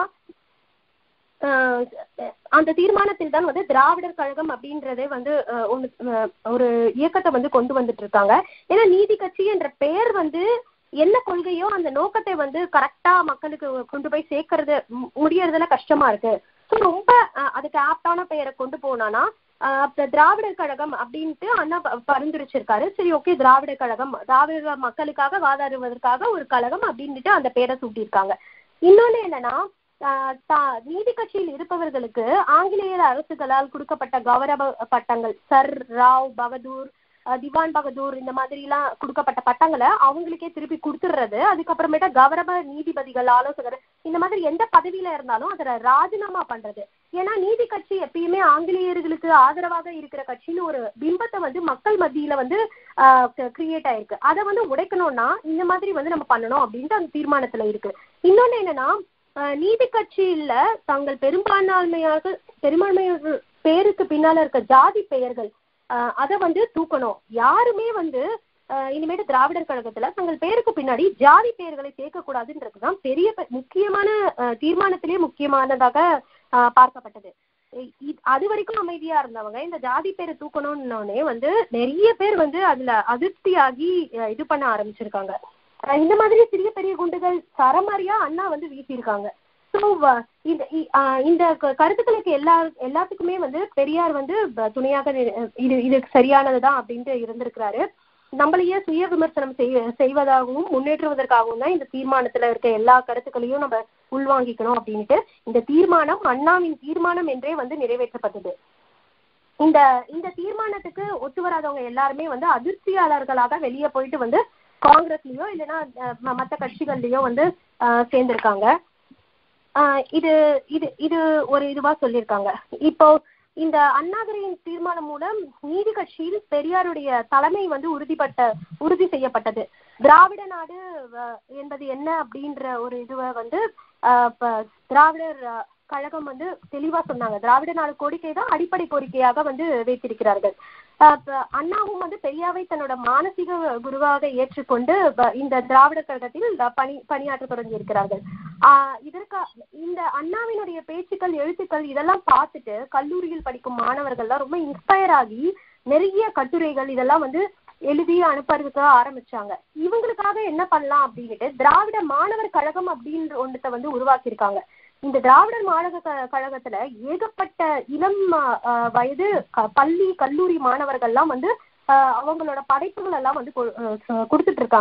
அந்த தீர்மானத்தில் தான் வந்து திராவிடர் கழகம் அப்படின்றதே வந்து ஒரு இயக்கத்தை வந்து கொண்டு வந்துட்டு இருக்காங்க ஏன்னா நீதி கட்சி என்ற பெயர் வந்து என்ன கொள்கையோ அந்த நோக்கத்தை வந்து கரெக்டா மக்களுக்கு கொண்டு போய் சேர்க்கறது முடியறதுல கஷ்டமா இருக்கு ஸோ ரொம்ப அதுக்கு ஆப்டான பெயரை கொண்டு போனானா திராவிடர் கழகம் அப்படின்ட்டு அண்ணா பரிந்துரைச்சிருக்காரு சரி ஓகே திராவிடர் கழகம் திராவிட மக்களுக்காக வாதாடுவதற்காக ஒரு கழகம் அப்படின்ட்டு அந்த பேரை சூட்டியிருக்காங்க இன்னொன்னு என்னன்னா நீதி கட்சியில் இருப்பவர்களுக்கு ஆங்கிலேயர் அரசுகளால் கொடுக்கப்பட்ட கௌரவ பட்டங்கள் சர் ராவ் பகதூர் திவான் பகதூர் இந்த மாதிரி எல்லாம் கொடுக்கப்பட்ட பட்டங்களை அவங்களுக்கே திருப்பி கொடுத்துடுறது அதுக்கப்புறமேட்டா கௌரவ நீதிபதிகள் ஆலோசகர் இந்த மாதிரி எந்த பதவியில இருந்தாலும் அதை ராஜினாமா பண்றது ஏன்னா நீதி கட்சி எப்பயுமே ஆங்கிலேயர்களுக்கு ஆதரவாக இருக்கிற கட்சின்னு ஒரு பிம்பத்தை வந்து மக்கள் மத்தியில வந்து கிரியேட் ஆயிருக்கு அதை வந்து உடைக்கணும்னா இந்த மாதிரி வந்து நம்ம பண்ணணும் அப்படின்ட்டு அந்த தீர்மானத்துல இருக்கு இன்னொன்னு என்னன்னா நீதி கட்சியில தாங்கள் பெரும்பான்மையாக பெரும்பான்மையாக பேருக்கு பின்னால இருக்க ஜாதி பெயர்கள் அதை வந்து தூக்கணும் யாருமே வந்து இனிமேட்டு திராவிடர் கழகத்துல தங்கள் பேருக்கு பின்னாடி ஜாதி பெயர்களை சேர்க்கக்கூடாதுன்றதுதான் பெரிய முக்கியமான தீர்மானத்திலேயே முக்கியமானதாக பார்க்கப்பட்டது அது வரைக்கும் அமைதியா இருந்தவங்க இந்த ஜாதி பேரை தூக்கணும்னே வந்து நிறைய பேர் வந்து அதுல அதிருப்தியாகி இது பண்ண ஆரம்பிச்சிருக்காங்க இந்த மாதிரி சிறிய பெரிய குண்டுகள் சரமாரியா அண்ணா வந்து வீசியிருக்காங்க ஸோ இந்த இந்த கருத்துக்களுக்கு எல்லா எல்லாத்துக்குமே வந்து பெரியார் வந்து துணையாக இது இது சரியானதுதான் அப்படின்ட்டு இருந்திருக்கிறாரு நம்மளையே சுய விமர்சனம் செய் செய்வதாகவும் முன்னேற்றுவதற்காகவும் தான் இந்த தீர்மானத்துல இருக்க எல்லா கருத்துக்களையும் நம்ம உள்வாங்கிக்கணும் அப்படின்ட்டு இந்த தீர்மானம் அண்ணாவின் தீர்மானம் என்றே வந்து நிறைவேற்றப்பட்டது இந்த இந்த தீர்மானத்துக்கு ஒத்து வராதவங்க எல்லாருமே வந்து அதிர்ச்சியாளர்களாக வெளியே போயிட்டு வந்து காங்கிரஸ்லயோ இல்லைன்னா மற்ற கட்சிகள்லயோ வந்து சேர்ந்திருக்காங்க இது இது இது ஒரு இதுவா சொல்லியிருக்காங்க இப்போ இந்த அண்ணாதுரையின் தீர்மானம் மூலம் நீதி கட்சியில் பெரியாருடைய தலைமை வந்து உறுதிப்பட்ட உறுதி செய்யப்பட்டது திராவிட நாடு என்பது என்ன அப்படின்ற ஒரு இதுவை வந்து திராவிடர் கழகம் வந்து தெளிவா சொன்னாங்க திராவிட நாடு கோரிக்கை தான் அடிப்படை கோரிக்கையாக வந்து வைத்திருக்கிறார்கள் அண்ணாவும் வந்து பெரியாவை தன்னோட மானசீக குருவாக ஏற்றுக்கொண்டு இந்த திராவிட கழகத்தில் பணி பணியாற்ற தொடங்கி இருக்கிறார்கள் ஆஹ் இதற்கு இந்த அண்ணாவினுடைய பேச்சுக்கள் எழுத்துக்கள் இதெல்லாம் பார்த்துட்டு கல்லூரியில் படிக்கும் மாணவர்கள்லாம் ரொம்ப இன்ஸ்பயர் ஆகி நிறைய கட்டுரைகள் இதெல்லாம் வந்து எழுதி அனுப்புறதுக்கு ஆரம்பிச்சாங்க இவங்களுக்காக என்ன பண்ணலாம் அப்படின்ட்டு திராவிட மாணவர் கழகம் அப்படின்ற ஒன்றத்தை வந்து உருவாக்கியிருக்காங்க இந்த திராவிடர் மாணவ கழகத்துல ஏகப்பட்ட இளம் வயது பள்ளி கல்லூரி மாணவர்கள்லாம் வந்து அவங்களோட படைப்புகள் எல்லாம் வந்து கொடுத்துட்டு இருக்காங்க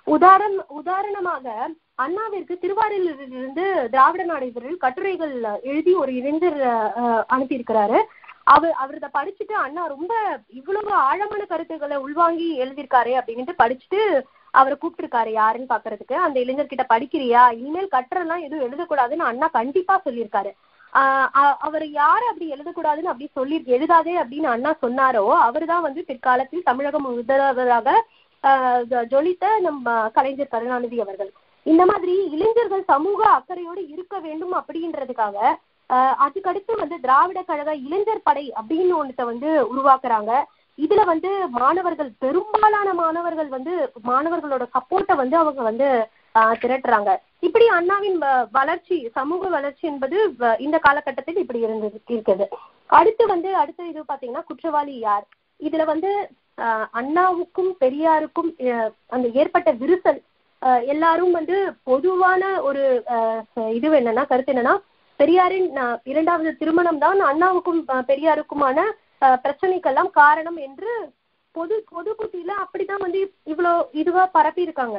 உதாரண உதாரணமாக அண்ணாவிற்கு திருவாரூரிலிருந்து திராவிட நாடு இதழில் கட்டுரைகள் எழுதி ஒரு இளைஞர் அஹ், அனுப்பியிருக்கிறாரு அவர் அவர் இதை படிச்சுட்டு அண்ணா ரொம்ப இவ்வளவு ஆழமான கருத்துக்களை உள்வாங்கி எழுதியிருக்காரு அப்படின்ட்டு படிச்சுட்டு அவரை கூப்பிட்டிருக்காரு யாருன்னு பாக்குறதுக்கு அந்த இளைஞர்கிட்ட படிக்கிறியா இனிமேல் கட்டுரெல்லாம் எதுவும் எழுதக்கூடாதுன்னு அண்ணா கண்டிப்பா சொல்லியிருக்காரு ஆஹ் அ- அவர் யாரு அப்படி எழுதக்கூடாதுன்னு அப்படி சொல்லி எழுதாதே அப்படின்னு அண்ணா சொன்னாரோ அவர்தான் வந்து பிற்காலத்தில் தமிழக முதல்வராக ஆஹ் ஜ- ஜொலித்த நம்ம கலைஞர் கருணாநிதி அவர்கள் இந்த மாதிரி இளைஞர்கள் சமூக அக்கறையோடு இருக்க வேண்டும் அப்படின்றதுக்காக ஆஹ் அதுக்கடுத்து வந்து திராவிட கழக இளைஞர் படை அப்படின்னு ஒன்றத்தை வந்து உருவாக்குறாங்க இதுல வந்து மாணவர்கள் பெரும்பாலான மாணவர்கள் வந்து மாணவர்களோட சப்போர்ட்டை வந்து அவங்க வந்து ஆஹ் திரட்டுறாங்க இப்படி அண்ணாவின் வ- வளர்ச்சி சமூக வளர்ச்சி என்பது வ- இந்த காலகட்டத்தில் இப்படி இருந்தது இருக்குது அடுத்து வந்து அடுத்த இது பாத்தீங்கன்னா குற்றவாளி யார் இதுல வந்து ஆஹ் அண்ணாவுக்கும் பெரியாருக்கும் ஆஹ் அந்த ஏற்பட்ட விரிசல் ஆஹ் எல்லாரும் வந்து பொதுவான ஒரு ஆஹ் இது என்னன்னா கருத்து என்னன்னா பெரியாரின் ஆஹ் இரண்டாவது திருமணம் தான் அண்ணாவுக்கும் ஆஹ் பெரியாருக்குமான ஆஹ் பிரச்சனைக்கெல்லாம் காரணம் என்று பொது பொது புத்தியில அப்படிதான் வந்து இவ்வளோ இதுவா பரப்பி இருக்காங்க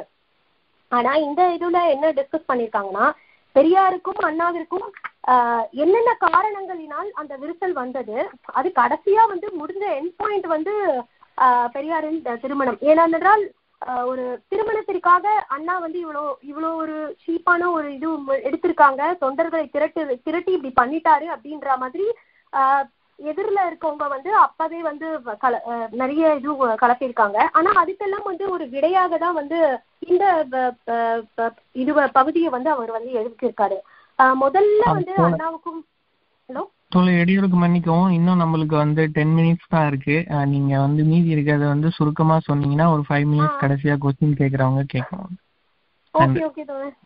ஆனா இந்த இதுல என்ன டிஸ்கஸ் பண்ணிருக்காங்கன்னா பெரியாருக்கும் அண்ணாவிற்கும் ஆஹ் என்னென்ன காரணங்களினால் அந்த விரிசல் வந்தது அது கடைசியா வந்து முடிஞ்ச எண்ட் பாயிண்ட் வந்து ஆஹ் பெரியாரின் த- திருமணம் ஏனென்றால் ஆஹ் ஒரு திருமணத்திற்காக அண்ணா வந்து இவ்வளோ இவ்வளோ ஒரு சீப்பான ஒரு இது ம- எடுத்திருக்காங்க தொண்டர்களை திரட்டு திரட்டி இப்படி பண்ணிட்டாரு அப்படின்ற மாதிரி ஆஹ் எதிரில இருக்கவங்க வந்து அப்பவே வந்து வ- கல ஆஹ் நிறைய இது வ- கலப்பியிருக்காங்க ஆனா அதுக்கெல்லாம் வந்து ஒரு விடையாக தான் வந்து இந்த வ- ப- ப- இது வ- பகுதியை வந்து அவர் வந்து எழுதியிருக்காரு ஆஹ் முதல்ல வந்து அப்போ- அண்ணாவுக்கும் ஹலோ தோலை இடையூறுக்கு மன்னிக்கவும் இன்னும் நம்மளுக்கு வந்து டென் மினிட்ஸ் தான் இருக்கு அஹ் நீங்க வந்து மீதி இருக்கிறத வந்து சுருக்கமா சொன்னீங்கன்னா ஒரு ஃபைவ் மினிட்ஸ் ஆ. கடைசியா கொஸ்டின் கேக்குறவங்க கேட்கணும் ஓகே ஓகே தோழர்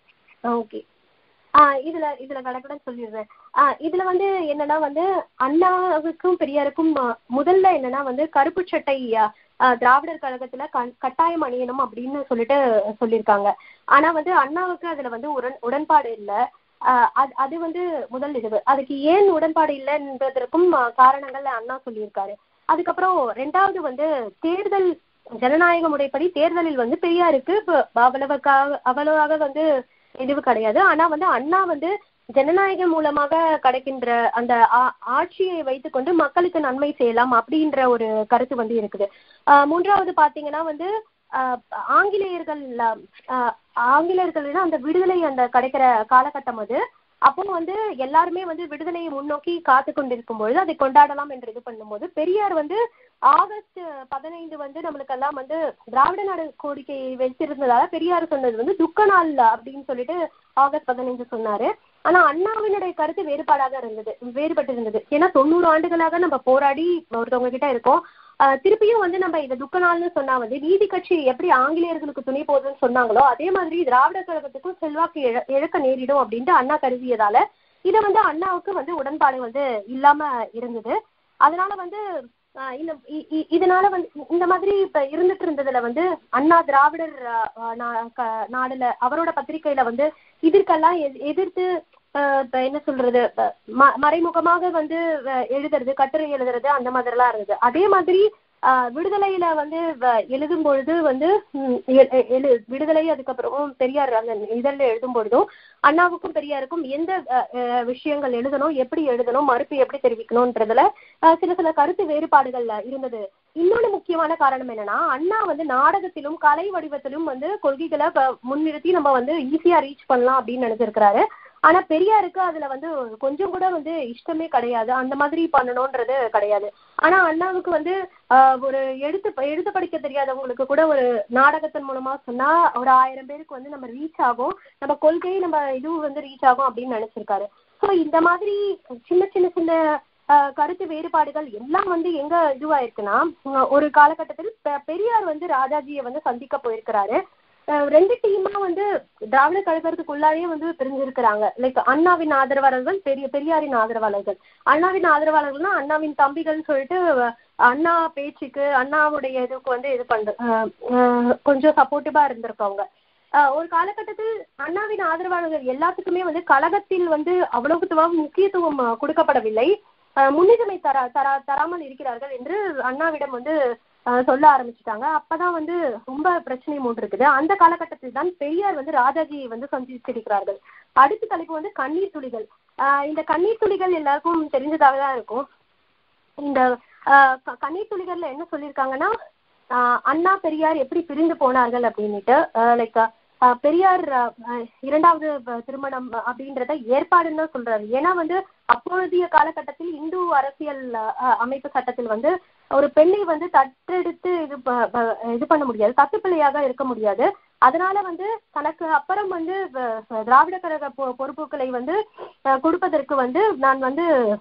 ஓகே ஆ இதுல இதுல கடக்கடன் சொல்லிடுறேன் ஆ இதுல வந்து என்னன்னா வந்து அண்ணாவுக்கும் பெரியாருக்கும் ஆ, முதல்ல என்னன்னா வந்து கருப்பு சட்டை ஆ, ஆ, திராவிடர் கழகத்துல கண்- கட்டாயம் அணியணும் அப்படின்னு சொல்லிட்டு சொல்லியிருக்காங்க ஆனா வந்து அண்ணாவுக்கு அதுல வந்து உடன் உடன்பாடு இல்ல ஆ, அது அது வந்து முதல் இது அதுக்கு ஏன் உடன்பாடு இல்லை என்பதற்கும் ஆ, காரணங்கள் அண்ணா சொல்லியிருக்காரு அதுக்கப்புறம் ரெண்டாவது வந்து தேர்தல் ஜனநாயக முறைப்படி தேர்தலில் வந்து பெரியாருக்கு இப்ப அவ்வளவுக்காக அவ்வளவாக வந்து இதுவு கிடையாது ஆனா வந்து அண்ணா வந்து ஜனநாயகம் மூலமாக கிடைக்கின்ற அந்த ஆ- ஆட்சியை வைத்துக்கொண்டு மக்களுக்கு நன்மை செய்யலாம் அப்படின்ற ஒரு கருத்து வந்து இருக்குது ஆஹ் மூன்றாவது பாத்தீங்கன்னா வந்து ஆஹ் ஆங்கிலேயர்கள் ஆஹ் ஆங்கிலேயர்கள் அந்த விடுதலை அந்த கிடைக்கிற காலகட்டம் அது அப்போ வந்து எல்லாருமே வந்து விடுதலையை முன்னோக்கி காத்து கொண்டிருக்கும் பொழுது அதை கொண்டாடலாம் என்று இது பண்ணும்போது பெரியார் வந்து ஆகஸ்ட் பதினைந்து வந்து நம்மளுக்கெல்லாம் வந்து திராவிட நாடு கோரிக்கை வச்சிருந்ததால பெரியார் சொன்னது வந்து துக்க நாள் அப்படின்னு சொல்லிட்டு ஆகஸ்ட் பதினைந்து சொன்னாரு ஆனா அண்ணாவினுடைய கருத்து வேறுபாடாக இருந்தது வேறுபட்டு இருந்தது ஏன்னா தொண்ணூறு ஆண்டுகளாக நம்ம போராடி ஒருத்தவங்க கிட்ட இருக்கோம் ஆஹ் திருப்பியும் வந்து நம்ம இதை துக்க நாள்னு சொன்னா வந்து நீதி கட்சி எப்படி ஆங்கிலேயர்களுக்கு துணை போகுதுன்னு சொன்னாங்களோ அதே மாதிரி திராவிட கழகத்துக்கும் செல்வாக்கு இழ இழக்க நேரிடும் அப்படின்ட்டு அண்ணா கருதியதால இதை வந்து அண்ணாவுக்கு வந்து உடன்பாடு வந்து இல்லாம இருந்தது அதனால வந்து ஆஹ் இந்த இ- இ- இதனால வந்து இந்த மாதிரி இப்ப இருந்துட்டு இருந்ததுல வந்து அண்ணா திராவிடர் ஆஹ் நா- க- நாடுல அவரோட பத்திரிக்கையில வந்து இதற்கெல்லாம் எதி- எதிர்த்து ஆஹ் இப்ப என்ன சொல்றது இப்ப ம- மறைமுகமாக வந்து வ- எழுதுறது கட்டுரை எழுதுறது அந்த மாதிரி எல்லாம் இருந்தது அதே மாதிரி ஆஹ் விடுதலையில வந்து வ- எழுதும் பொழுது வந்து ம், எ- எ- எழு விடுதலை அதுக்கப்புறம் பெரியார் அந்த இதழ்ல எழுதும் பொழுதும் அண்ணாவுக்கும் பெரியாருக்கும் எந்த அஹ், அஹ், விஷயங்கள் எழுதணும் எப்படி எழுதணும் மறுப்பு எப்படி தெரிவிக்கணும்ன்றதுல அஹ், சில சில கருத்து வேறுபாடுகள் இருந்தது இன்னொன்னு முக்கியமான காரணம் என்னன்னா அண்ணா வந்து நாடகத்திலும் கலை வடிவத்திலும் வந்து கொள்கைகளை ப- முன்னிறுத்தி நம்ம வந்து ஈஸியா ரீச் பண்ணலாம் அப்படின்னு நினைச்சிருக்கிறாரு ஆனா பெரியாருக்கு அதுல வந்து கொஞ்சம் கூட வந்து இஷ்டமே கிடையாது அந்த மாதிரி பண்ணணும்ன்றது கிடையாது ஆனா அண்ணாவுக்கு வந்து ஆஹ் ஒரு எழுத்து எழுத்து படிக்க தெரியாதவங்களுக்கு கூட ஒரு நாடகத்தின் மூலமா சொன்னா ஒரு ஆயிரம் பேருக்கு வந்து நம்ம ரீச் ஆகும் நம்ம கொள்கை நம்ம இதுவும் வந்து ரீச் ஆகும் அப்படின்னு நினைச்சிருக்காரு சோ இந்த மாதிரி சின்ன சின்ன சின்ன ஆஹ் கருத்து வேறுபாடுகள் எல்லாம் வந்து எங்க இதுவாயிருக்குன்னா உம், ஒரு காலகட்டத்தில் பெ- பெரியார் வந்து ராஜாஜியை வந்து சந்திக்க போயிருக்கிறாரு அஹ் ரெண்டு டீமா வந்து திராவிட கழகத்துக்குள்ளாரே வந்து பிரிஞ்சிருக்கிறாங்க லைக் அண்ணாவின் ஆதரவாளர்கள் பெரிய பெரியாரின் ஆதரவாளர்கள் அண்ணாவின் ஆதரவாளர்கள்னா அண்ணாவின் தம்பிகள்னு சொல்லிட்டு அஹ், அண்ணா பேச்சுக்கு அண்ணாவுடைய இதுக்கு வந்து இது பண்ற அஹ், அஹ், கொஞ்சம் சப்போர்ட்டிவா இருந்திருக்கவங்க அஹ், ஒரு காலகட்டத்தில் அண்ணாவின் ஆதரவாளர்கள் எல்லாத்துக்குமே வந்து கழகத்தில் வந்து அவ்வளவு முக்கியத்துவம் அஹ், கொடுக்கப்படவில்லை அஹ், முன்னுரிமை தரா தரா தராமல் இருக்கிறார்கள் என்று அண்ணாவிடம் வந்து ஆஹ் சொல்ல ஆரம்பிச்சுட்டாங்க அப்பதான் வந்து ரொம்ப பிரச்சனை மூன்று இருக்குது அந்த காலகட்டத்தில் தான் பெரியார் வந்து ராஜாஜியை வந்து சந்திச்சிருக்கிறார்கள் அடுத்த தலைப்பு வந்து கண்ணீர் துளிகள் ஆஹ் இந்த கண்ணீர் துளிகள் எல்லாருக்கும் தெரிஞ்சதாக தான் இருக்கும் இந்த ஆஹ் க- கண்ணீர் துளிகள்ல என்ன சொல்லியிருக்காங்கன்னா ஆஹ் அண்ணா பெரியார் எப்படி பிரிந்து போனார்கள் அப்படின்னுட்டு லைக் பெரியார் ஆஹ் ஆஹ் இரண்டாவது ப- திருமணம் அப்படின்றத ஏற்பாடுன்னு தான் சொல்றாரு ஏன்னா வந்து அப்பொழுதைய காலகட்டத்தில் இந்து அரசியல் ஆஹ் அமைப்பு சட்டத்தில் வந்து ஒரு பெண்ணை வந்து தத்தெடுத்து இது ப- ப- இது பண்ண முடியாது தத்து பிள்ளையாக இருக்க முடியாது அதனால வந்து தனக்கு அப்புறம் வந்து வ- வ- திராவிட கழக பொ- பொறுப்புகளை வந்து ஆஹ் கொடுப்பதற்கு வந்து நான் வந்து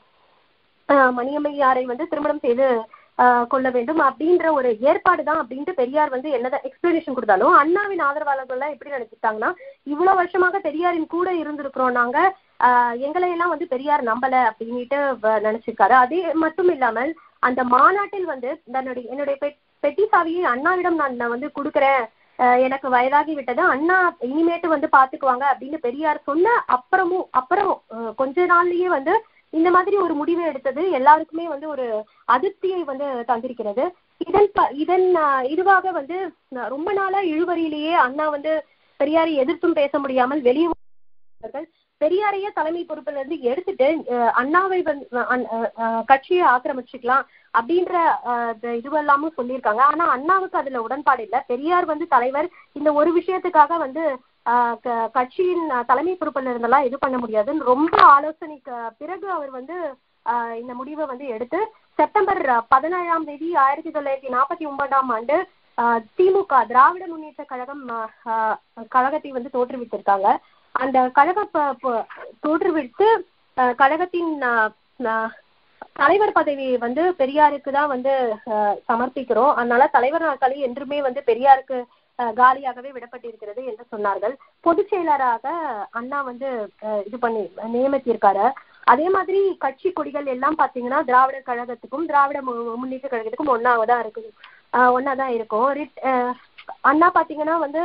ஆஹ் மணியம்மையாரை வந்து திருமணம் செய்து ஆஹ் கொள்ள வேண்டும் அப்படின்ற ஒரு ஏற்பாடு தான் அப்படின்ட்டு பெரியார் வந்து என்னதான் எக்ஸ்பிளனேஷன் கொடுத்தாலும் அண்ணாவின் ஆதரவாளர்கள் எல்லாம் எப்படி நினைச்சிட்டாங்கன்னா இவ்வளவு வருஷமாக பெரியாரின் கூட இருந்திருக்கிறோம் நாங்க ஆஹ் எங்களை எல்லாம் வந்து பெரியார் நம்பல அப்படின்னுட்டு வ- நினைச்சிருக்காரு அதே மட்டும் இல்லாமல் அந்த மாநாட்டில் வந்து தன்னுடைய என்னுடைய பெட்- பெட்டி சாவியை அண்ணாவிடம் நான் நான் வந்து கொடுக்குறேன் ஆஹ் எனக்கு வயதாகி விட்டது அண்ணா இனிமேட்டு வந்து பாத்துக்குவாங்க அப்படின்னு பெரியார் சொன்ன அப்புறமும் அப்புறம் ஆஹ் கொஞ்ச நாள்லயே வந்து இந்த மாதிரி ஒரு முடிவை எடுத்தது எல்லாருக்குமே வந்து ஒரு அதிருப்தியை வந்து தந்திருக்கிறது இதன் ப- இதன் ஆஹ் இதுவாக வந்து ஆஹ் ரொம்ப நாளா இழுவரியிலேயே அண்ணா வந்து பெரியாரை எதிர்த்தும் பேச முடியாமல் வெளியே வந்தார்கள். பெரியாரையே தலைமை பொறுப்புல இருந்து எடுத்துட்டு ஆஹ் அண்ணாவை வந்து அஹ் அஹ் அஹ் கட்சியை ஆக்கிரமிச்சுக்கலாம் அப்படின்ற ஆஹ் இது- இதுவெல்லாமும் சொல்லியிருக்காங்க ஆனா அண்ணாவுக்கு அதுல உடன்பாடு இல்ல பெரியார் வந்து தலைவர் இந்த ஒரு விஷயத்துக்காக வந்து ஆஹ் க- கட்சியின் ஆஹ் தலைமை பொறுப்புல இருந்தெல்லாம் இது பண்ண முடியாதுன்னு ரொம்ப ஆலோசனைக்கு பிறகு அவர் வந்து ஆஹ் இந்த முடிவை வந்து எடுத்து செப்டம்பர் பதினேழாம் தேதி ஆயிரத்தி தொள்ளாயிரத்தி நாற்பத்தி ஒன்பதாம் ஆண்டு ஆஹ் திமுக திராவிட முன்னேற்ற கழகம் ஆஹ் ஆஹ் கழகத்தை வந்து தோற்றுவித்திருக்காங்க அந்த கழக ப- ப- தோற்றுவித்து ஆஹ் கழகத்தின் ஆஹ் ஆஹ் தலைவர் பதவியை வந்து பெரியாருக்கு தான் வந்து ஆஹ் சமர்ப்பிக்கிறோம் அதனால தலைவர் நாற்காலி என்றுமே வந்து பெரியாருக்கு ஆஹ் காலியாகவே விடப்பட்டிருக்கிறது என்று சொன்னார்கள் பொதுச் செயலராக அண்ணா வந்து ஆஹ் இது பண்ணி நியமித்திருக்காரு அதே மாதிரி கட்சி கொடிகள் எல்லாம் பாத்தீங்கன்னா திராவிட கழகத்துக்கும் திராவிட மு- முன்னேற்ற கழகத்துக்கும் ஒன்னாவதான் இருக்குது ஆஹ் ஒன்னாதான் இருக்கும் ரிட்- ஆஹ் அண்ணா பாத்தீங்கன்னா வந்து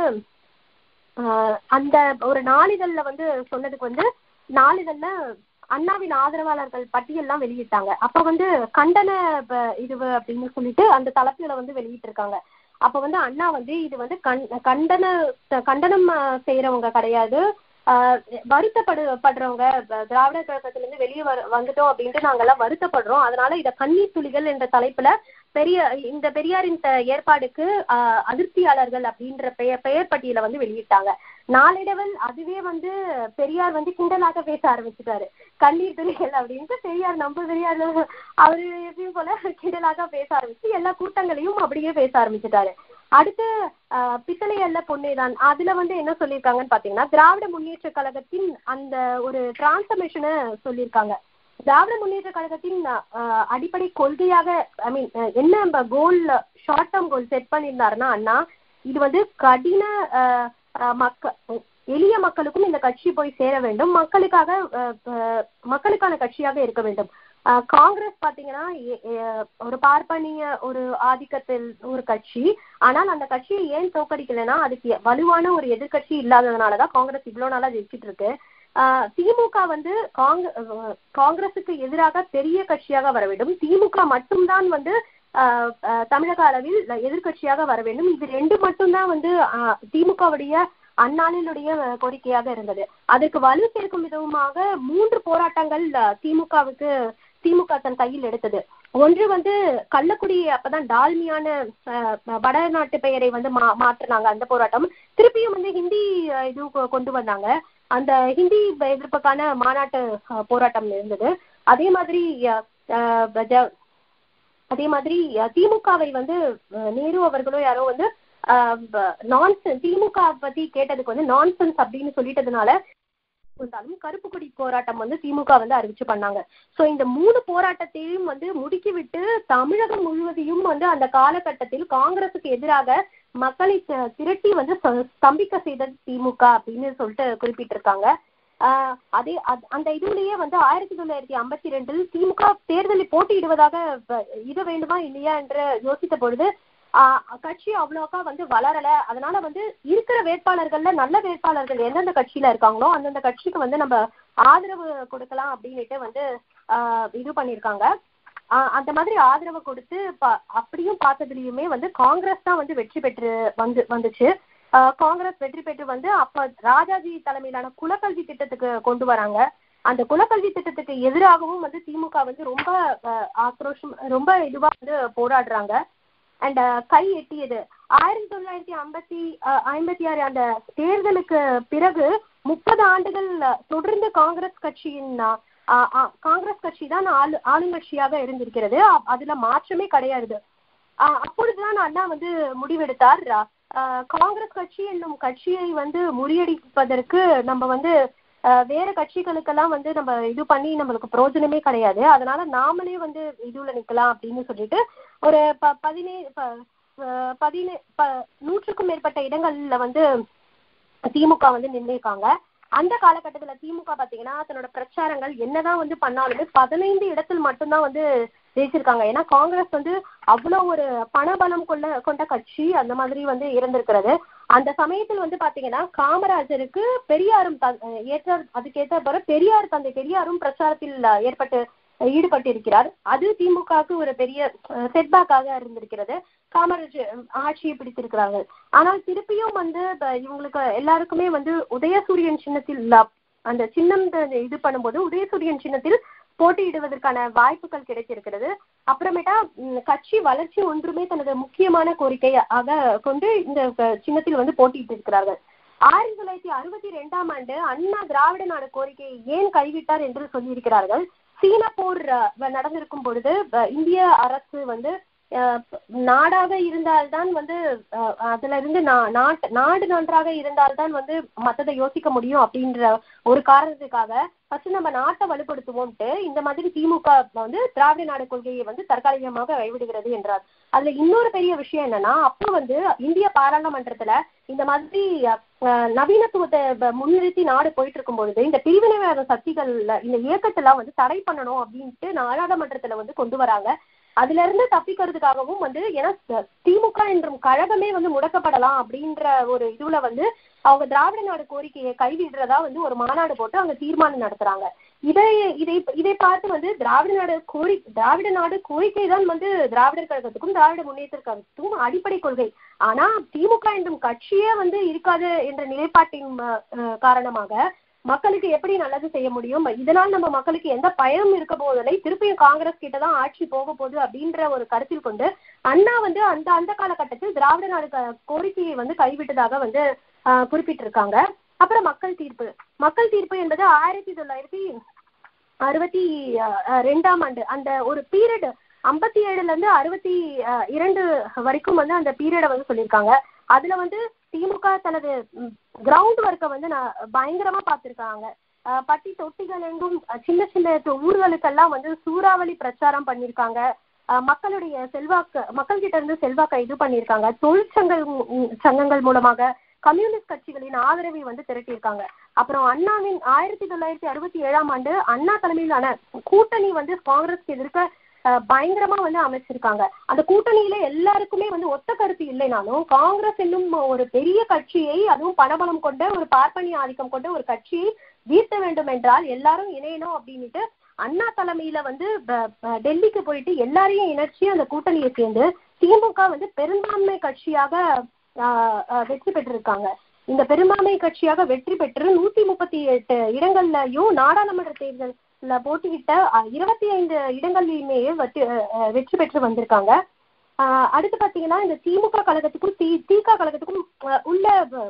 ஆஹ் அந்த ஒரு நாளிதழ்ல வந்து சொன்னதுக்கு வந்து நாளிதழ்ல அண்ணாவின் ஆதரவாளர்கள் பட்டியல்லாம் வெளியிட்டாங்க அப்ப வந்து கண்டன ப- இது அப்படின்னு சொல்லிட்டு அந்த தளத்துல வந்து வெளியிட்டிருக்காங்க அப்ப வந்து அண்ணா வந்து இது வந்து கண் கண்டன கண்டனம் ஆஹ் செய்யறவங்க கிடையாது ஆஹ் வருத்தப்படு படுறவங்க ப- திராவிட கழகத்துல இருந்து வெளியே வர வந்துட்டோம் அப்படின்ட்டு நாங்கெல்லாம் வருத்தப்படுறோம் அதனால இத கண்ணீர் துளிகள் என்ற தலைப்புல பெரிய இந்த பெரியாரின் த- ஏற்பாடுக்கு ஆஹ் அதிருப்தியாளர்கள் அப்படின்ற பெயர் பெயர் பட்டியலை வந்து வெளியிட்டாங்க நாளிதழில் அதுவே வந்து பெரியார் வந்து கிண்டலாக பேச ஆரம்பிச்சுட்டாரு கண்ணீர் துளிகள் அப்படின்ட்டு பெரியார் நம்ம பெரியார் அவரு எப்பயும் போல கிண்டலாக பேச ஆரம்பிச்சு எல்லா கூட்டங்களையும் அப்படியே பேச ஆரம்பிச்சுட்டாரு அடுத்து ஆஹ் பித்தளை அல்ல பொன்னேதான் அதுல வந்து என்ன சொல்லியிருக்காங்கன்னு பாத்தீங்கன்னா திராவிட முன்னேற்ற கழகத்தின் அந்த ஒரு டிரான்ஸ்ஃபர்மேஷனை சொல்லியிருக்காங்க திராவிட முன்னேற்ற கழகத்தின் ஆஹ் அடிப்படை கொள்கையாக ஐ மீன் என்ன goal short term goal set பண்ணியிருந்தாருன்னா அண்ணா இது வந்து கடின ஆஹ் ஆஹ் மக்க எளிய மக்களுக்கும் இந்த கட்சி போய் சேர வேண்டும் மக்களுக்காக ஆஹ் ஆஹ் மக்களுக்கான கட்சியாக இருக்க வேண்டும் ஆஹ் காங்கிரஸ் பாத்தீங்கன்னா எ- எ- ஒரு பார்ப்பனிய ஒரு ஆதிக்கத்தில் ஒரு கட்சி ஆனால் அந்த கட்சியை ஏன் தோக்கடிக்கலைன்னா அதுக்கு வலுவான ஒரு எதிர்க்கட்சி இல்லாததுனாலதான் காங்கிரஸ் இவ்வளவு நாளா ஜெயிச்சிட்டு இருக்கு ஆஹ் திமுக வந்து காங்க அஹ் காங்கிரசுக்கு எதிராக பெரிய கட்சியாக வர வேண்டும் திமுக மட்டும்தான் வந்து ஆஹ் ஆஹ் தமிழக அளவில் எதிர்க்கட்சியாக வர வேண்டும் இது ரெண்டு மட்டும்தான் வந்து ஆஹ் திமுகவுடைய அந்நாளினுடைய கோரிக்கையாக இருந்தது அதற்கு வலு சேர்க்கும் விதமாக மூன்று போராட்டங்கள் ஆஹ் திமுகவுக்கு திமுக தன் கையில் எடுத்தது ஒன்று வந்து கள்ளக்குடி அப்பதான் டால்மியான ஆஹ் வடநாட்டு பெயரை வந்து மா மாற்றினாங்க அந்த போராட்டம் திருப்பியும் வந்து ஹிந்தி ஆஹ் இது கொ- கொண்டு வந்தாங்க அந்த ஹிந்தி எதிர்ப்புக்கான மாநாட்டு ஆஹ் போராட்டம் இருந்தது அதே மாதிரி ஆஹ் ஆஹ் ஜ- அதே மாதிரி அஹ், திமுகவை வந்து அஹ், நேரு அவர்களோ யாரோ வந்து நான்சென்ஸ் திமுக பத்தி கேட்டதுக்கு வந்து நான்சென்ஸ் அப்படின்னு சொல்லிட்டதுனால இருந்தாலும் கருப்பு கொடி போராட்டம் வந்து திமுக வந்து அறிவிச்சு பண்ணாங்க சோ இந்த மூணு போராட்டத்தையும் வந்து முடுக்கிவிட்டு தமிழகம் முழுவதையும் வந்து அந்த காலகட்டத்தில் காங்கிரசுக்கு எதிராக மக்களை தி- திரட்டி வந்து ச- ஸ்தம்பிக்க செய்தது திமுக அப்படின்னு சொல்லிட்டு குறிப்பிட்டிருக்காங்க ஆஹ் அதே அத்- அந்த இதுலயே வந்து ஆயிரத்தி தொள்ளாயிரத்தி ஐம்பத்தி ரெண்டில் திமுக தேர்தலில் போட்டியிடுவதாக ப- இது வேண்டுமா இல்லையா என்று யோசித்த பொழுது ஆஹ் கட்சி அவ்வளோக்கா வந்து வளரல அதனால வந்து இருக்கிற வேட்பாளர்கள்ல நல்ல வேட்பாளர்கள் எந்தெந்த கட்சியில இருக்காங்களோ அந்தந்த கட்சிக்கு வந்து நம்ம ஆதரவு கொடுக்கலாம் அப்படின்னுட்டு வந்து ஆஹ் இது பண்ணியிருக்காங்க ஆஹ் அந்த மாதிரி ஆதரவு கொடுத்து ப- அப்படியும் பார்த்ததுலயுமே வந்து காங்கிரஸ் தான் வந்து வெற்றி பெற்று வந்து வந்துச்சு ஆஹ் காங்கிரஸ் வெற்றி பெற்று வந்து அப்ப ராஜாஜி தலைமையிலான குலக்கல்வி திட்டத்துக்கு கொண்டு வராங்க அந்த குலக்கல்வி திட்டத்துக்கு எதிராகவும் வந்து திமுக வந்து ரொம்ப ஆஹ் ஆக்ரோஷம் ரொம்ப இதுவா வந்து போராடுறாங்க அண்ட் கை எட்டியது ஆயிரத்தி தொள்ளாயிரத்தி ஐம்பத்தி ஐம்பத்தி ஆறு அந்த தேர்தலுக்கு பிறகு முப்பது ஆண்டுகள் தொடர்ந்து காங்கிரஸ் கட்சியின் ஆஹ் ஆஹ் காங்கிரஸ் கட்சி தான் ஆளு ஆளுங்கட்சியாக இருந்திருக்கிறது அ- அதுல மாற்றமே கிடையாது ஆஹ் அப்பொழுதுதான் அண்ணா வந்து முடிவெடுத்தார் ஆஹ் காங்கிரஸ் கட்சி என்னும் கட்சியை வந்து முறியடிப்பதற்கு நம்ம வந்து ஆஹ் வேற கட்சிகளுக்கெல்லாம் வந்து நம்ம இது பண்ணி நம்மளுக்கு பிரயோஜனமே கிடையாது அதனால நாமளே வந்து இதுல நிக்கலாம் அப்படின்னு சொல்லிட்டு ஒரு ப பதினே ப- ஆஹ் பதினே ப நூற்றுக்கும் மேற்பட்ட இடங்கள்ல வந்து திமுக வந்து நின்றுருக்காங்க அந்த காலகட்டத்துல திமுக பாத்தீங்கன்னா தன்னோட பிரச்சாரங்கள் என்னதான் வந்து பண்ணாலுமே பதினைந்து இடத்தில் மட்டும்தான் வந்து ஜெயிச்சிருக்காங்க ஏன்னா காங்கிரஸ் வந்து அவ்வளவு ஒரு பணபலம் கொள்ள கொண்ட கட்சி அந்த மாதிரி வந்து இருந்திருக்கிறது அந்த சமயத்தில் வந்து பாத்தீங்கன்னா காமராஜருக்கு பெரியாரும் த- ஏற்ற அதுக்கேற்ற பிற பெரியார் தந்தை பெரியாரும் பிரச்சாரத்தில் ஏற்பட்டு ஈடுபட்டிருக்கிறார் அது திமுகவுக்கு ஒரு பெரிய செட்பேக்காக இருந்திருக்கிறது காமராஜ் ஆட்சியை பிடித்திருக்கிறார்கள் ஆனால் திருப்பியும் வந்து இப்ப இவங்களுக்கு எல்லாருக்குமே வந்து உதயசூரியன் சின்னத்தில் ல- அந்த சின்னம் த- இது பண்ணும்போது உதயசூரியன் சின்னத்தில் போட்டியிடுவதற்கான வாய்ப்புகள் கிடைத்திருக்கிறது அப்புறமேட்டா ம், கட்சி வளர்ச்சி ஒன்றுமே தனது முக்கியமான கோரிக்கையாக கொண்டு இந்த க- சின்னத்தில் வந்து போட்டியிட்டு இருக்கிறார்கள் ஆயிரத்தி தொள்ளாயிரத்தி அறுபத்தி ரெண்டாம் ஆண்டு அண்ணா திராவிட நாடு கோரிக்கையை ஏன் கைவிட்டார் என்று சொல்லியிருக்கிறார்கள் சீன போர் அஹ், நடந்திருக்கும் பொழுது அஹ், இந்திய அரசு வந்து அஹ், நாடாக இருந்தால்தான் வந்து அஹ், அதுல இருந்து நா- நாட்டு நாடு நன்றாக இருந்தால்தான் வந்து மத்ததை யோசிக்க முடியும் அப்படின்ற ஒரு காரணத்துக்காக ஃபர்ஸ்ட் நம்ம நாட்டை வலுப்படுத்துவோம்ட்டு இந்த மாதிரி திமுக வந்து திராவிட நாடு கொள்கையை வந்து தற்காலிகமாக கைவிடுகிறது என்றார் அதுல இன்னொரு பெரிய விஷயம் என்னன்னா அப்போ வந்து இந்திய பாராளுமன்றத்துல இந்த மாதிரி அஹ், நவீனத்துவத்தை ப- முன்னிறுத்தி நாடு போயிட்டு இருக்கும் பொழுது இந்த பிரிவினைவாத சக்திகள்ல இந்த இயக்கத்தெல்லாம் வந்து தடை பண்ணணும் அப்படின்ட்டு நாடாளுமன்றத்துல வந்து கொண்டு வராங்க அதுல இருந்து தப்பிக்கிறதுக்காகவும் வந்து ஏன்னா த- திமுக என்றும் கழகமே வந்து முடக்கப்படலாம் அப்படின்ற ஒரு இதுல வந்து அவங்க திராவிட நாடு கோரிக்கையை கைவிடுறதா வந்து ஒரு மாநாடு போட்டு அவங்க தீர்மானம் நடத்துறாங்க இதை இதை இதை பார்த்து வந்து திராவிட நாடு கோரி திராவிட நாடு கோரிக்கை தான் வந்து திராவிடர் கழகத்துக்கும் திராவிட முன்னேற்ற கழகத்துக்கும் அடிப்படை கொள்கை ஆனா திமுக என்றும் கட்சியே வந்து இருக்காது என்ற நிலைப்பாட்டின் அஹ், அஹ், காரணமாக மக்களுக்கு எப்படி நல்லது செய்ய முடியும் இதனால் நம்ம மக்களுக்கு எந்த பயனும் இருக்க போவதில்லை திருப்பியும் காங்கிரஸ் கிட்ட தான் ஆட்சி போக போகுது அப்படின்ற ஒரு கருத்தில் கொண்டு அண்ணா வந்து அந்த அந்த காலகட்டத்தில் திராவிட நாடு க- கோரிக்கையை வந்து கைவிட்டதாக வந்து ஆஹ், குறிப்பிட்டிருக்காங்க அப்புறம் மக்கள் தீர்ப்பு மக்கள் தீர்ப்பு என்பது ஆயிரத்தி தொள்ளாயிரத்தி அறுபத்தி அஹ், ரெண்டாம் ஆண்டு அந்த ஒரு பீரியட் ஐம்பத்தி ஏழுல இருந்து அறுபத்தி அஹ், இரண்டு வரைக்கும் வந்து அந்த பீரியடை வந்து சொல்லியிருக்காங்க அதுல வந்து திமுக தனது கிரவுண்ட் ஒர்க்கை வந்து நான் பயங்கரமா பார்த்திருக்காங்க அஹ், பட்டி தொட்டிகள் எங்கும் அஹ், சின்ன சின்ன து- ஊர்களுக்கெல்லாம் வந்து சூறாவளி பிரச்சாரம் பண்ணியிருக்காங்க அஹ், மக்களுடைய செல்வாக்கு மக்கள் கிட்ட இருந்து செல்வாக்கை இது பண்ணியிருக்காங்க தொழிற்சங்கள் ம், சங்கங்கள் மூலமாக கம்யூனிஸ்ட் கட்சிகளின் ஆதரவை வந்து திரட்டியிருக்காங்க அப்புறம் அண்ணாவின் ஆயிரத்தி தொள்ளாயிரத்தி அறுபத்தி ஏழாம் ஆண்டு அண்ணா தலைமையிலான கூட்டணி வந்து காங்கிரஸ்க்கு எதிர்க்க அஹ், பயங்கரமா வந்து அமைச்சிருக்காங்க அந்த கூட்டணியில எல்லாருக்குமே வந்து ஒத்த கருத்து இல்லைனாலும் காங்கிரஸ் என்னும் ஒரு பெரிய கட்சியை அதுவும் பணபலம் கொண்ட ஒரு பார்ப்பனிய ஆதிக்கம் கொண்ட ஒரு கட்சியை வீழ்த்த வேண்டும் என்றால் எல்லாரும் இணையணும் அப்படின்னுட்டு அண்ணா தலைமையில வந்து ப- ப- டெல்லிக்கு போயிட்டு எல்லாரையும் இணைச்சி அந்த கூட்டணியை சேர்ந்து திமுக வந்து பெரும்பான்மை கட்சியாக ஆஹ் ஆஹ் வெற்றி பெற்றிருக்காங்க இந்த பெரும்பான்மை கட்சியாக வெற்றி பெற்று நூத்தி முப்பத்தி எட்டு இடங்கள்லயும் நாடாளுமன்ற தேர்தல்ல போட்டியிட்ட அஹ், இருபத்தி ஐந்து இடங்கள்லயுமே வெற்றி அஹ், வெற்றி பெற்று வந்திருக்காங்க ஆஹ் அடுத்து பாத்தீங்கன்னா இந்த திமுக கழகத்துக்கும் தி திக கழகத்துக்கும் அஹ், உள்ள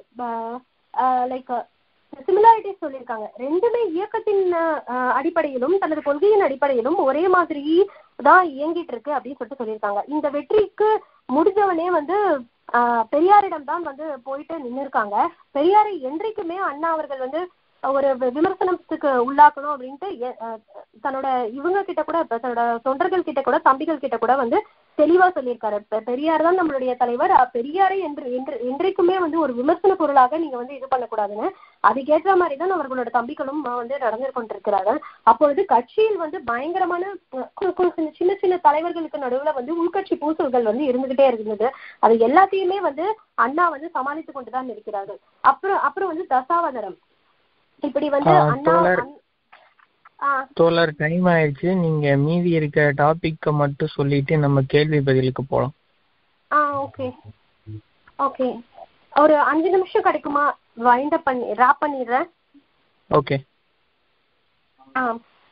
லைக் சிமிலாரிட்டிஸ் சொல்லியிருக்காங்க ரெண்டுமே இயக்கத்தின் அஹ், அடிப்படையிலும் தனது கொள்கையின் அடிப்படையிலும் ஒரே மாதிரி தான் இயங்கிட்டு இருக்கு அப்படின்னு சொல்லிட்டு சொல்லியிருக்காங்க இந்த வெற்றிக்கு முடிஞ்சவனே வந்து ஆஹ் பெரியாரிடம் தான் வந்து போயிட்டு நின்னு இருக்காங்க பெரியாரை என்றைக்குமே அண்ணா அவர்கள் வந்து ஒரு வி- விமர்சனத்துக்கு உள்ளாக்கணும் அப்படின்ட்டு எ- அஹ் தன்னோட இவங்க கிட்ட கூட இப்ப தன்னோட தொண்டர்கள் கிட்ட கூட தம்பிகள் கிட்ட கூட வந்து தெளிவா சொல்லியிருக்காரு பெ- பெரியார் தான் நம்மளுடைய தலைவர் அஹ் பெரியாரை என்று என்று என்றைக்குமே வந்து ஒரு விமர்சன பொருளாக நீங்க வந்து இது பண்ணக்கூடாதுன்னு அதுக்கேற்ற மாதிரி தான் அவர்களோட தம்பிகளும் அஹ் வந்து நடந்து கொண்டிருக்கிறார்கள் அப்பொழுது கட்சியில் வந்து பயங்கரமான அஹ் கு- கு- சின்ன- சின்ன சின்ன தலைவர்களுக்கு நடுவுல வந்து உள்கட்சி பூசல்கள் வந்து இருந்துகிட்டே இருந்தது அது எல்லாத்தையுமே வந்து அண்ணா வந்து சமாளித்து கொண்டுதான் இருக்கிறார்கள் அப்புறம் அப்புறம் வந்து தசாவதாரம் இப்படி வந்து ஆஹ் அண்ணா தோழர். அண்- ஆ தோழர் டைம் ஆயிடுச்சு நீங்க மீதி இருக்க டாபிக்க மட்டும் சொல்லிட்டு நம்ம கேள்வி பதிலுக்கு போலாம் ஆ ஓகே ஓகே ஒரு அஞ்சு நிமிஷம் கிடைக்குமா வைண்ட் அப் பண்ணி ராப் பண்ணிடுறேன் ஓகே ஆ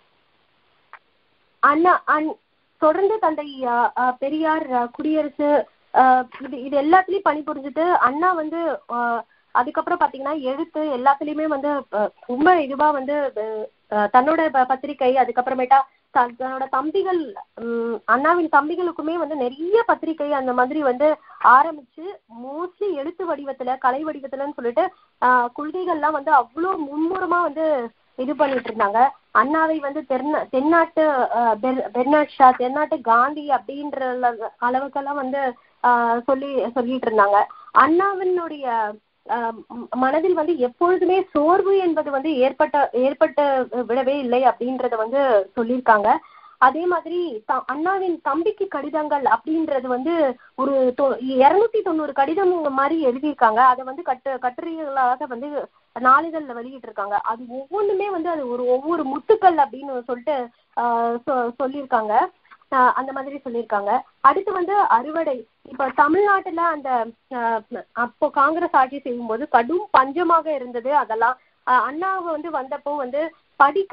அண்ணா அன் தொடர்ந்து தந்தை அ, அ, பெரியார் அ, குடியரசு அ, இது இது எல்லாத்துலயும் பணிபுரிஞ்சுட்டு அண்ணா வந்து அ, அதுக்கப்புறம் பாத்தீங்கன்னா எழுத்து எல்லாத்துலயுமே வந்து அ, ரொம்ப இதுவா வந்து அ, தன்னோட ப- பத்திரிகை அதுக்கப்புறமேட்டா த- தன்னோட தம்பிகள் ம், அண்ணாவின் தம்பிகளுக்குமே வந்து நிறைய பத்திரிகை அந்த மாதிரி வந்து ஆரம்பிச்சு மோஸ்ட்லி எழுத்து வடிவத்துல கலை வடிவத்துலன்னு சொல்லிட்டு ஆஹ் கொள்கைகள்லாம் வந்து அவ்வளோ மும்முரமா வந்து இது பண்ணிட்டு இருந்தாங்க அண்ணாவை வந்து தென்னா தென்னாட்டு ஆஹ் பெர்- பெர்னாட் ஷா தென்னாட்டு காந்தி அப்படின்ற அளவு- அளவுக்கெல்லாம் வந்து ஆஹ் சொல்லி சொல்லிட்டு இருந்தாங்க அண்ணாவினுடைய ஆஹ் ம- மனதில் வந்து எப்பொழுதுமே சோர்வு என்பது வந்து ஏற்பட்ட ஏற்பட்ட விடவே இல்லை அப்படின்றத வந்து சொல்லியிருக்காங்க அதே மாதிரி த- அண்ணாவின் தம்பிக்கு கடிதங்கள் அப்படின்றது வந்து ஒரு இருநூத்தி தொண்ணூறு கடிதம் மாதிரி எழுதியிருக்காங்க அதை வந்து கட்டு கட்டுரைகளாக வந்து நாளிதழ்ல வெளியிட்டிருக்காங்க அது ஒவ்வொன்றுமே வந்து அது ஒரு ஒவ்வொரு முத்துக்கள் அப்படின்னு சொல்லிட்டு ஆஹ் சொ- சொல்லியிருக்காங்க ஆஹ் அந்த மாதிரி சொல்லியிருக்காங்க அடுத்து வந்து அறுவடை இப்ப தமிழ்நாட்டுல அந்த ஆஹ் அப்போ காங்கிரஸ் ஆட்சி செய்யும்போது கடும் பஞ்சமாக இருந்தது அதெல்லாம் ஆஹ் அண்ணா வந்து வந்தப்போ வந்து படிக்கு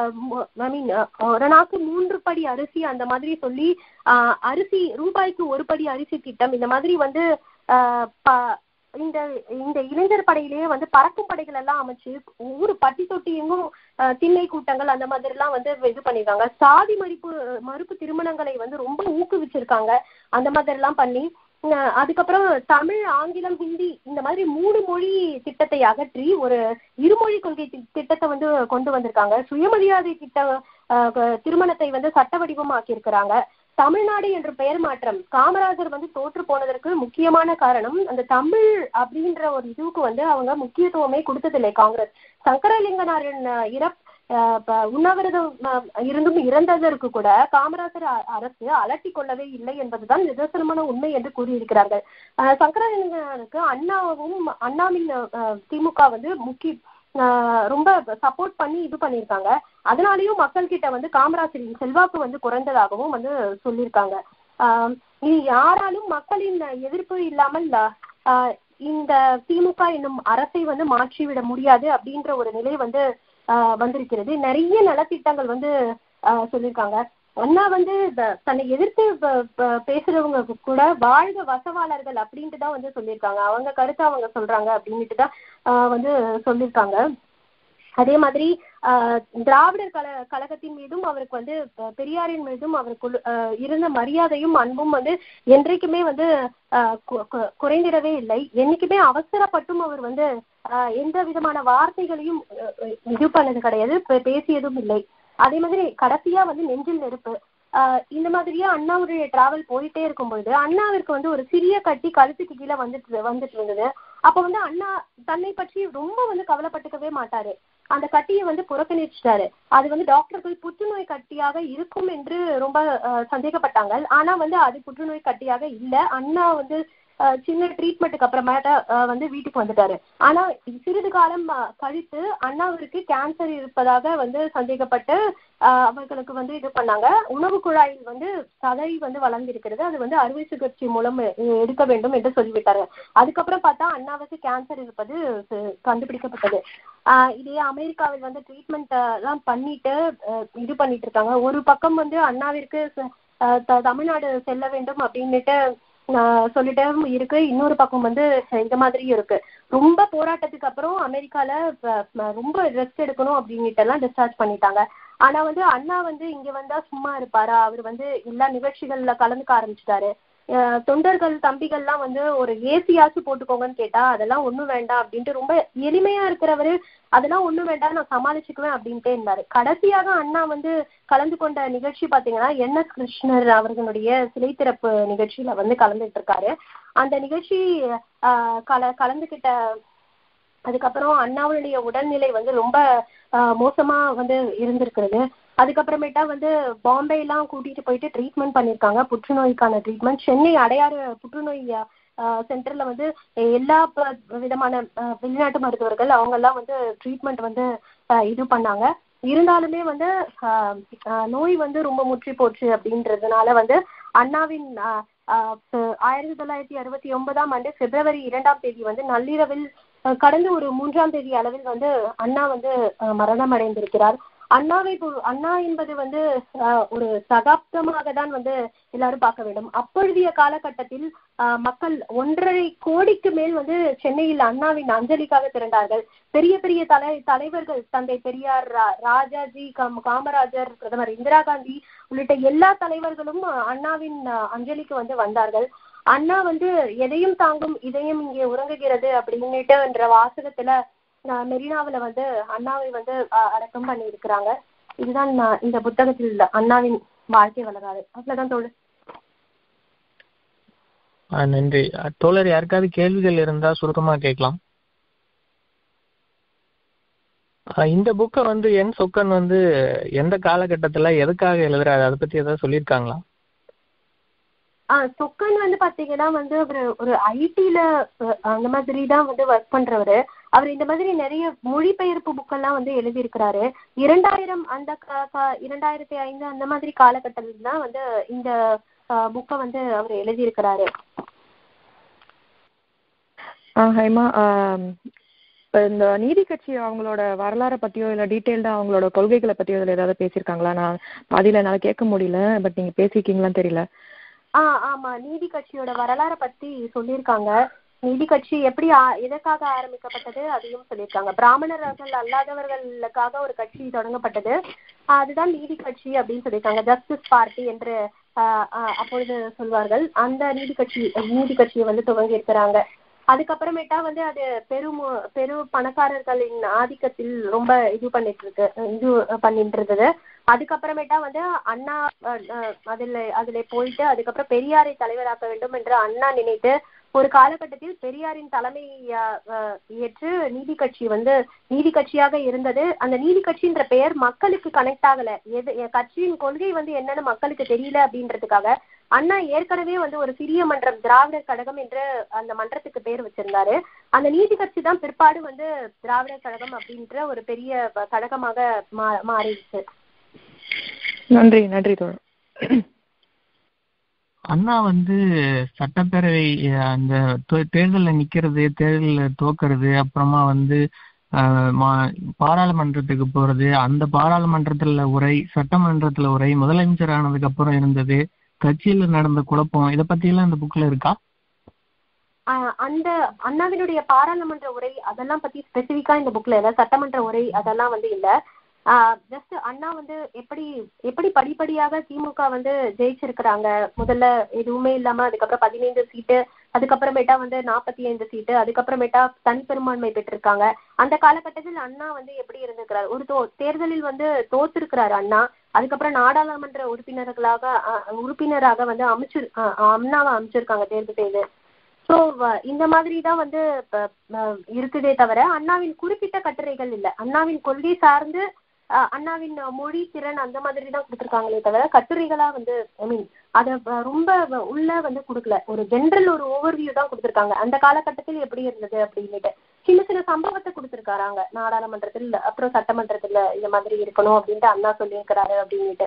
ஐ மீன் ஒரு நாக்கு மூன்று படி அரிசி அந்த மாதிரி சொல்லி ஆஹ் அரிசி ரூபாய்க்கு ஒரு படி அரிசி திட்டம் இந்த மாதிரி வந்து ஆஹ் ப- இந்த இந்த இளைஞர் படையிலேயே வந்து பறக்கும் படைகள் எல்லாம் அமைச்சு ஒவ்வொரு பட்டி தொட்டி எங்கும் ஆஹ் திண்ணை கூட்டங்கள் அந்த மாதிரி எல்லாம் வந்து இது பண்ணிருக்காங்க சாதி மறுப்பு மறுப்பு திருமணங்களை வந்து ரொம்ப ஊக்குவிச்சிருக்காங்க அந்த மாதிரி எல்லாம் பண்ணி ஆஹ் அதுக்கப்புறம் தமிழ் ஆங்கிலம் ஹிந்தி இந்த மாதிரி மூணு மொழி திட்டத்தை அகற்றி ஒரு இருமொழி கொள்கை தி- திட்டத்தை வந்து கொண்டு வந்திருக்காங்க சுயமரியாதை திட்ட ஆஹ் க- திருமணத்தை வந்து சட்ட வடிவமாக்கி இருக்கிறாங்க தமிழ்நாடு என்ற பெயர் மாற்றம் காமராஜர் வந்து தோற்று போனதற்கு முக்கியமான காரணம் அந்த தமிழ் அப்படின்ற ஒரு இதுவுக்கு வந்து அவங்க முக்கியத்துவமே கொடுத்ததில்லை காங்கிரஸ் சங்கரலிங்கனாரின் அஹ், இறப் அஹ், ப- உண்ணாவிரதம் அஹ், இருந்தும் இறந்ததற்கு கூட காமராஜர் அ- அரசு அலட்டி கொள்ளவே இல்லை என்பதுதான் நிதர்சனமான உண்மை என்று கூறியிருக்கிறார்கள் அஹ், சங்கரலிங்கனாருக்கு அண்ணாவும் அண்ணாவின் அஹ், திமுக வந்து முக்கிய ஆஹ் ரொம்ப சப்போர்ட் பண்ணி இது பண்ணியிருக்காங்க அதனாலயும் மக்கள் கிட்ட வந்து காமராஜரின் செல்வாக்கு வந்து குறைந்ததாகவும் வந்து சொல்லியிருக்காங்க ஆஹ் இது யாராலும் மக்களின் எதிர்ப்பு இல்லாமல் ஆஹ் இந்த திமுக என்னும் அரசை வந்து மாற்றிவிட முடியாது அப்படின்ற ஒரு நிலை வந்து ஆஹ் வந்திருக்கிறது நிறைய நலத்திட்டங்கள் வந்து ஆஹ் சொல்லியிருக்காங்க அண்ணா வந்து த- தன்னை எதிர்த்து ப- ப- பேசுறவங்க கூட வாழ்க வசவாளர்கள் அப்படின்ட்டு தான் வந்து சொல்லியிருக்காங்க அவங்க கருத்தை அவங்க சொல்றாங்க அப்படின்ட்டு தான் ஆஹ் வந்து சொல்லியிருக்காங்க அதே மாதிரி ஆஹ் திராவிடர் கல கழகத்தின் மீதும் அவருக்கு வந்து அஹ் பெரியாரின் மீதும் அவருக்கு ஆஹ் இருந்த மரியாதையும் அன்பும் வந்து என்றைக்குமே வந்து ஆஹ் கு- கு- குறைந்திடவே இல்லை என்னைக்குமே அவசரப்பட்டும் அவர் வந்து ஆஹ் எந்த விதமான வார்த்தைகளையும் அஹ் அஹ் இது பண்ணது கிடையாது பே- பேசியதும் இல்லை அதே மாதிரி கடைசியா வந்து நெஞ்சில் நெருப்பு ஆஹ் இந்த மாதிரியே அண்ணாவுடைய டிராவல் போயிட்டே இருக்கும் பொழுது அண்ணாவிற்கு வந்து ஒரு சிறிய கட்டி கழுத்துக்கு கீழே வந்துட்டு வந்துட்டு இருந்தது அப்ப வந்து அண்ணா தன்னை பற்றி ரொம்ப வந்து கவலைப்பட்டுக்கவே மாட்டாரு அந்த கட்டியை வந்து புறக்கணிச்சிட்டாரு அது வந்து டாக்டர்கள் புற்றுநோய் கட்டியாக இருக்கும் என்று ரொம்ப ஆஹ் சந்தேகப்பட்டாங்க ஆனா வந்து அது புற்றுநோய் கட்டியாக இல்ல அண்ணா வந்து ஆஹ் சின்ன ட்ரீட்மெண்ட்டுக்கு அப்புறமேட்டா ஆஹ் வந்து வீட்டுக்கு வந்துட்டாரு ஆனா சிறிது காலம் ஆஹ் கழித்து அண்ணாவிற்கு கேன்சர் இருப்பதாக வந்து சந்தேகப்பட்டு ஆஹ் அவர்களுக்கு வந்து இது பண்ணாங்க உணவு குழாயில் வந்து சதை வந்து வளர்ந்திருக்கிறது அது வந்து அறுவை சிகிச்சை மூலம் எ- எடுக்க வேண்டும் என்று சொல்லிவிட்டாரு அதுக்கப்புறம் பார்த்தா அண்ணாவுக்கு கேன்சர் இருப்பது ச- கண்டுபிடிக்கப்பட்டது ஆஹ் இதே அமெரிக்காவில் வந்து ட்ரீட்மெண்ட் எல்லாம் பண்ணிட்டு ஆஹ் இது பண்ணிட்டு இருக்காங்க ஒரு பக்கம் வந்து அண்ணாவிற்கு ச- ஆஹ் த- தமிழ்நாடு செல்ல வேண்டும் அப்படின்னுட்டு ஆஹ் சொல்லிட்டே இருக்கு இன்னொரு பக்கம் வந்து இந்த மாதிரியும் இருக்கு ரொம்ப போராட்டத்துக்கு அப்புறம் அமெரிக்கால ப- ம- ரொம்ப ரெஸ்ட் எடுக்கணும் அப்படின்னுட்டு எல்லாம் டிஸ்சார்ஜ் பண்ணிட்டாங்க ஆனா வந்து அண்ணா வந்து இங்க வந்தா சும்மா இருப்பாரா அவர் வந்து எல்லா நிகழ்ச்சிகள்ல கலந்துக்க ஆரம்பிச்சிட்டாரு அஹ் தொண்டர்கள் தம்பிகள்லாம் வந்து ஒரு ஏசியாச்சும் போட்டுக்கோங்கன்னு கேட்டா அதெல்லாம் ஒண்ணும் வேண்டாம் அப்படின்ட்டு ரொம்ப எளிமையா இருக்கிறவரு அதெல்லாம் ஒண்ணும் வேண்டாம் நான் சமாளிச்சுக்குவேன் அப்படின்ட்டே இருந்தாரு கடைசியாக அண்ணா வந்து கலந்து கொண்ட நிகழ்ச்சி பாத்தீங்கன்னா என் எஸ் கிருஷ்ணர் அவர்களுடைய சிலை திறப்பு நிகழ்ச்சியில வந்து கலந்துட்டு இருக்காரு அந்த நிகழ்ச்சி ஆஹ் கல கலந்துகிட்ட அதுக்கப்புறம் அண்ணாவுடைய உடல்நிலை வந்து ரொம்ப ஆஹ் மோசமா வந்து இருந்திருக்கிறது அதுக்கப்புறமேட்டா வந்து பாம்பே எல்லாம் கூட்டிட்டு போயிட்டு ட்ரீட்மெண்ட் பண்ணிருக்காங்க புற்றுநோய்க்கான ட்ரீட்மெண்ட் சென்னை அடையாறு புற்றுநோய் சென்டர்ல வந்து எல்லா ப- விதமான ஆஹ் வெளிநாட்டு மருத்துவர்கள் அவங்க எல்லாம் வந்து ட்ரீட்மெண்ட் வந்து ஆஹ் இது பண்ணாங்க இருந்தாலுமே வந்து ஆஹ் ஆஹ் நோய் வந்து ரொம்ப முற்றி போச்சு அப்படின்றதுனால வந்து அண்ணாவின் ஆஹ் ஆஹ் ப- ஆயிரத்தி தொள்ளாயிரத்தி அறுபத்தி ஒன்பதாம் ஆண்டு பிப்ரவரி இரண்டாம் தேதி வந்து நள்ளிரவில் ஆஹ் கடந்த ஒரு மூன்றாம் தேதி அளவில் வந்து அண்ணா வந்து ஆஹ் மரணம் அடைந்திருக்கிறார் அண்ணாவை பொ- அண்ணா என்பது வந்து ஆஹ் ஒரு சகாப்தமாக தான் வந்து எல்லாரும் பார்க்க வேண்டும் அப்பொழுதைய காலகட்டத்தில் ஆஹ் மக்கள் ஒன்றரை கோடிக்கு மேல் வந்து சென்னையில் அண்ணாவின் அஞ்சலிக்காக திரண்டார்கள் பெரிய பெரிய தலை தலைவர்கள் தந்தை பெரியார் ரா- ராஜாஜி காம்- காமராஜர் பிரதமர் இந்திரா காந்தி உள்ளிட்ட எல்லா தலைவர்களும் ஆஹ் அண்ணாவின் ஆஹ் அஞ்சலிக்கு வந்து வந்தார்கள் அண்ணா வந்து எதையும் தாங்கும் இதயம் இங்கே உறங்குகிறது அப்படின்னுட்டு என்ற வாசகத்துல ஆஹ் மெரினாவுல வந்து அண்ணாவை வந்து ஆஹ் அடக்கம் பண்ணி இருக்கிறாங்க இதுதான் நான் இந்த புத்தகத்தில் உள்ள அண்ணாவின் வாழ்க்கை வரலாறு அவ்வளவுதான் தோழு ஆ, நன்றி அ, தோழர் யாருக்காவது கேள்விகள் இருந்தா சுருக்கமா கேட்கலாம் ஆ, இந்த புக்கை வந்து என் சொக்கன் வந்து எந்த காலகட்டத்துல எதுக்காக எழுதுறாரு அதை பத்தி ஏதாவது சொல்லியிருக்காங்களா ஆஹ் சொக்கன் வந்து பாத்தீங்கன்னா வந்து அவரு ஒரு ஐடில அந்த மாதிரி தான் வந்து ஒர்க் பண்றவரு அவர் இந்த மாதிரி நிறைய மொழிபெயர்ப்பு புக்கெல்லாம் வந்து எழுதியிருக்கிறாரு இரண்டாயிரம் அந்த கா- கா- இரண்டாயிரத்தி ஐந்து அந்த மாதிரி காலகட்டத்தில் தான் வந்து இந்த புக்கை வந்து அவர் எழுதியிருக்கிறாரு ஆ ஹைமா ஆம், இப்ப இந்த நீதி கட்சி அவங்களோட வரலாறை பத்தியோ இல்ல டீட்டெயில்டா அவங்களோட கொள்கைகளை பத்தியோ இதுல ஏதாவது பேசியிருக்காங்களா நான் பாதியில என்னால கேட்க முடியல பட் நீங்க பேசியிருக்கீங்களான்னு தெரியல ஆஹ் ஆமா நீதி கட்சியோட வரலாறை பத்தி சொல்லியிருக்காங்க நீதி கட்சி எப்படி ஆ- எதற்காக ஆரம்பிக்கப்பட்டது அதையும் சொல்லியிருக்காங்க பிராமணர்கள் அல்லாதவர்களுக்காக ஒரு கட்சி தொடங்கப்பட்டது ஆஹ் அதுதான் நீதி கட்சி அப்படின்னு சொல்லியிருக்காங்க ஜஸ்டிஸ் பார்ட்டி என்று ஆஹ் ஆஹ் அப்பொழுது சொல்வார்கள் அந்த நீதி கட்சி நீதி கட்சியை வந்து துவங்கி இருக்கிறாங்க அதுக்கப்புறமேட்டா வந்து அது பெரும் பெரு பணக்காரர்களின் ஆதிக்கத்தில் ரொம்ப இது பண்ணிட்டு இருக்கு இது பண்ணிட்டு இருந்தது அதுக்கப்புறமேட்டா வந்து அண்ணா அஹ், அஹ், அதுல அதுல போயிட்டு அதுக்கப்புறம் பெரியாரை தலைவராக்க வேண்டும் என்று அண்ணா நினைத்து ஒரு காலகட்டத்தில் பெரியாரின் தலைமை அஹ், அஹ், ஏற்று நீதி கட்சி வந்து நீதி கட்சியாக இருந்தது அந்த நீதி கட்சின்ற பெயர் மக்களுக்கு கனெக்ட் ஆகல எது எ- கட்சியின் கொள்கை வந்து என்னன்னு மக்களுக்கு தெரியல அப்படின்றதுக்காக அண்ணா ஏற்கனவே வந்து ஒரு சிறிய மன்றம் திராவிடர் கழகம் என்று அந்த மன்றத்துக்கு பேர் வச்சிருந்தாரு அந்த நீதி கட்சி தான் பிற்பாடு வந்து திராவிடர் கழகம் அப்படின்ற ஒரு பெரிய ப- கழகமாக மா மாறிடுச்சு நன்றி நன்றி தோழர் அண்ணா வந்து சட்டப்பேரவை அஹ், அந்த தே- தேர்தல்ல நிக்கிறது தேர்தல்ல தோக்கறது அப்புறமா வந்து அஹ், மா- பாராளுமன்றத்துக்கு போறது அந்த பாராளுமன்றத்துல உரை சட்டமன்றத்துல உரை முதலமைச்சர் ஆனதுக்கு அப்புறம் இருந்தது கட்சியில நடந்த குழப்பம் இத பத்தி எல்லாம் இந்த புக்ல இருக்கா ஆஹ் அந்த அண்ணாவினுடைய பாராளுமன்ற உரை அதெல்லாம் பத்தி ஸ்பெசிபிக்கா இந்த புக்ல இல்ல சட்டமன்ற உரை அதெல்லாம் வந்து இல்ல ஜஸ்ட் அண்ணா வந்து எப்படி எப்படி படிப்படியாக திமுக வந்து ஜெயிச்சிருக்கிறாங்க முதல்ல எதுவுமே இல்லாம அதுக்கப்புறம் பதினைந்து சீட்டு அதுக்கப்புறமேட்டா வந்து நாற்பத்தி ஐந்து சீட்டு அதுக்கப்புறமேட்டா தனிப்பெரும்பான்மை பெற்றிருக்காங்க அந்த காலகட்டத்தில் அண்ணா வந்து எப்படி இருந்திருக்கிறார் ஒரு தோ தேர்தலில் வந்து தோத்திருக்கிறாரு அண்ணா அதுக்கப்புறம் நாடாளுமன்ற உறுப்பினர்களாக அஹ், உறுப்பினராக வந்து அமைச்சு அஹ், அண்ணாவை அமைச்சிருக்காங்க தேர்வு செய்து ஸோ இந்த மாதிரி தான் வந்து இப்ப, அஹ், இருக்குதே தவிர அண்ணாவின் குறிப்பிட்ட கட்டுரைகள் இல்லை அண்ணாவின் கொள்கை சார்ந்து அஹ், அண்ணாவின் மொழி திறன் அந்த மாதிரி தான் கொடுத்துருக்காங்களே தவிர கட்டுரைகளா வந்து ஐ மீன் அதை ரொம்ப வ- உள்ள வந்து கொடுக்கல ஒரு ஜென்ரல் ஒரு ஓவர்வியூ தான் கொடுத்துருக்காங்க அந்த காலகட்டத்தில் எப்படி இருந்தது அப்படின்னுட்டு சின்ன சின்ன சம்பவத்தை கொடுத்துருக்காராங்க நாடாளுமன்றத்தில் அப்புறம் சட்டமன்றத்துல இந்த மாதிரி இருக்கணும் அப்படின்ட்டு அண்ணா சொல்லியிருக்கிறாரு அப்படின்னுட்டு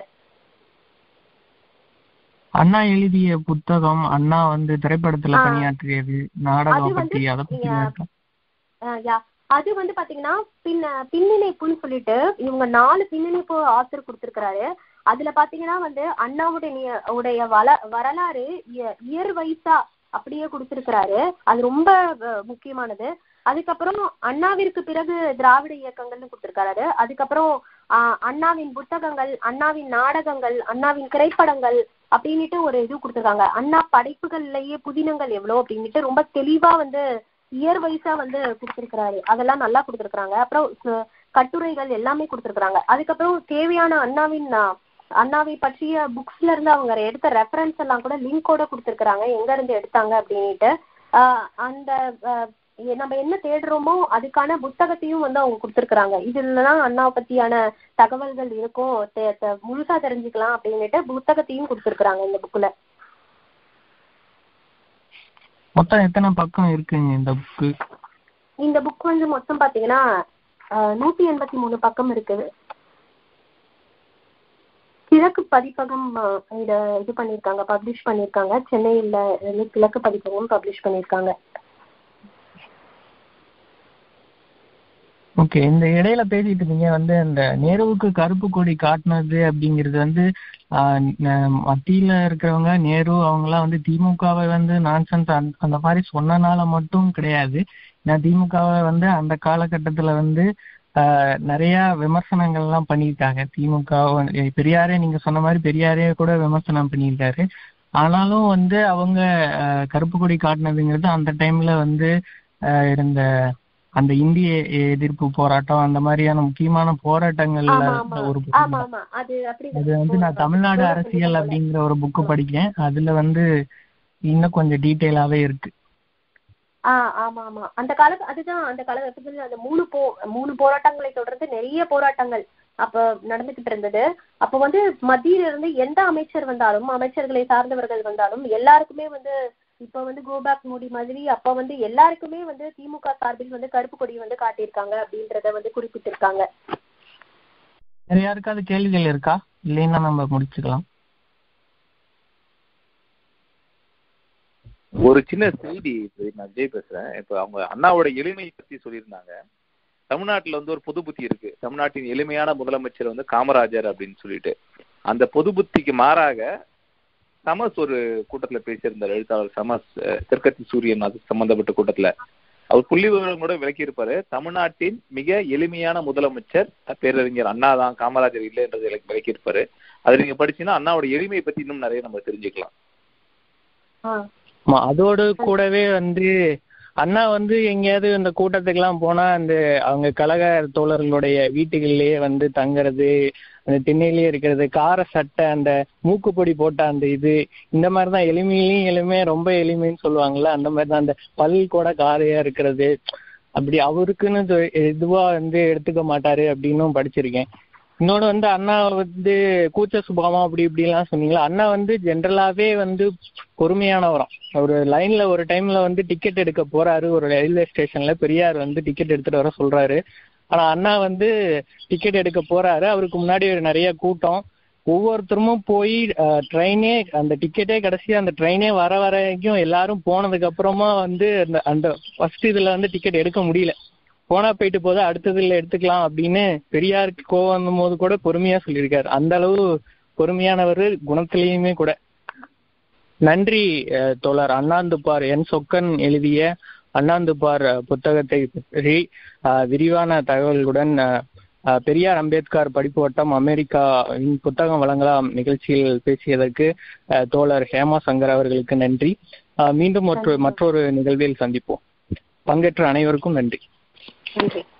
அண்ணா எழுதிய புத்தகம் அண்ணா வந்து திரைப்படத்துல ஆ. பணியாற்றியது அது நாடகம் வந்து, பத்தி அதை பத்தி யா. இருக்கா? ஆஹ் யா அது வந்து பாத்தீங்கன்னா பின்ன பின்னிணைப்புன்னு சொல்லிட்டு இவங்க நாலு பின்னிணைப்பு ஆத்தர் கொடுத்திருக்கிறாரு அதுல பாத்தீங்கன்னா வந்து அண்ணாவுடைய நி- உடைய வள வரலாறு இயர் வைஸா அப்படியே கொடுத்திருக்கிறாரு அது ரொம்ப அஹ், முக்கியமானது அதுக்கப்புறம் அண்ணாவிற்கு பிறகு திராவிட இயக்கங்கள்னு கொடுத்திருக்காரு அதுக்கப்புறம் ஆஹ், அண்ணாவின் புத்தகங்கள் அண்ணாவின் நாடகங்கள் அண்ணாவின் திரைப்படங்கள் அப்படின்னுட்டு ஒரு இது கொடுத்திருக்காங்க அண்ணா படைப்புகள்லயே புதினங்கள் எவ்வளவு அப்படின்னுட்டு ரொம்ப தெளிவா வந்து இயர் வைஸா வந்து கொடுத்திருக்கிறாரு அதெல்லாம் நல்லா கொடுத்திருக்காங்க அப்புறம் ச- கட்டுரைகள் எல்லாமே கொடுத்திருக்காங்க அதுக்கப்புறம் தேவையான அண்ணாவின் ஆ, அண்ணாவை பற்றிய புக்ஸ்ல இருந்து அவங்க எடுத்த ரெஃபரன்ஸ் எல்லாம் கூட லிங்கோட கொடுத்திருக்காங்க எங்க இருந்து எடுத்தாங்க அப்படின்னுட்டு ஆஹ் அந்த ஆஹ் எ- நம்ம என்ன தேடுறோமோ அதுக்கான புத்தகத்தையும் வந்து அவங்க கொடுத்திருக்காங்க இதுலதான் அண்ணாவை பத்தியான தகவல்கள் இருக்கும் தெ- தெ- முழுசா தெரிஞ்சுக்கலாம் அப்படின்னுட்டு புத்தகத்தையும் கொடுத்திருக்காங்க இந்த புக்ல மொத்தம் எத்தனை பக்கம் இருக்குங்க இந்த புக்கு இந்த புக் வந்து மொத்தம் பாத்தீங்கன்னா ஆஹ் நூத்தி எண்பத்தி மூணு பக்கம் இருக்குது கிழக்கு பதிப்பகம் அஹ், இத இது பண்ணியிருக்காங்க பப்ளிஷ் பண்ணியிருக்காங்க சென்னையில இருந்து கிழக்கு பதிப்பகம் பப்ளிஷ் பண்ணியிருக்காங்க ஓகே இந்த இடையில பேசிட்டு இருந்தீங்க வந்து இந்த நேருவுக்கு கருப்பு கொடி காட்டினது அப்படிங்கிறது வந்து ஆஹ் ந- மத்தியில இருக்கிறவங்க நேரு அவங்கெல்லாம் வந்து திமுகவை வந்து நான்சென்ஸ் அந்த மாதிரி சொன்னனால மட்டும் கிடையாது நான் திமுகவை வந்து அந்த காலகட்டத்துல வந்து ஆஹ் நிறைய விமர்சனங்கள்லாம் பண்ணியிருக்காங்க திமுக வந்து- பெரியாரே நீங்க சொன்ன மாதிரி பெரியாரே கூட விமர்சனம் பண்ணியிருக்காரு ஆனாலும் வந்து அவங்க ஆஹ் கருப்பு கொடி காட்டினதுங்கிறது அந்த டைம்ல வந்து ஆஹ் இருந்த அந்த இந்திய எதிர்ப்பு போராட்டம் அந்த மாதிரியான முக்கியமான போராட்டங்கள்ல ஆமா ஆமா ஒரு ஆமா ஆமா அது அப்படி அது வந்து நான் தமிழ்நாடு அரசியல் அப்படிங்கிற ஒரு புக்கு படிக்கிறேன் அதுல வந்து இன்னும் கொஞ்சம் டீட்டெயிலாவே இருக்கு ஆ ஆமா ஆமா அந்த கால அதுதான் அந்த காலகட்டத்தில் அந்த மூணு போ மூணு போராட்டங்களை தொடர்ந்து நிறைய போராட்டங்கள் அப்ப நடந்துகிட்டு இருந்தது அப்ப வந்து மத்தியில இருந்து எந்த அமைச்சர் வந்தாலும் அமைச்சர்களை சார்ந்தவர்கள் வந்தாலும் எல்லாருக்குமே வந்து இப்ப வந்து கோபேக் மோடி மாதிரி அப்ப வந்து எல்லாருக்குமே வந்து திமுக சார்பில் வந்து கருப்பு கொடி வந்து காட்டியிருக்காங்க அப்படின்றத வந்து குறிப்பிட்டிருக்காங்க வேற யாருக்காவது கேள்விகள் இருக்கா இல்லைன்னா நம்ம முடிச்சுக்கலாம் ஒரு சின்ன செய்தி இப்ப நான் ஜெய் பேசுறேன் இப்ப அவங்க அண்ணாவோட எளிமை பத்தி சொல்லியிருந்தாங்க தமிழ்நாட்டுல வந்து ஒரு பொது புத்தி இருக்கு தமிழ்நாட்டின் எளிமையான முதலமைச்சர் வந்து காமராஜர் அப்படின்னு சொல்லிட்டு அந்த பொது புத்திக்கு மாறாக சமஸ் ஒரு கூட்டத்துல பேசியிருந்தார் எழுத்தாளர் சமஸ் அஹ், தெற்கத்தி சூரியன் அது சம்பந்தப்பட்ட கூட்டத்துல அவர் புள்ளி விவரம் கூட விளக்கி இருப்பாரு தமிழ்நாட்டின் மிக எளிமையான முதலமைச்சர் பேரறிஞர் அண்ணா தான் காமராஜர் இல்லை என்றதை விளக்கி- விளக்கி இருப்பாரு அது நீங்க படிச்சீங்கன்னா அண்ணாவோட எளிமையை பத்தி இன்னும் நிறைய நம்ம தெரிஞ்சுக்கலாம் ஆ ஆமா, அதோடு கூடவே வந்து அண்ணா வந்து எங்கேயாவது இந்த கூட்டத்துக்கெல்லாம் போனா அந்த அவங்க கழக தோழர்களுடைய வீட்டுகள்லயே வந்து தங்குறது அந்த திண்ணையிலேயே இருக்கிறது கார சட்டை அந்த மூக்குப்பொடி போட்ட அந்த இது இந்த மாதிரி தான் எளிமையிலையும் எளிமை ரொம்ப எளிமைன்னு சொல்லுவாங்கல்ல அந்த மாதிரி தான் அந்த பல் கூட காரையா இருக்கிறது அப்படி அவருக்குன்னு இது- இதுவா வந்து எடுத்துக்க மாட்டாரு அப்படின்னும் படிச்சிருக்கேன் இன்னொன்று வந்து அண்ணா வந்து கூச்ச சுபாவம் அப்படி இப்படிலாம் சொன்னீங்களா அண்ணா வந்து ஜென்ரலாவே வந்து பொறுமையானவராம் ஒரு லைன்ல ஒரு டைம்ல வந்து டிக்கெட் எடுக்க போறாரு ஒரு ரயில்வே ஸ்டேஷன்ல பெரியார் வந்து டிக்கெட் எடுத்துட்டு வர சொல்றாரு ஆனா அண்ணா வந்து டிக்கெட் எடுக்க போறாரு அவருக்கு முன்னாடி ஒரு நிறைய கூட்டம் ஒவ்வொருத்தரும் போய் ட்ரெயினே அந்த டிக்கெட்டே கடைசி அந்த ட்ரெயினே வர வரைக்கும் எல்லாரும் போனதுக்கு அப்புறமா வந்து அந்த அந்த ஃபர்ஸ்ட் இதுல வந்து டிக்கெட் எடுக்க முடியல போனா போயிட்டு போது அடுத்ததுல எடுத்துக்கலாம் அப்படின்னு பெரியாருக்கு கோவம் வந்த போது கூட பொறுமையா சொல்லியிருக்காரு அந்த அளவு பொறுமையானவர் குணத்திலையுமே கூட நன்றி அஹ், தோழர் அண்ணாந்துப்பார் என் சொக்கன் எழுதிய அண்ணாந்துப்பார் அஹ், புத்தகத்தை பற்றி அஹ், விரிவான தகவல்களுடன் அஹ், அஹ், பெரியார் அம்பேத்கர் படிப்பு வட்டம் அமெரிக்காவின் புத்தகம் வழங்கலாம் நிகழ்ச்சியில் பேசியதற்கு அஹ், தோழர் ஹேமா சங்கர் அவர்களுக்கு நன்றி அஹ், மீண்டும் ஒரு மற்றொரு நிகழ்வில் சந்திப்போம் பங்கேற்ற அனைவருக்கும் நன்றி நன்றி